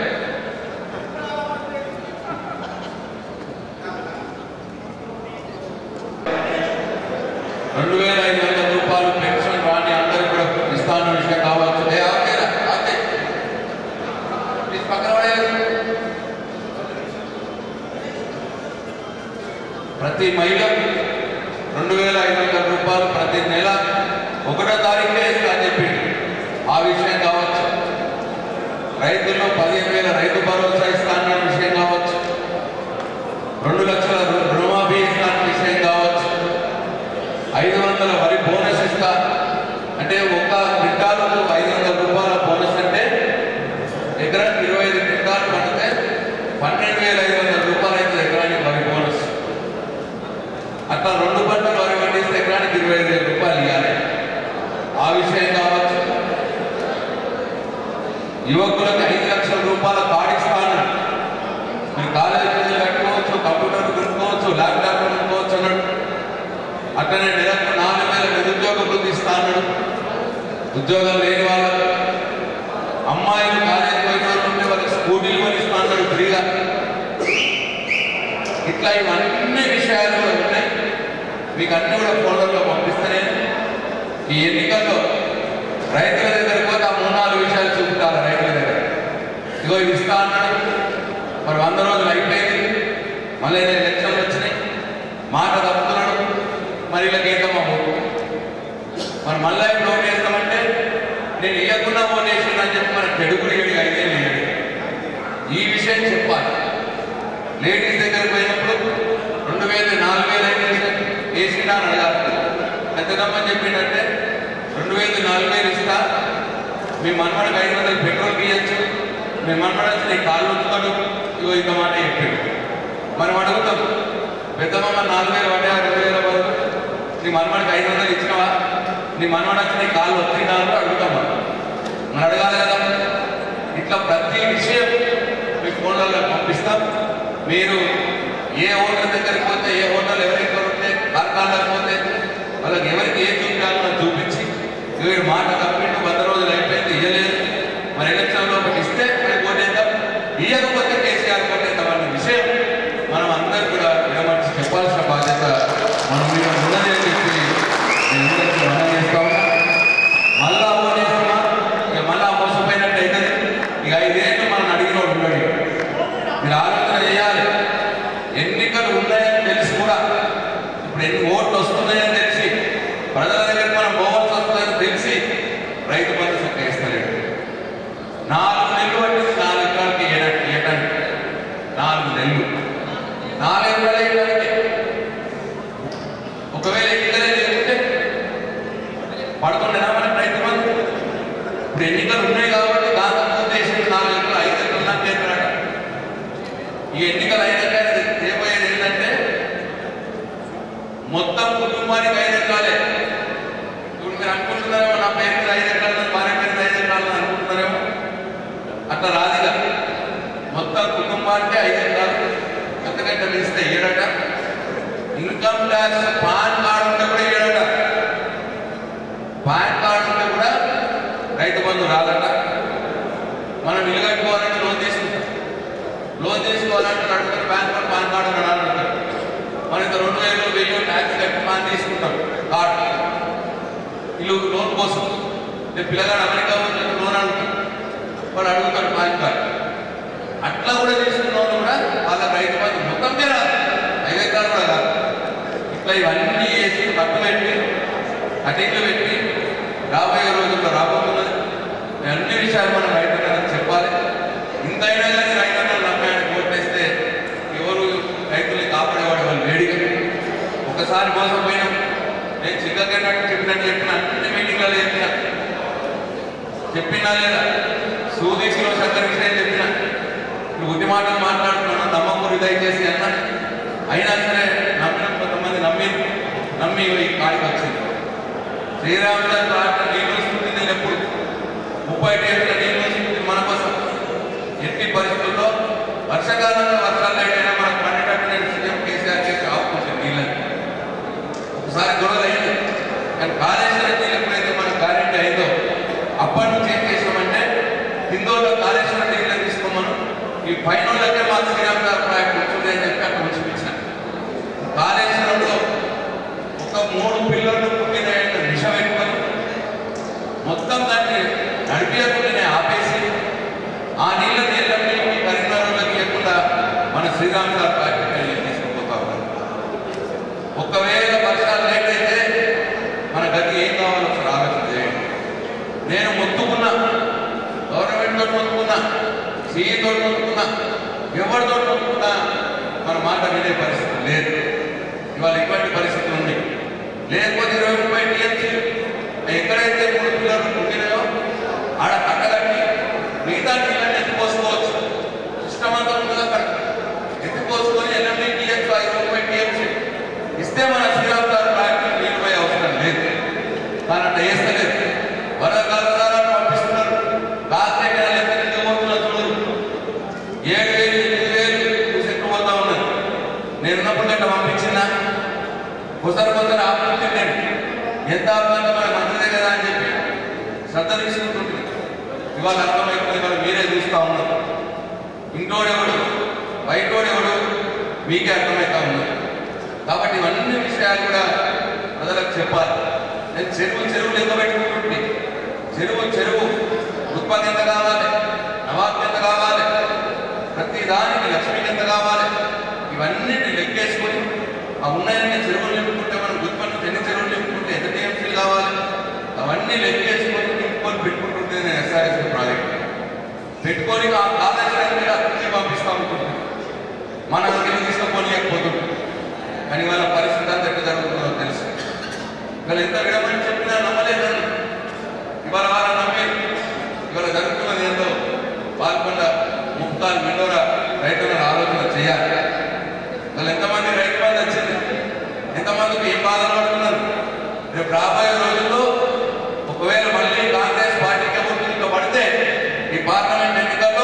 రెండు వేల ఐదు వందల రూపాయలు పెన్షన్ రాని అందరికి కూడా ఇస్తాను విషయం కావచ్చు ఏ ఆపేరా ఆపే ప్లీజ్ పక్కన పడేయరు. ప్రతి మహిళకు రెండు వేల ఐదు వందల రూపాయలు ప్రతి నెల ఒకటో తారీఖే ఇస్తా అని చెప్పిండు ఆ విషయం కావచ్చు రైతుల్లో పదిహేను వేల రైతు భరోసా ఇస్తాన్న విషయం కావచ్చు రెండు లక్షల రు- రుణమాఫీ ఇస్తాన్న విషయం కావచ్చు ఐదు వందల వరి బోనస్ ఇస్తా అంటే ఒక క్వింటాలకు ఐదు వందల రూపాయల బోనస్ అంటే ఎకరానికి ఇరవై ఐదు క్వింటాలు పండితే పన్నెండు వేల ఐదు వందల రూపాయలు అవుతుంది ఎకరానికి వరి బోనస్ అట్లా రెండు పంటలు వరి పండిస్తే ఎకరానికి ఇరవై ఐదు వేల రూపాయలు ఇవ్వాలి ఆ విషయం కావచ్చు యువకులకు ఐదు లక్షల రూపాయల కార్డు ఇస్తాను మీరు కాలేజీ ఫీజులు కట్టుకోవచ్చు కంప్యూటర్ కొనుక్కోవచ్చు ల్యాప్టాప్ కొనుక్కోవచ్చు అన్నాడు అట్లనే నెలకు నాలుగు వేల నిరుద్యోగ వృద్ధి ఇస్తాను ఉద్యోగం లేని వాళ్ళకు అమ్మాయిలు కాలేజీ పోయిన ఉంటే వాళ్ళకి స్కూటీలు కొని ఇస్తాను ఫ్రీగా ఇట్లా ఇవన్నీ విషయాలు కూడా ఉన్నాయి మీకు అన్ని కూడా ఫోన్లలో పంపిస్తేనే ఈ ఎన్నికల్లో రైతుల దగ్గరికి పోతే ఆ మూడు నాలుగు విషయాలు చూపుతారు రైతుల దగ్గర ఇగో ఇది ఇస్తా అన్నాడు మరి వంద రోజులు అయిపోయింది మళ్ళీ ఎలక్షన్లు వచ్చినాయి మాట తప్పుతున్నాడు మరి ఇలా గీతమ్మ ఓటు మరి మళ్ళీ ఇప్పుడు ఓటు వేస్తామంటే నేను ఇవ్వకుండా ఓటు వేసిన అని చెప్పి మన చెడుగులు ఏడు అయితే లేదు ఈ విషయం చెప్పాలి లేడీస్ దగ్గరికి పోయినప్పుడు రెండు వేలు నాలుగు వేలు అయితే వేసిందా అని అడగాలి పెద్దదమ్మని చెప్పిందంటే రెండు వేలు నాలుగు వేలు ఇస్తా మీ మనమడికి ఐదు వందలు పెట్రోల్ తీయచ్చు మీ మనమడ నీ కాళ్ళు ఉంచుతాడు ఇగో ఇంత మాట చెప్పాడు మనం అడుగుతాం పెద్దమ్మ నాలుగు వేలు పడ్డా రెండు వేల వరకు నీ మనమడికి ఐదు వందలు ఇచ్చినావా నీ మనమడ వచ్చి నీ కాళ్ళు వచ్చిందా అని అడుగుతాం మనం మనం అడగాలి కదా ఇట్లా ప్రతి విషయం మీ ఫోన్లలో పంపిస్తాం మీరు ఏ హోటల్ దగ్గరికి పోతే ఏ హోటల్ ఎవరెక్కడ ఉంటే కార్ఖానాలకు పోతే వాళ్ళకి ఎవరికి ఏం చూపించాలో చూపించి వీడు మాట తప్పిండు వంద రోజులు అయిపోయింది ఇయ్యలేదు మరి ఎలక్షన్లో ఒకటి ఇస్తే మరి ఓటేద్దాం ఇయ్యకపోతే కేసీఆర్ ఓటేద్దాం అనే విషయం మనం అందరూ కూడా విడమర్చి చెప్పాల్సిన బాధ్యత మనం మీద ఉన్నది అని చెప్పి నేను అందరికీ మనం చేస్తా ఉన్నా మళ్ళా ఓటేస్తున్నా ఇక మళ్ళా మోసపోయినట్టు అవుతుంది ఇక ఐదేళ్ళు మనం అడిగిన వాడు ఉన్నాడు మీరు ఆలోచన చేయాలి ఎన్నికలు ఉన్నాయని తెలిసి కూడా ఇప్పుడు ఎన్ని ఓట్లు వస్తున్నాయని తెలిసి ప్రజల దగ్గరికి మనం పోవాల్సి వస్తుందని తెలిసి రైతు బంధు చక్క ఇస్తలేడు నాలుగు నెలలు పట్టింది నాలుగు ఎకరాలకి ఏడాది ఏటానికి నాలుగు నెలలు నాలుగు ఎకరాలు వేయడానికి ఒకవేళ ఎన్నికలే లేకుంటే పడుతుండేనా మన రైతు బంధు ఇప్పుడు ఎన్నికలు ఉన్నాయి కాబట్టి దాదాపు దేశం నాలుగు ఎకరాలు ఐదు ఎకరాలు నాకు ఎకరాడు అట్లా రాదుగా మొత్తం కుటుంబానికి ఐదు ఎకరాలు అంతకంటే మిస్తే ఏడట ఇన్కమ్ ట్యాక్స్ పాన్ కార్డు ఉంటే కూడా ఏడట పాన్ కార్డు ఉంటే కూడా రైతు బంధు రాదట మనం ఇల్లు కట్టుకోవాలంటే లోన్ తీసుకుంటాం లోన్ తీసుకోవాలంటే నడుపుతారు పాన్ కార్డు పాన్ కార్డు అని అడుగుతారు మన ఇంత రెండు వేలు వెయ్యి ట్యాక్స్ కట్టి పాన్ తీసుకుంటాం కార్డు ఇల్లు లోన్ కోసం నేను పిల్లగాడు అమెరికా పోతే లోన్ అడుగుతాడు వాడు అడుగుతాడు పాన్ కార్డు అట్లా కూడా తీసుకున్న వాళ్ళు కూడా వాళ్ళ రైతు బంధు మొత్తం మీద ఐదు ఎకరాలు కూడా కాదు ఇట్లా ఇవన్నీ వేసి పట్టు పెట్టి అటెంట్లు పెట్టి రాబోయే రోజుల్లో రాబోతున్నది ఈ అన్ని విషయాలు మనం రైతులకు చెప్పాలి ఇంతైనా కానీ రైతులను నమ్మాయని ఓటేస్తే ఎవరు రైతుల్ని కాపాడేవాడు వాళ్ళు వేడిగా ఒకసారి మోసపోయినాం నేను చిక్కకన్నట్టు చెప్పినట్టు చెప్పిన అన్ని మీటింగ్లలో చెప్పిన చెప్పినా లేదా సూది కిలో చక్కెర విషయం చెప్పిన నువ్వు ఉద్ది మాటలు మాట్లాడుతున్నాను నమ్మకం దయచేసి అన్న అయినా సరే నమ్మిన కొంతమంది నమ్మి నమ్మి ఈ కాడికి వచ్చింది శ్రీరాముడు ట్రాక్టర్ నీళ్ళు వస్తుంది నేను ఎప్పుడు ముప్పై టేబుల్ నీళ్ళు వస్తుంది మన కోసం ఎట్టి పరిస్థితుల్లో వర్షాకాలంలో వర్షాలు అయినా మనకు పండేటట్టు నేను సీఎం కేసీఆర్ చేసి ఆపుకుంటాను నీళ్ళని ఒకసారి గొడవలు అయింది కానీ కాళేశ్వరం నీళ్ళు ఎప్పుడైతే మనకు గ్యారెంటీ అయిందో అప్పటి నుంచి ఏం చేసామంటే హిందువులో కాళేశ్వరం నీళ్ళు తీసుకోమను ఈ పైన వాళ్ళకే మాకు శ్రీరామ్ గారు ప్రాజెక్ట్ వచ్చింది అని చెప్పి అక్కడ ఉంచిపించాను కాళేశ్వరంలో ఒక మూడు పిల్లలు పుట్టిన విషం పెట్టుకొని మొత్తం దాన్ని నడిపించకుండా నేను ఆపేసి ఆ నీళ్ళ నీళ్ళని కరీంనగర్లో తీయకుండా మన శ్రీరామ్ గారు ప్రాజెక్ట్ వెళ్ళి తీసుకుపోతా ఉన్నాం ఒకవేళ వర్షాలు లేట్ అయితే మన గతి ఏం కావాలో ఒకసారి ఆలోచన చేయండి నేను మొత్తుకున్నా గవర్నమెంట్ తోటి మొత్తుకున్నా సీఈ తోటి మొత్తుకున్నా ఎవరితో మొత్తుకున్నా మన మాట వినే పరిస్థితి లేదు ఇవాళ ఇటువంటి పరిస్థితులు ఉన్నాయి లేకపోతే ఇరవై ముప్పై టీఎంసీ ఎక్కడైతే మూడు పిల్లలు పుట్టినాయో ఆడ కట్టగట్టి మిగతా నీళ్ళని ఎత్తిపోసుకోవచ్చు సిస్టమ్ అంతా ఉంటుంది అక్కడ ఎత్తిపోసుకొని ఎనిమిది టీఎంసీ ఇరవై ముప్పై టీఎంసీ ఇస్తే మన శ్రీరామ్ గారు ప్రాజెక్టు నీళ్ళు పోయే అవసరం లేదు కానీ అట్లా వేస్తలేదు వరదకాలను పంపిస్తున్నారు రాత్రి నెలలు ఎంత పోతున్నారు చూడరు ఏడు వేలు ఎనిమిది వేలు సెట్లు పోతా ఉన్నది నేను ఉన్నప్పుడు అట్లా పంపించినా ఒకసారి ఒకసారి ఆపుతుంది నేను ఎంత ఆపుతుందో మనకు మంచిదే కదా అని చెప్పి శ్రద్ధ తీసుకుంటుంది ఇవాళ అర్థమైపోయింది మరి మీరే చూస్తూ ఉన్నారు ఇంటోడెవడు బయటోడెవడు మీకే అర్థమవుతా ఉన్నారు కాబట్టి ఇవన్నీ విషయాలు కూడా ప్రజలకు చెప్పాలి నేను చెరువు చెరువు లెక్క పెట్టుకుంటుంటే చెరువు చెరువు ఉత్పత్తి ఎంత కావాలి నవాబ్ ఎంత కావాలి ప్రతి దానికి లక్ష్మికి ఎంత కావాలి ఇవన్నిటిని లెక్కేసుకొని ఆ ఉన్నాయని చెరువులు నింపుకుంటే మనం ఉత్పత్తి ఎన్ని చెరువులు నింపుకుంటే ఎంత టీఎంసీలు కావాలి అవన్నీ లెక్కేసుకొని నింపుకొని పెట్టుకుంటుంటే నేను ఎస్ఆర్ఎస్ ప్రాజెక్ట్ పెట్టుకొని ఆ కాళేశ్వరం మీద అతిథి పంపిస్తా ఉంటుంటాను మనం కింద తీసుకుపోలేకపోతుంటాం కానీ వాళ్ళ పరిస్థితి అంతా ఎట్లా జరుగుతుందో తెలుసు ఇవాళ ఎంత విడమని చెప్పినా నమ్మలేదు నన్ను. ఇవాళ వాళ్ళని నమ్మి ఇవాళ జరుగుతున్నది ఏంటో పాల్గొండ ముక్తాలు మెండోరా రైతులను ఆలోచన చేయాలి వాళ్ళు ఎంతమంది రైతు బంధు వచ్చింది ఎంతమందికి ఏం బాధలు పడుతున్నారు రేపు రాబోయే రోజుల్లో ఒకవేళ మళ్ళీ కాంగ్రెస్ పార్టీకి గుర్తు పడితే ఈ పార్లమెంట్ ఎన్నికల్లో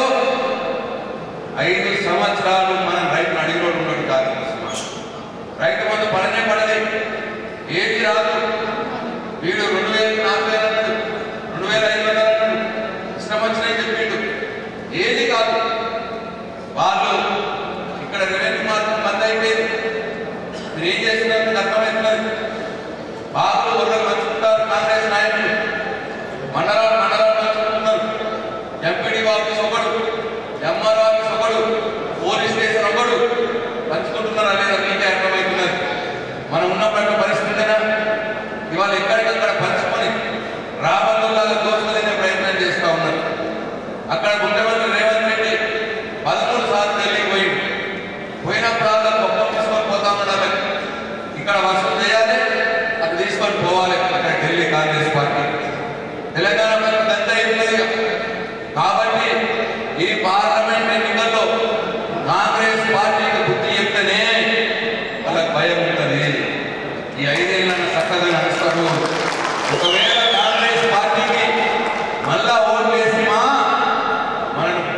ఐదు సంవత్సరాలు మనం రైతులు అడిగినోడు ఉన్నాడు కాంగ్రెస్ పార్టీ. రైతు బంధు పడనే పడది ఏది రాదు వీడు రెండు వేలు నాలుగు వేలు అన్నాడు రెండు వేల ఐదు వందలు అన్నాడు ఇష్టం వచ్చినాయి చెప్పిండు ఏది కాదు వాళ్ళు ఇక్కడ రెవెన్యూ మార్గం బంద్ అయిపోయింది మీరు ఏం చేస్తున్నారు మీకు అర్థమవుతున్నది బాబు ఊర్లకు వచ్చుకుంటారు కాంగ్రెస్ నాయకులు మండలాలు మండలాలు పంచుకుంటున్నారు ఎంపీడీ ఆఫీస్ ఒకడు ఎంఆర్ ఆఫీస్ ఒకడు పోలీస్ స్టేషన్ ఒకడు పంచుకుంటున్నారు అనేది మీకే అర్థమవుతున్నది మనం ఉన్నప్పుడు పరిస్థితినా ఇవాళ ఎక్కడికక్కడ పంచుకొని రాబందులాగా దోచుకునే ప్రయత్నం చేస్తూ ఉన్నారు అక్కడ ముఖ్యమంత్రి రేవంత్ రెడ్డి పదమూడు సార్లు ఢిల్లీకి పోయింది పోయినప్పుడు వాళ్ళ గొప్ప తీసుకొని పోతా ఉండాలి ఇక్కడ వసూలు చేయాలి అది తీసుకొని పోవాలి అక్కడ ఢిల్లీ కాంగ్రెస్ పార్టీ తెలంగాణ ప్రజలకు ఎంత అయిపోయింది కాబట్టి ఈ పార్లమెంట్ ఎన్నికల్లో కాంగ్రెస్ పార్టీకి బుద్ధి చెప్తేనే వాళ్ళకి భయం ఉంటుంది ఈ ఐదేళ్లను చక్కగా నడుస్తారు ఒకవేళ కాంగ్రెస్ పార్టీకి మళ్ళా ఓట్లు వేసి మా మనల్ని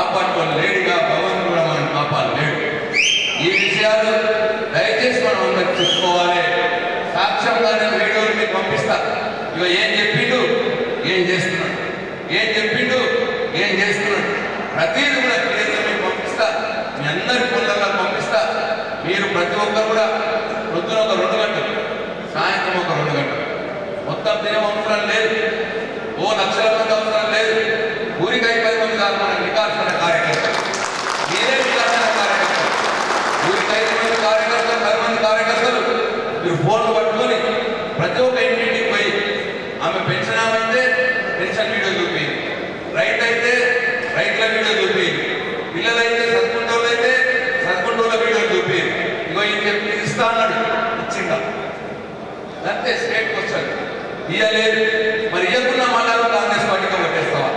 కాపాడుకోవాలి లేడుగా భగవంతుడు కూడా మనం కాపాడలేడు ఈ విషయాలు దయచేసి మనం అందరికి చూసుకోవాలి సాక్ష్యంగా నేను వీడియోలు మీకు పంపిస్తా ఇక ఏం చెప్పిండు ఏం చేస్తున్నాడు ఏం చెప్పిండు ఏం చేస్తున్నాడు ప్రతిదీ కూడా క్లియర్గా మీకు పంపిస్తా మీ అందరి ఫోన్లలో పంపిస్తా మీరు ప్రతి ఒక్కరు కూడా పొద్దున ఒక రెండు గంటలు సాయంత్రం ఒక రెండు గంటలు మొత్తం తినే అవసరం లేదు ఓ లక్షల మంది అవసరం లేదు ఊరికి ఐదు పది మంది కాదు మన నికాల్సిన కార్యకర్తలు మీరే నికాల్సిన కార్యకర్తలు ఊరికి ఐదు మంది కార్యకర్తలు పది మంది కార్యకర్తలు మీరు ఫోన్లు పట్టుకొని ప్రతి ఒక్క ఇంటింటికి పోయి ఆమె పెన్షన్ ఆమె అయితే పెన్షన్ వీడియో చూపి రైతు అయితే రైతుల వీడియో చూపి పిల్లలైతే సత్కుంటోళ్ళు అయితే సత్కుంటోళ్ళ వీడియో చూపి ఇగో ఇది చెప్పి ఇస్తా అన్నాడు ఇచ్చిందా అంతే స్టేట్ క్వశ్చన్ ఇయ్యలేదు మరి ఇయ్యకుండా మళ్ళా కాంగ్రెస్ పార్టీతో కొట్టేస్తావా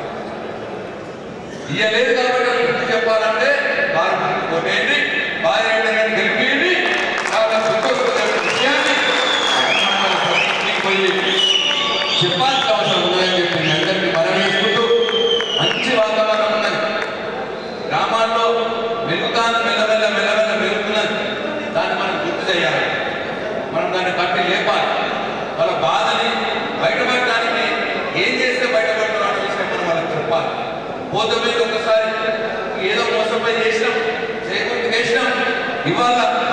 ఇయ్యలేదు కాబట్టి గుర్తు చెప్పాలంటే కార్మికులు కొట్టేయండి భార్య గెలిపేయండి చాలా సంతోషమైన విషయాన్ని మనం ప్రతి పోయి చెప్పాల్సిన అవసరం ఉందని చెప్పి మీ అందరికీ మనం వేసుకుంటూ మంచి వాతావరణం ఉన్నది గ్రామాల్లో వెలుగుతాను మెల్లమెల్ల మెల్లమెల్ల వెలుగుతున్నది దాన్ని మనం గుర్తు చేయాలి మనం దాన్ని కట్టి లేపాలి వాళ్ళ బాధని బయటపడడానికి ఏం చేస్తే బయటపడుతున్నా అనే విషయం మనం వాళ్ళకి చెప్పాలి పోతే మీద ఒకసారి ఏదో మోసపోయి చేసినాం చేయకుండా చేసినాం ఇవాళ